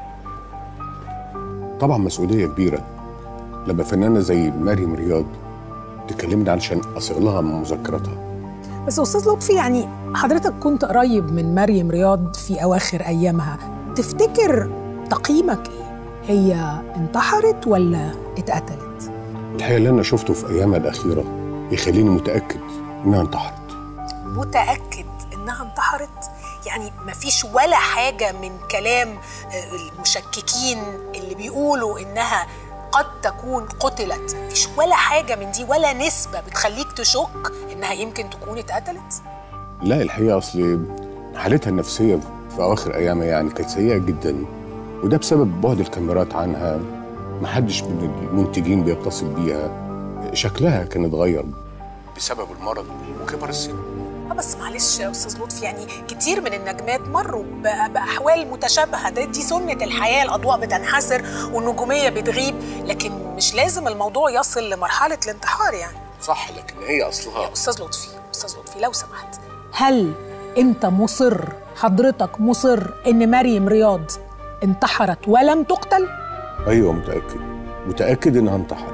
طبعا مسؤولية كبيرة لما فنانة زي مريم رياض تكلمني علشان أصيغ لها من مذكراتها بس استاذ لطفي يعني حضرتك كنت قريب من مريم رياض في اواخر ايامها تفتكر تقييمك ايه هي انتحرت ولا اتقتلت الحقيقة اللي أنا شفته في أيامها الأخيرة يخليني متأكد إنها انتحرت متاكد انها انتحرت يعني مفيش ولا حاجه من كلام آه، المشككين اللي بيقولوا انها قد تكون قتلت مفيش ولا حاجه من دي ولا نسبه بتخليك تشك انها يمكن تكون اتقتلت لا الحقيقة أصل حالتها النفسية في أواخر أيامها يعني كانت سيئة جدا وده بسبب بعد الكاميرات عنها محدش من المنتجين بيتصل بيها شكلها كان اتغير بسبب المرض وكبر السن اه بس معلش يا استاذ لطفي يعني كتير من النجمات مروا ب- باحوال متشابهه ده دي سنه الحياه الاضواء بتنحسر والنجوميه بتغيب لكن مش لازم الموضوع يصل لمرحله الانتحار يعني صح لكن هي أصلها استاذ لطفي استاذ لطفي لو سمحت هل انت مصر حضرتك مصر ان مريم رياض انتحرت ولم تقتل ايوه متاكد متاكد انها انتحرت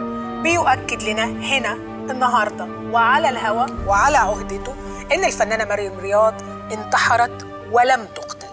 بيؤكد لنا هنا النهارده وعلى الهوا وعلى عهدته ان الفنانه مريم رياض انتحرت ولم تقتل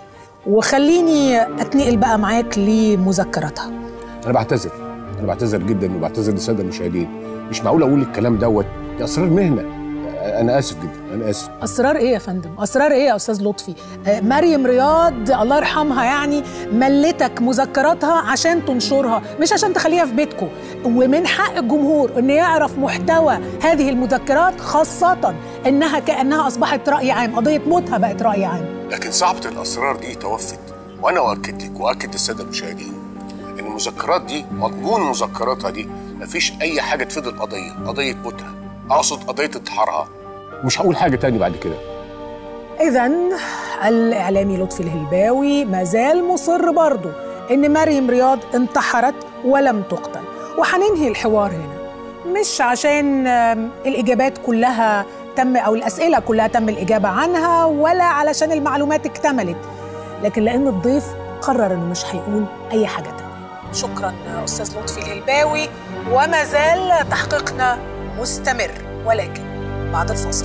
وخليني اتنقل بقى معاك لمذكراتها انا بعتذر انا بعتذر جدا وبعتذر للساده المشاهدين مش معقول اقول الكلام دوت دي اسرار مهنه انا اسف جدا انا اسف اسرار ايه يا فندم اسرار ايه يا استاذ لطفي آه، مريم رياض الله يرحمها يعني ملتك مذكراتها عشان تنشرها مش عشان تخليها في بيتكم ومن حق الجمهور ان يعرف محتوى هذه المذكرات خاصه انها كانها اصبحت راي عام قضيه موتها بقت راي عام لكن صعبه الاسرار دي توفت وانا اؤكد لك واكد للساده المشاهدين ان المذكرات دي مضمون مذكراتها دي مفيش اي حاجه تفيد القضيه قضيه موتها اقصد قضيه انتحارها مش هقول حاجه تاني بعد كده إذا الإعلامي لطفي الهلباوي ما زال مصر برضه إن مريم رياض انتحرت ولم تقتل وهننهي الحوار هنا مش عشان آم، الإجابات كلها تم أو الأسئلة كلها تم الإجابة عنها ولا علشان المعلومات اكتملت لكن لأن الضيف قرر إنه مش هيقول أي حاجة تانية شكرا أستاذ لطفي الهلباوي وما زال تحقيقنا مستمر ولكن بعد الفاصل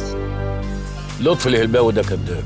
لطفي الهلباوي ده كذاب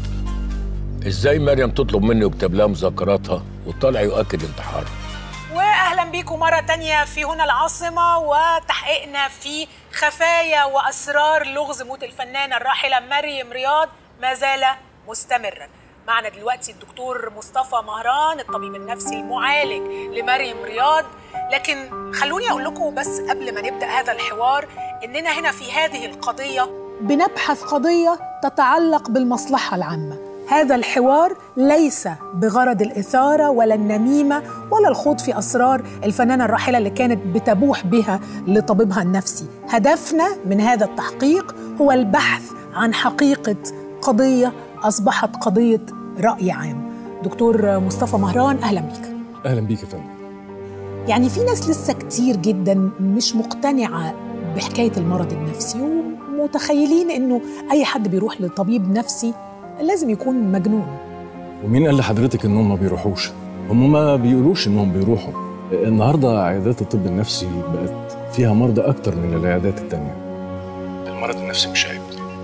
ازاي مريم تطلب مني يكتب لها مذكراتها وطالع يؤكد انتحارها واهلا بيكم مره تانية في هنا العاصمه وتحقيقنا في خفايا واسرار لغز موت الفنانه الراحله مريم رياض ما زال مستمرا معنا دلوقتي الدكتور مصطفى مهران الطبيب النفسي المعالج لمريم رياض لكن خلوني اقول لكم بس قبل ما نبدا هذا الحوار اننا هنا في هذه القضيه بنبحث قضيه تتعلق بالمصلحه العامه هذا الحوار ليس بغرض الإثارة ولا النميمة ولا الخوض في أسرار الفنانة الراحلة اللي كانت بتبوح بها لطبيبها النفسي هدفنا من هذا التحقيق هو البحث عن حقيقة قضية أصبحت قضية رأي عام دكتور مصطفى مهران أهلا بيك اهلا بيك يا فندم يعني في ناس لسه كتير جدا مش مقتنعة بحكاية المرض النفسي ومتخيلين إنه أي حد بيروح لطبيب نفسي لازم يكون مجنون ومين قال لحضرتك انهم ما بيروحوش هم ما بيقولوش انهم بيروحوا النهارده عيادات الطب النفسي بقت فيها مرضى اكتر من العيادات التانية المرض النفسي مش عيب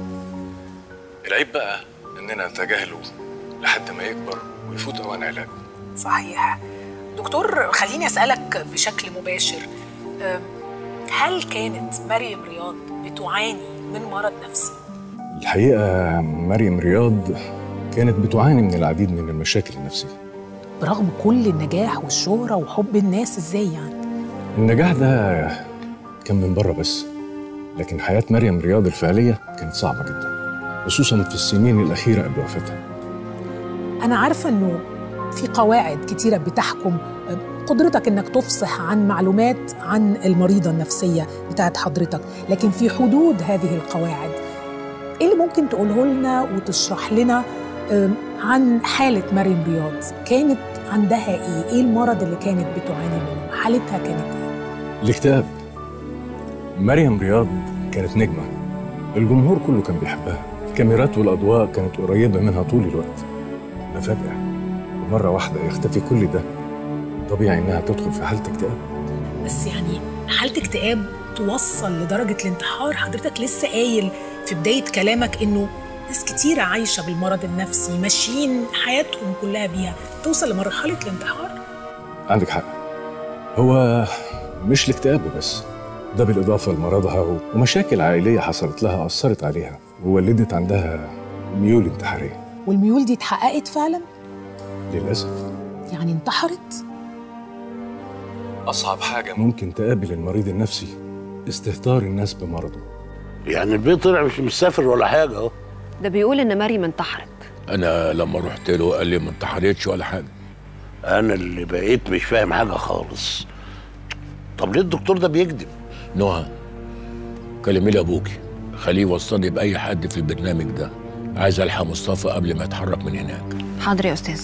العيب بقى اننا نتجاهله لحد ما يكبر ويفوت اوان علاجه صحيح دكتور خليني أسألك بشكل مباشر أم، هل كانت مريم رياض بتعاني من مرض نفسي؟ الحقيقه مريم رياض كانت بتعاني من العديد من المشاكل النفسيه برغم كل النجاح والشهرة وحب الناس ازاي يعني؟ النجاح ده كان من بره بس لكن حياة مريم رياض الفعلية كانت صعبة جدا خصوصا في السنين الأخيرة قبل وفاتها أنا عارفة إنه في قواعد كتيرة بتحكم قدرتك إنك تفصح عن معلومات عن المريضة النفسية بتاعت حضرتك لكن في حدود هذه القواعد إيه اللي ممكن تقوله لنا وتشرح لنا أم، عن حالة مريم رياض كانت عندها إيه؟ إيه المرض اللي كانت بتعاني منه؟ حالتها كانت إيه؟ الاكتئاب مريم رياض كانت نجمة الجمهور كله كان بيحبها الكاميرات والأضواء كانت قريبة منها طول الوقت ده فجأة مرة واحدة يختفي كل ده طبيعي إنها تدخل في حالة اكتئاب بس يعني حالة اكتئاب توصل لدرجة الانتحار حضرتك لسه قايل في بداية كلامك إنه ناس كتيرة عايشة بالمرض النفسي ماشيين حياتهم كلها بيها توصل لمرحلة الانتحار عندك حق هو مش الاكتئاب وبس ده بالإضافة لمرضها ومشاكل عائلية حصلت لها أثرت عليها وولدت عندها ميول انتحارية والميول دي اتحققت فعلا للأسف يعني انتحرت أصعب حاجة ممكن تقابل المريض النفسي استهتار الناس بمرضه يعني البيت طلع مش مسافر ولا حاجه اهو ده بيقول ان مريم انتحرت انا لما رحت له قال لي ما انتحرتش ولا حاجه انا اللي بقيت مش فاهم حاجه خالص طب ليه الدكتور ده بيكذب نهى كلمي لي ابوكي خليه يوصلني باي حد في البرنامج ده عايز الحق مصطفى قبل ما يتحرك من هناك حاضر يا استاذ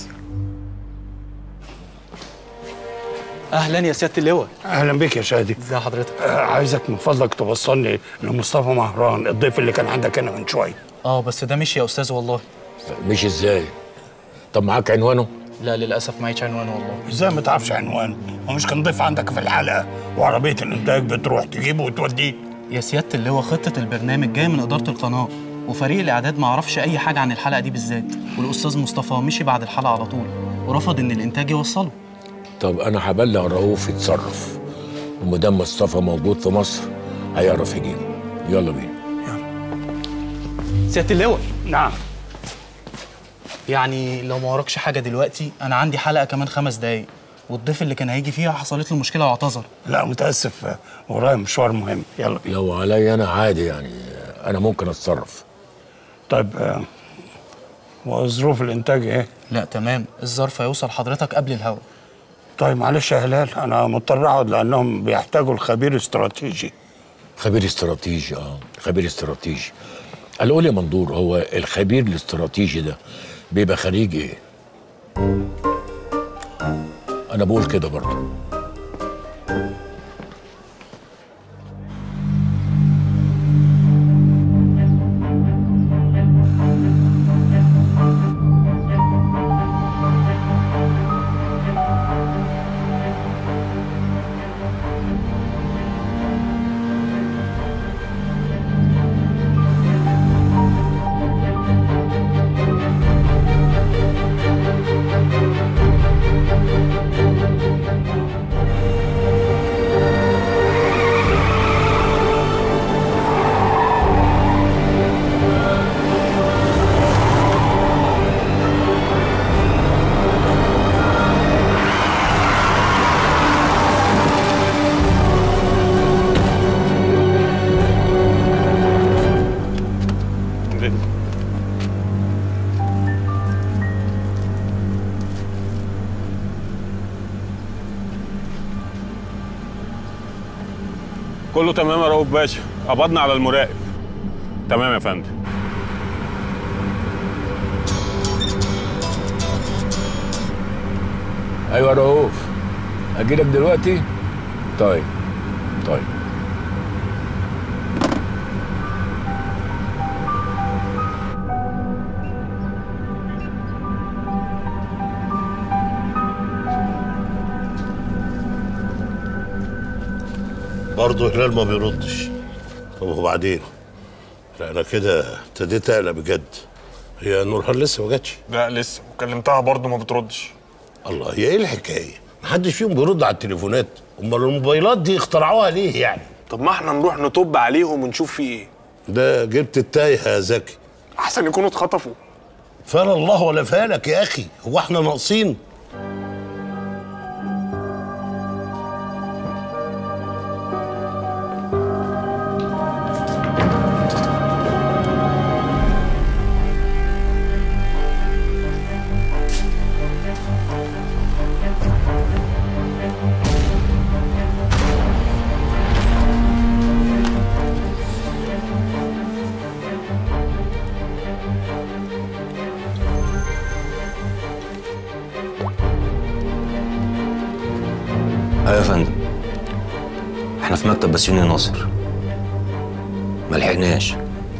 اهلا يا سياده اللواء اهلا بك يا شادي ازي حضرتك آه عايزك من فضلك توصلني لمصطفى مهران الضيف اللي كان عندك هنا من شويه اه بس ده مش يا استاذ والله مش ازاي طب معاك عنوانه لا للاسف معيش عنوان والله ازاي ما تعرفش عنوان ومش كان ضيف عندك في الحلقه وعربيه الانتاج بتروح تجيبه وتوديه يا سياده اللواء خطه البرنامج جايه من اداره القناه وفريق الاعداد ما عرفش اي حاجه عن الحلقه دي بالذات والاستاذ مصطفى مشي بعد الحلقه على طول ورفض ان الانتاج يوصله طب انا هبلغ رؤوف يتصرف ومدام مصطفى موجود في مصر هيعرف يجيبه يلا بينا سياده اللواء نعم يعني لو ما وراكش حاجه دلوقتي انا عندي حلقه كمان خمس دقايق والضيف اللي كان هيجي فيها حصلت له مشكله واعتذر لا متاسف ورايا مشوار مهم يلا بينا لو عليا انا عادي يعني انا ممكن اتصرف طيب آه، وظروف الانتاج ايه لا تمام الظرف هيوصل حضرتك قبل الهوا طيب معلش يا هلال انا مضطر اقعد لانهم بيحتاجوا الخبير استراتيجي خبير استراتيجي اه خبير استراتيجي قال لي يا مندور هو الخبير الاستراتيجي ده بيبقى خريج ايه انا بقول كده برضه كله تمام يا رؤوف باشا قبضنا على المراقب تمام يا فندم ايوه يا رؤوف اجيلك دلوقتي طيب طيب برضه هلال ما بيردش طب وبعدين لا انا كده ابتديت اقلق بجد هي نورهان لسه ما جاتش لا لسه وكلمتها برضه ما بتردش الله هي ايه الحكايه محدش فيهم بيرد على التليفونات امال الموبايلات دي اخترعوها ليه يعني طب ما احنا نروح نطب عليهم ونشوف في ايه ده جبت التايه يا زكي احسن يكونوا اتخطفوا فلا الله ولا فالك يا اخي هو احنا ناقصين ايوه يا فندم احنا في مكتب بسيوني ناصر ما لحقناش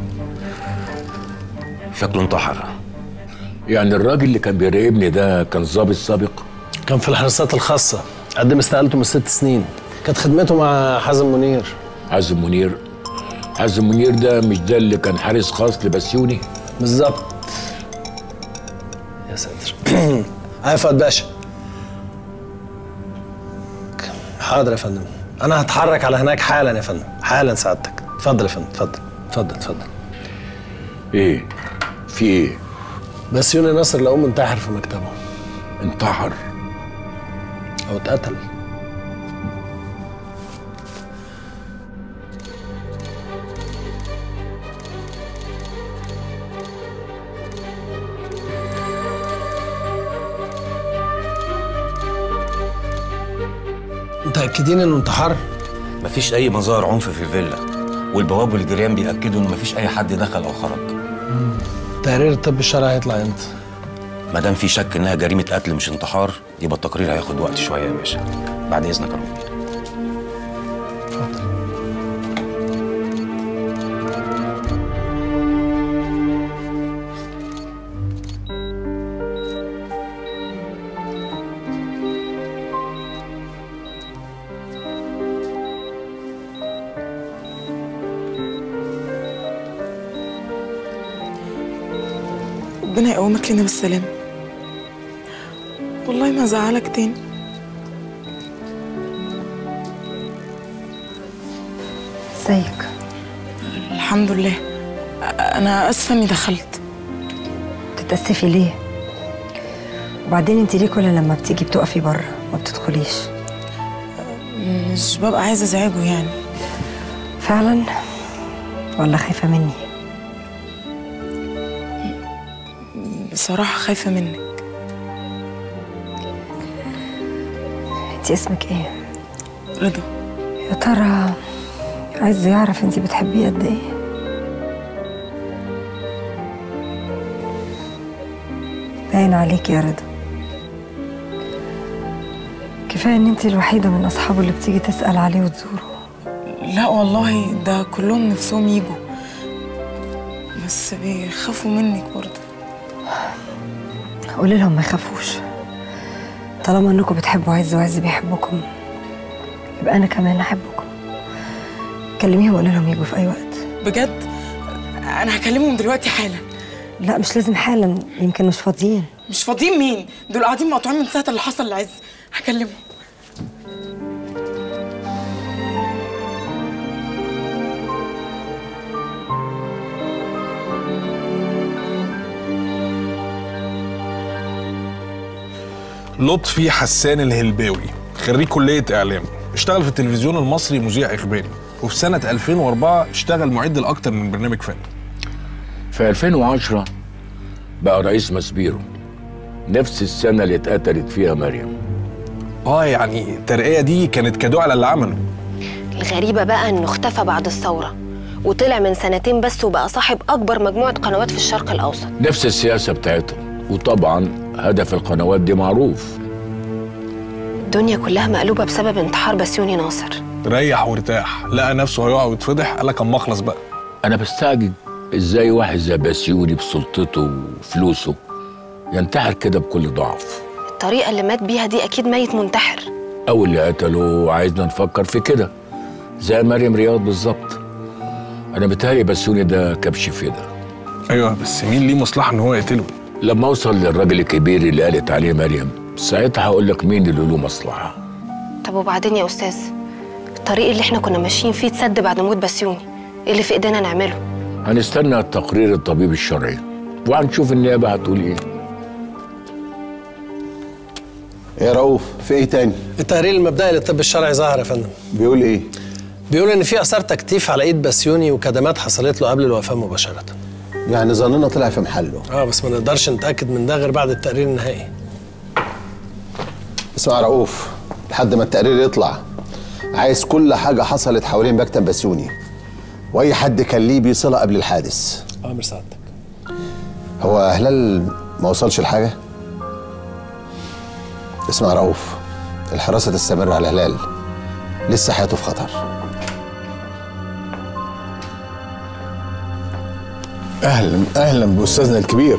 شكله انتحر يعني الراجل اللي كان بيراقبني ده كان ظابط سابق كان في الحراسات الخاصة قدم استقالته من ست سنين كانت خدمته مع حازم منير حازم منير حازم منير ده مش ده اللي كان حارس خاص لبسيوني بالظبط يا ساتر ايوه فؤاد باشا حاضر يا فندم انا هتحرك على هناك حالا يا فندم حالا سعادتك اتفضل يا فندم اتفضل اتفضل اتفضل ايه في ايه بس يوني ناصر لقوه منتحر في مكتبه انتحر او اتقتل متأكدين انه انتحر؟ مفيش اي مظاهر عنف في الفيلا والبواب والجيران بيأكدوا ان مفيش اي حد دخل او خرج تقرير الطب الشرعي هيطلع امتى؟ ما دام في شك انها جريمه قتل مش انتحار يبقى التقرير هياخد وقت شويه يا باشا بعد اذنك يا رب ربنا يقومك لنا بالسلامة والله ما زعلك تاني ازيك الحمد لله انا اسفه اني دخلت تتأسفي ليه وبعدين انت ليه كل لما بتيجي بتقفي بره ما بتدخليش مش ببقى عايزه ازعجه يعني فعلا ولا خايفة مني بصراحه خايفه منك انت اسمك ايه رضا يا ترى عايز يعرف انت بتحبيه قد ايه باين عليكي يا رضا كفايه ان انت الوحيده من اصحابه اللي بتيجي تسال عليه وتزوره لا والله ده كلهم نفسهم يجوا بس بيخافوا منك برضه قولي لهم ما يخافوش طالما انكم بتحبوا عز وعز بيحبكم يبقى انا كمان احبكم كلميهم وقولي لهم يجوا في اي وقت بجد انا هكلمهم دلوقتي حالا لا مش لازم حالا يمكن مش فاضيين مش فاضيين مين دول قاعدين مقطوعين من ساعه اللي حصل لعز هكلمهم لطفي حسان الهلباوي خريج كلية إعلام اشتغل في التلفزيون المصري مذيع إخباري وفي سنة 2004 اشتغل معد لأكتر من برنامج فني في 2010 بقى رئيس مسبيرو نفس السنة اللي اتقتلت فيها مريم اه يعني الترقية دي كانت كادو على اللي عمله الغريبة بقى إنه اختفى بعد الثورة وطلع من سنتين بس وبقى صاحب أكبر مجموعة قنوات في الشرق الأوسط نفس السياسة بتاعتهم وطبعا هدف القنوات دي معروف الدنيا كلها مقلوبة بسبب انتحار بسيوني ناصر ريح وارتاح لقى نفسه هيقع ويتفضح قال لك اما اخلص بقى أنا بستعجب إزاي واحد زي بسيوني بسلطته وفلوسه ينتحر كده بكل ضعف الطريقة اللي مات بيها دي أكيد ميت منتحر أو اللي قتله عايزنا نفكر في كده زي مريم رياض بالظبط أنا بتهيألي بسيوني ده كبش فدا ايوه بس مين ليه مصلحة إن هو يقتله لما أوصل للراجل الكبير اللي قالت عليه مريم ساعتها هقول لك مين اللي له مصلحة طب وبعدين يا أستاذ الطريق اللي احنا كنا ماشيين فيه اتسد بعد موت بسيوني ايه اللي في ايدينا نعمله هنستنى تقرير الطبيب الشرعي وهنشوف النيابة هتقول إيه يا رؤوف في ايه تاني؟ التقرير المبدئي للطب الشرعي ظهر يا فندم بيقول ايه؟ بيقول ان في اثار تكتيف على ايد بسيوني وكدمات حصلت له قبل الوفاه مباشره يعني ظننا طلع في محله اه بس ما نقدرش نتاكد من ده غير بعد التقرير النهائي اسمع يا رؤوف لحد ما التقرير يطلع عايز كل حاجة حصلت حوالين مكتب بسيوني وأي حد كان ليه بيه صلة قبل الحادث امر سعادتك هو هلال ما وصلش لحاجة؟ اسمع يا رؤوف الحراسة تستمر على هلال لسه حياته في خطر اهلا اهلا باستاذنا الكبير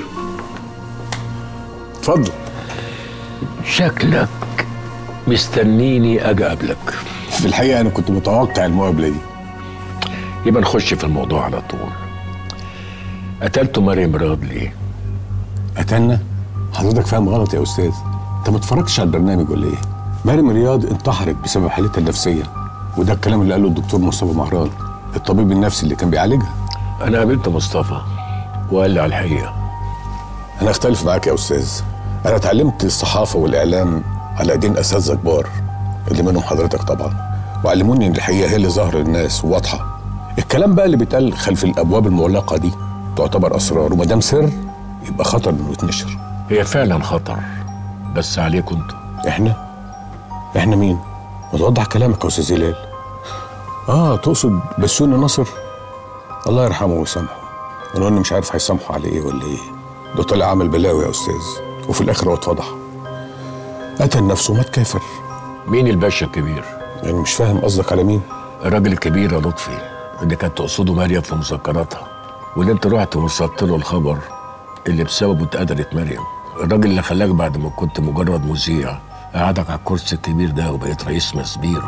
اتفضل شكلك مستنيني أجي أقابلك في الحقيقه انا كنت متوقع المقابله دي يبقى نخش في الموضوع على طول قتلتوا مريم رياض ليه؟ قتلنا حضرتك فاهم غلط يا استاذ انت ما اتفرجتش على البرنامج ولا ايه مريم رياض انتحرت بسبب حالتها النفسيه وده الكلام اللي قاله الدكتور مصطفى مهران الطبيب النفسي اللي كان بيعالجها انا قابلت مصطفى وقال لي على الحقيقه انا اختلف معاك يا استاذ انا اتعلمت الصحافه والاعلام على ايدين اساتذه كبار اللي منهم حضرتك طبعا وعلموني ان الحقيقه هي اللي ظاهره للناس وواضحه الكلام بقى اللي بيتقال خلف الابواب المغلقه دي تعتبر اسرار وما دام سر يبقى خطر انه يتنشر هي فعلا خطر بس عليكم انتوا احنا احنا مين ما توضح كلامك يا استاذ هلال اه تقصد بسيوني نصر الله يرحمه ويسامحه ولو اني مش عارف هيسامحوا على ايه ولا ايه ده طلع عمل بلاوي يا استاذ وفي الاخر هو اتفضح قتل نفسه ومات كافر مين الباشا الكبير؟ يعني مش فاهم قصدك على مين؟ الراجل الكبير يا لطفي اللي كانت تقصده مريم في مذكراتها واللي انت رحت وصلت له الخبر اللي بسببه اتقتلت مريم الراجل اللي خلاك بعد ما كنت مجرد مذيع قعدك على الكرسي الكبير ده وبقيت رئيس مسبيرو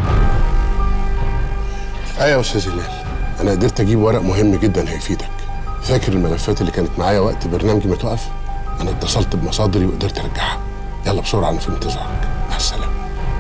ايوه يا استاذ هلال انا قدرت اجيب ورق مهم جدا هيفيدك فاكر الملفات اللي كانت معايا وقت برنامجي ما توقف انا اتصلت بمصادري وقدرت ارجعها يلا بسرعه انا في انتظارك مع السلامه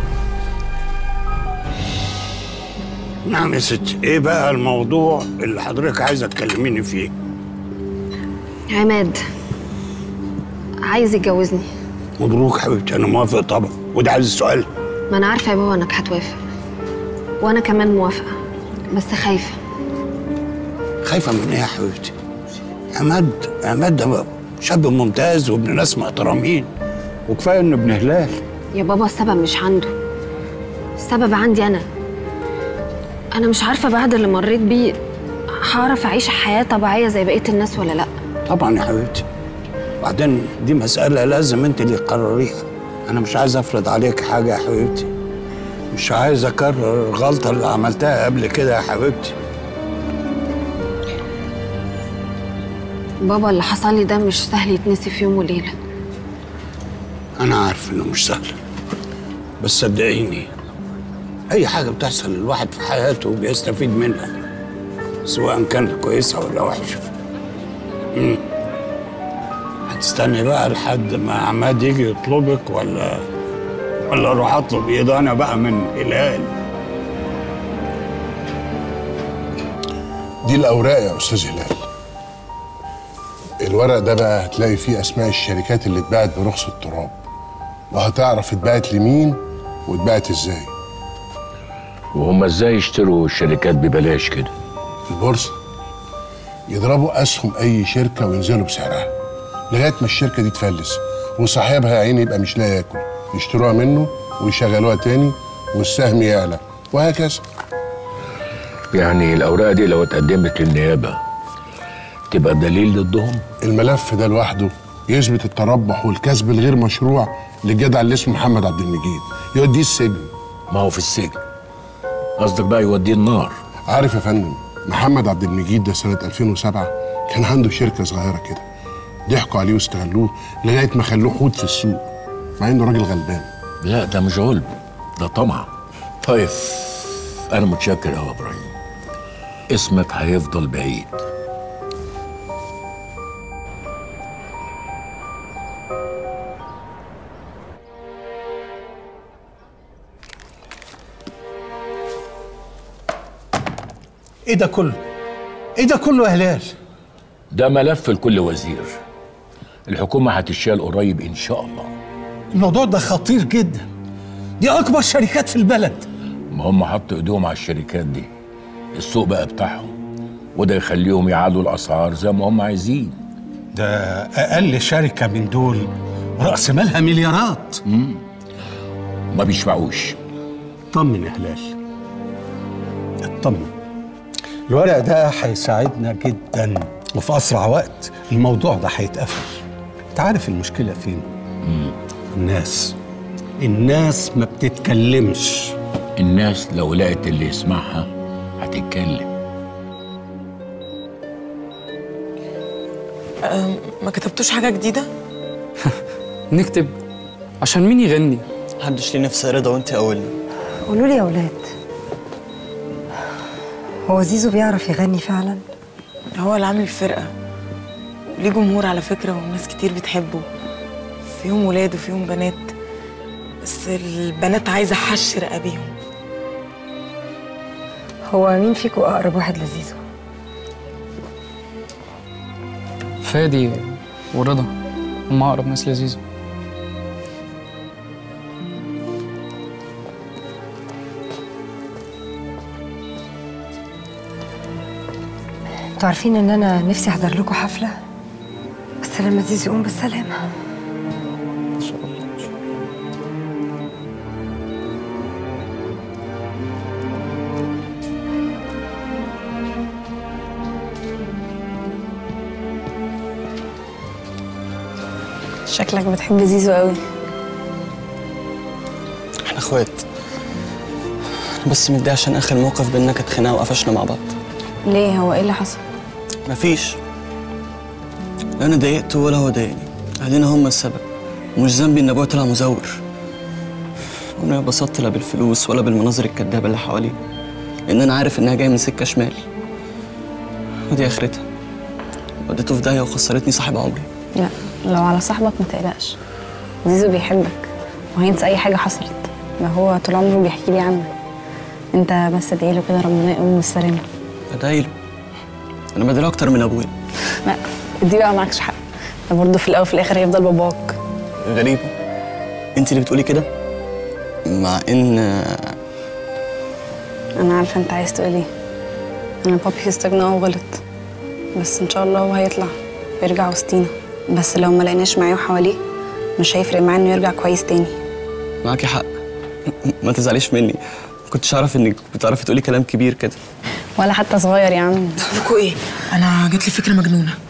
نعم يا ستي ايه بقى الموضوع اللي حضرتك عايزه تكلميني فيه عماد عايز يتجوزني مبروك حبيبتي انا موافق طبعا وده عايز السؤال ما انا عارفه يا بابا انك هتوافق وانا كمان موافقه بس خايفه خايفه من ايه يا حبيبتي عماد عماد ده شاب ممتاز وابن ناس محترمين وكفايه انه ابن هلال يا بابا السبب مش عنده السبب عندي انا انا مش عارفه بعد اللي مريت بيه هعرف اعيش حياه طبيعيه زي بقيه الناس ولا لا طبعا يا حبيبتي بعدين دي مسألة لازم انت اللي تقرريها انا مش عايز افرض عليك حاجة يا حبيبتي مش عايز اكرر الغلطة اللي عملتها قبل كده يا حبيبتي بابا اللي حصل لي ده مش سهل يتنسي في يوم وليله انا عارف انه مش سهل بس صدقيني اي حاجة بتحصل للواحد في حياته بيستفيد منها سواء كانت كويسة ولا وحشة مم. هتستني بقى لحد ما عماد يجي يطلبك ولا ولا اروح اطلب ايد انا بقى من هلال دي الاوراق يا استاذ هلال الورق ده بقى هتلاقي فيه اسماء الشركات اللي اتباعت برخص التراب وهتعرف اتباعت لمين واتباعت ازاي وهم ازاي يشتروا الشركات ببلاش كده البورصه يضربوا اسهم اي شركه وينزلوا بسعرها لغايه ما الشركه دي تفلس وصاحبها يا عيني يبقى مش لاقي ياكل يشتروها منه ويشغلوها تاني والسهم يعلى وهكذا يعني الاوراق دي لو اتقدمت للنيابه تبقى دليل ضدهم الملف ده لوحده يثبت التربح والكسب الغير مشروع للجدع اللي اسمه محمد عبد المجيد يوديه السجن ما هو في السجن قصدك بقى يوديه النار عارف يا فندم محمد عبد المجيد ده سنة 2007 كان عنده شركة صغيرة كده ضحكوا عليه واستغلوه لغاية ما خلوه حوت في السوق مع انه راجل غلبان لا ده مش غلب ده طمع طيب انا متشكر قوي يا ابراهيم اسمك هيفضل بعيد ايه ده كله ايه ده كله يا هلال ده ملف لكل وزير الحكومة هتشال قريب إن شاء الله الموضوع ده خطير جدا دي اكبر شركات في البلد ما هم حطوا إيديهم على الشركات دي السوق بقى بتاعهم وده يخليهم يعادوا الأسعار زي ما هم عايزين ده اقل شركه من دول راس مالها مليارات مم. ما بيشبعوش اطمن يا هلال اطمن الورق ده هيساعدنا جدا وفي اسرع وقت الموضوع ده هيتقفل انت عارف المشكله فين الناس الناس ما بتتكلمش الناس لو لقت اللي يسمعها هتتكلم أم، ما كتبتوش حاجة جديدة؟ نكتب عشان مين يغني محدش ليه نفس رضا وانت اولنا قولوا لي يا ولاد هو زيزو بيعرف يغني فعلا هو اللي عامل الفرقة ليه جمهور على فكرة وناس كتير بتحبه فيهم ولاد وفيهم بنات بس البنات عايزة حش رقابيهم هو مين فيكم اقرب واحد لزيزو فادي ورضا هم اقرب ناس لزيزو انتوا عارفين ان انا نفسي احضر لكم حفله بس لما زيزو يقوم بالسلامه شكلك بتحب زيزو قوي احنا اخوات انا بس متضايق عشان اخر موقف بينا كانت خناقه وقفشنا مع بعض ليه هو ايه اللي حصل مفيش لا انا ضايقته ولا هو ضايقني اهلنا هم السبب ومش ذنبي ان ابويا طلع مزور وانا ما بسطت لا بالفلوس ولا بالمناظر الكدابه اللي حواليه لان انا عارف انها جايه من سكه شمال ودي اخرتها وديته في داهيه وخسرتني صاحب عمري لا لو على صاحبك ما تقلقش زيزو بيحبك وهينسى اي حاجه حصلت ده هو طول عمره بيحكي لي عنك انت بس ادعي له كده ربنا يقوم بالسلامه ادعيله انا بديله اكتر من ابويا لا دي بقى معكش حق ده برضه في الاول وفي الاخر هيفضل باباك غريبه انت اللي بتقولي كده مع ان انا عارفه انت عايز تقول ايه انا بابي استغنى وغلط بس ان شاء الله هو هيطلع ويرجع وسطينا بس لو ما لقيناش معاه وحواليه مش هيفرق معاه انه يرجع كويس تاني معاكي حق ما تزعليش مني ما كنتش اعرف انك بتعرفي تقولي كلام كبير كده ولا حتى صغير يا عم لكم ايه انا جات لي فكره مجنونه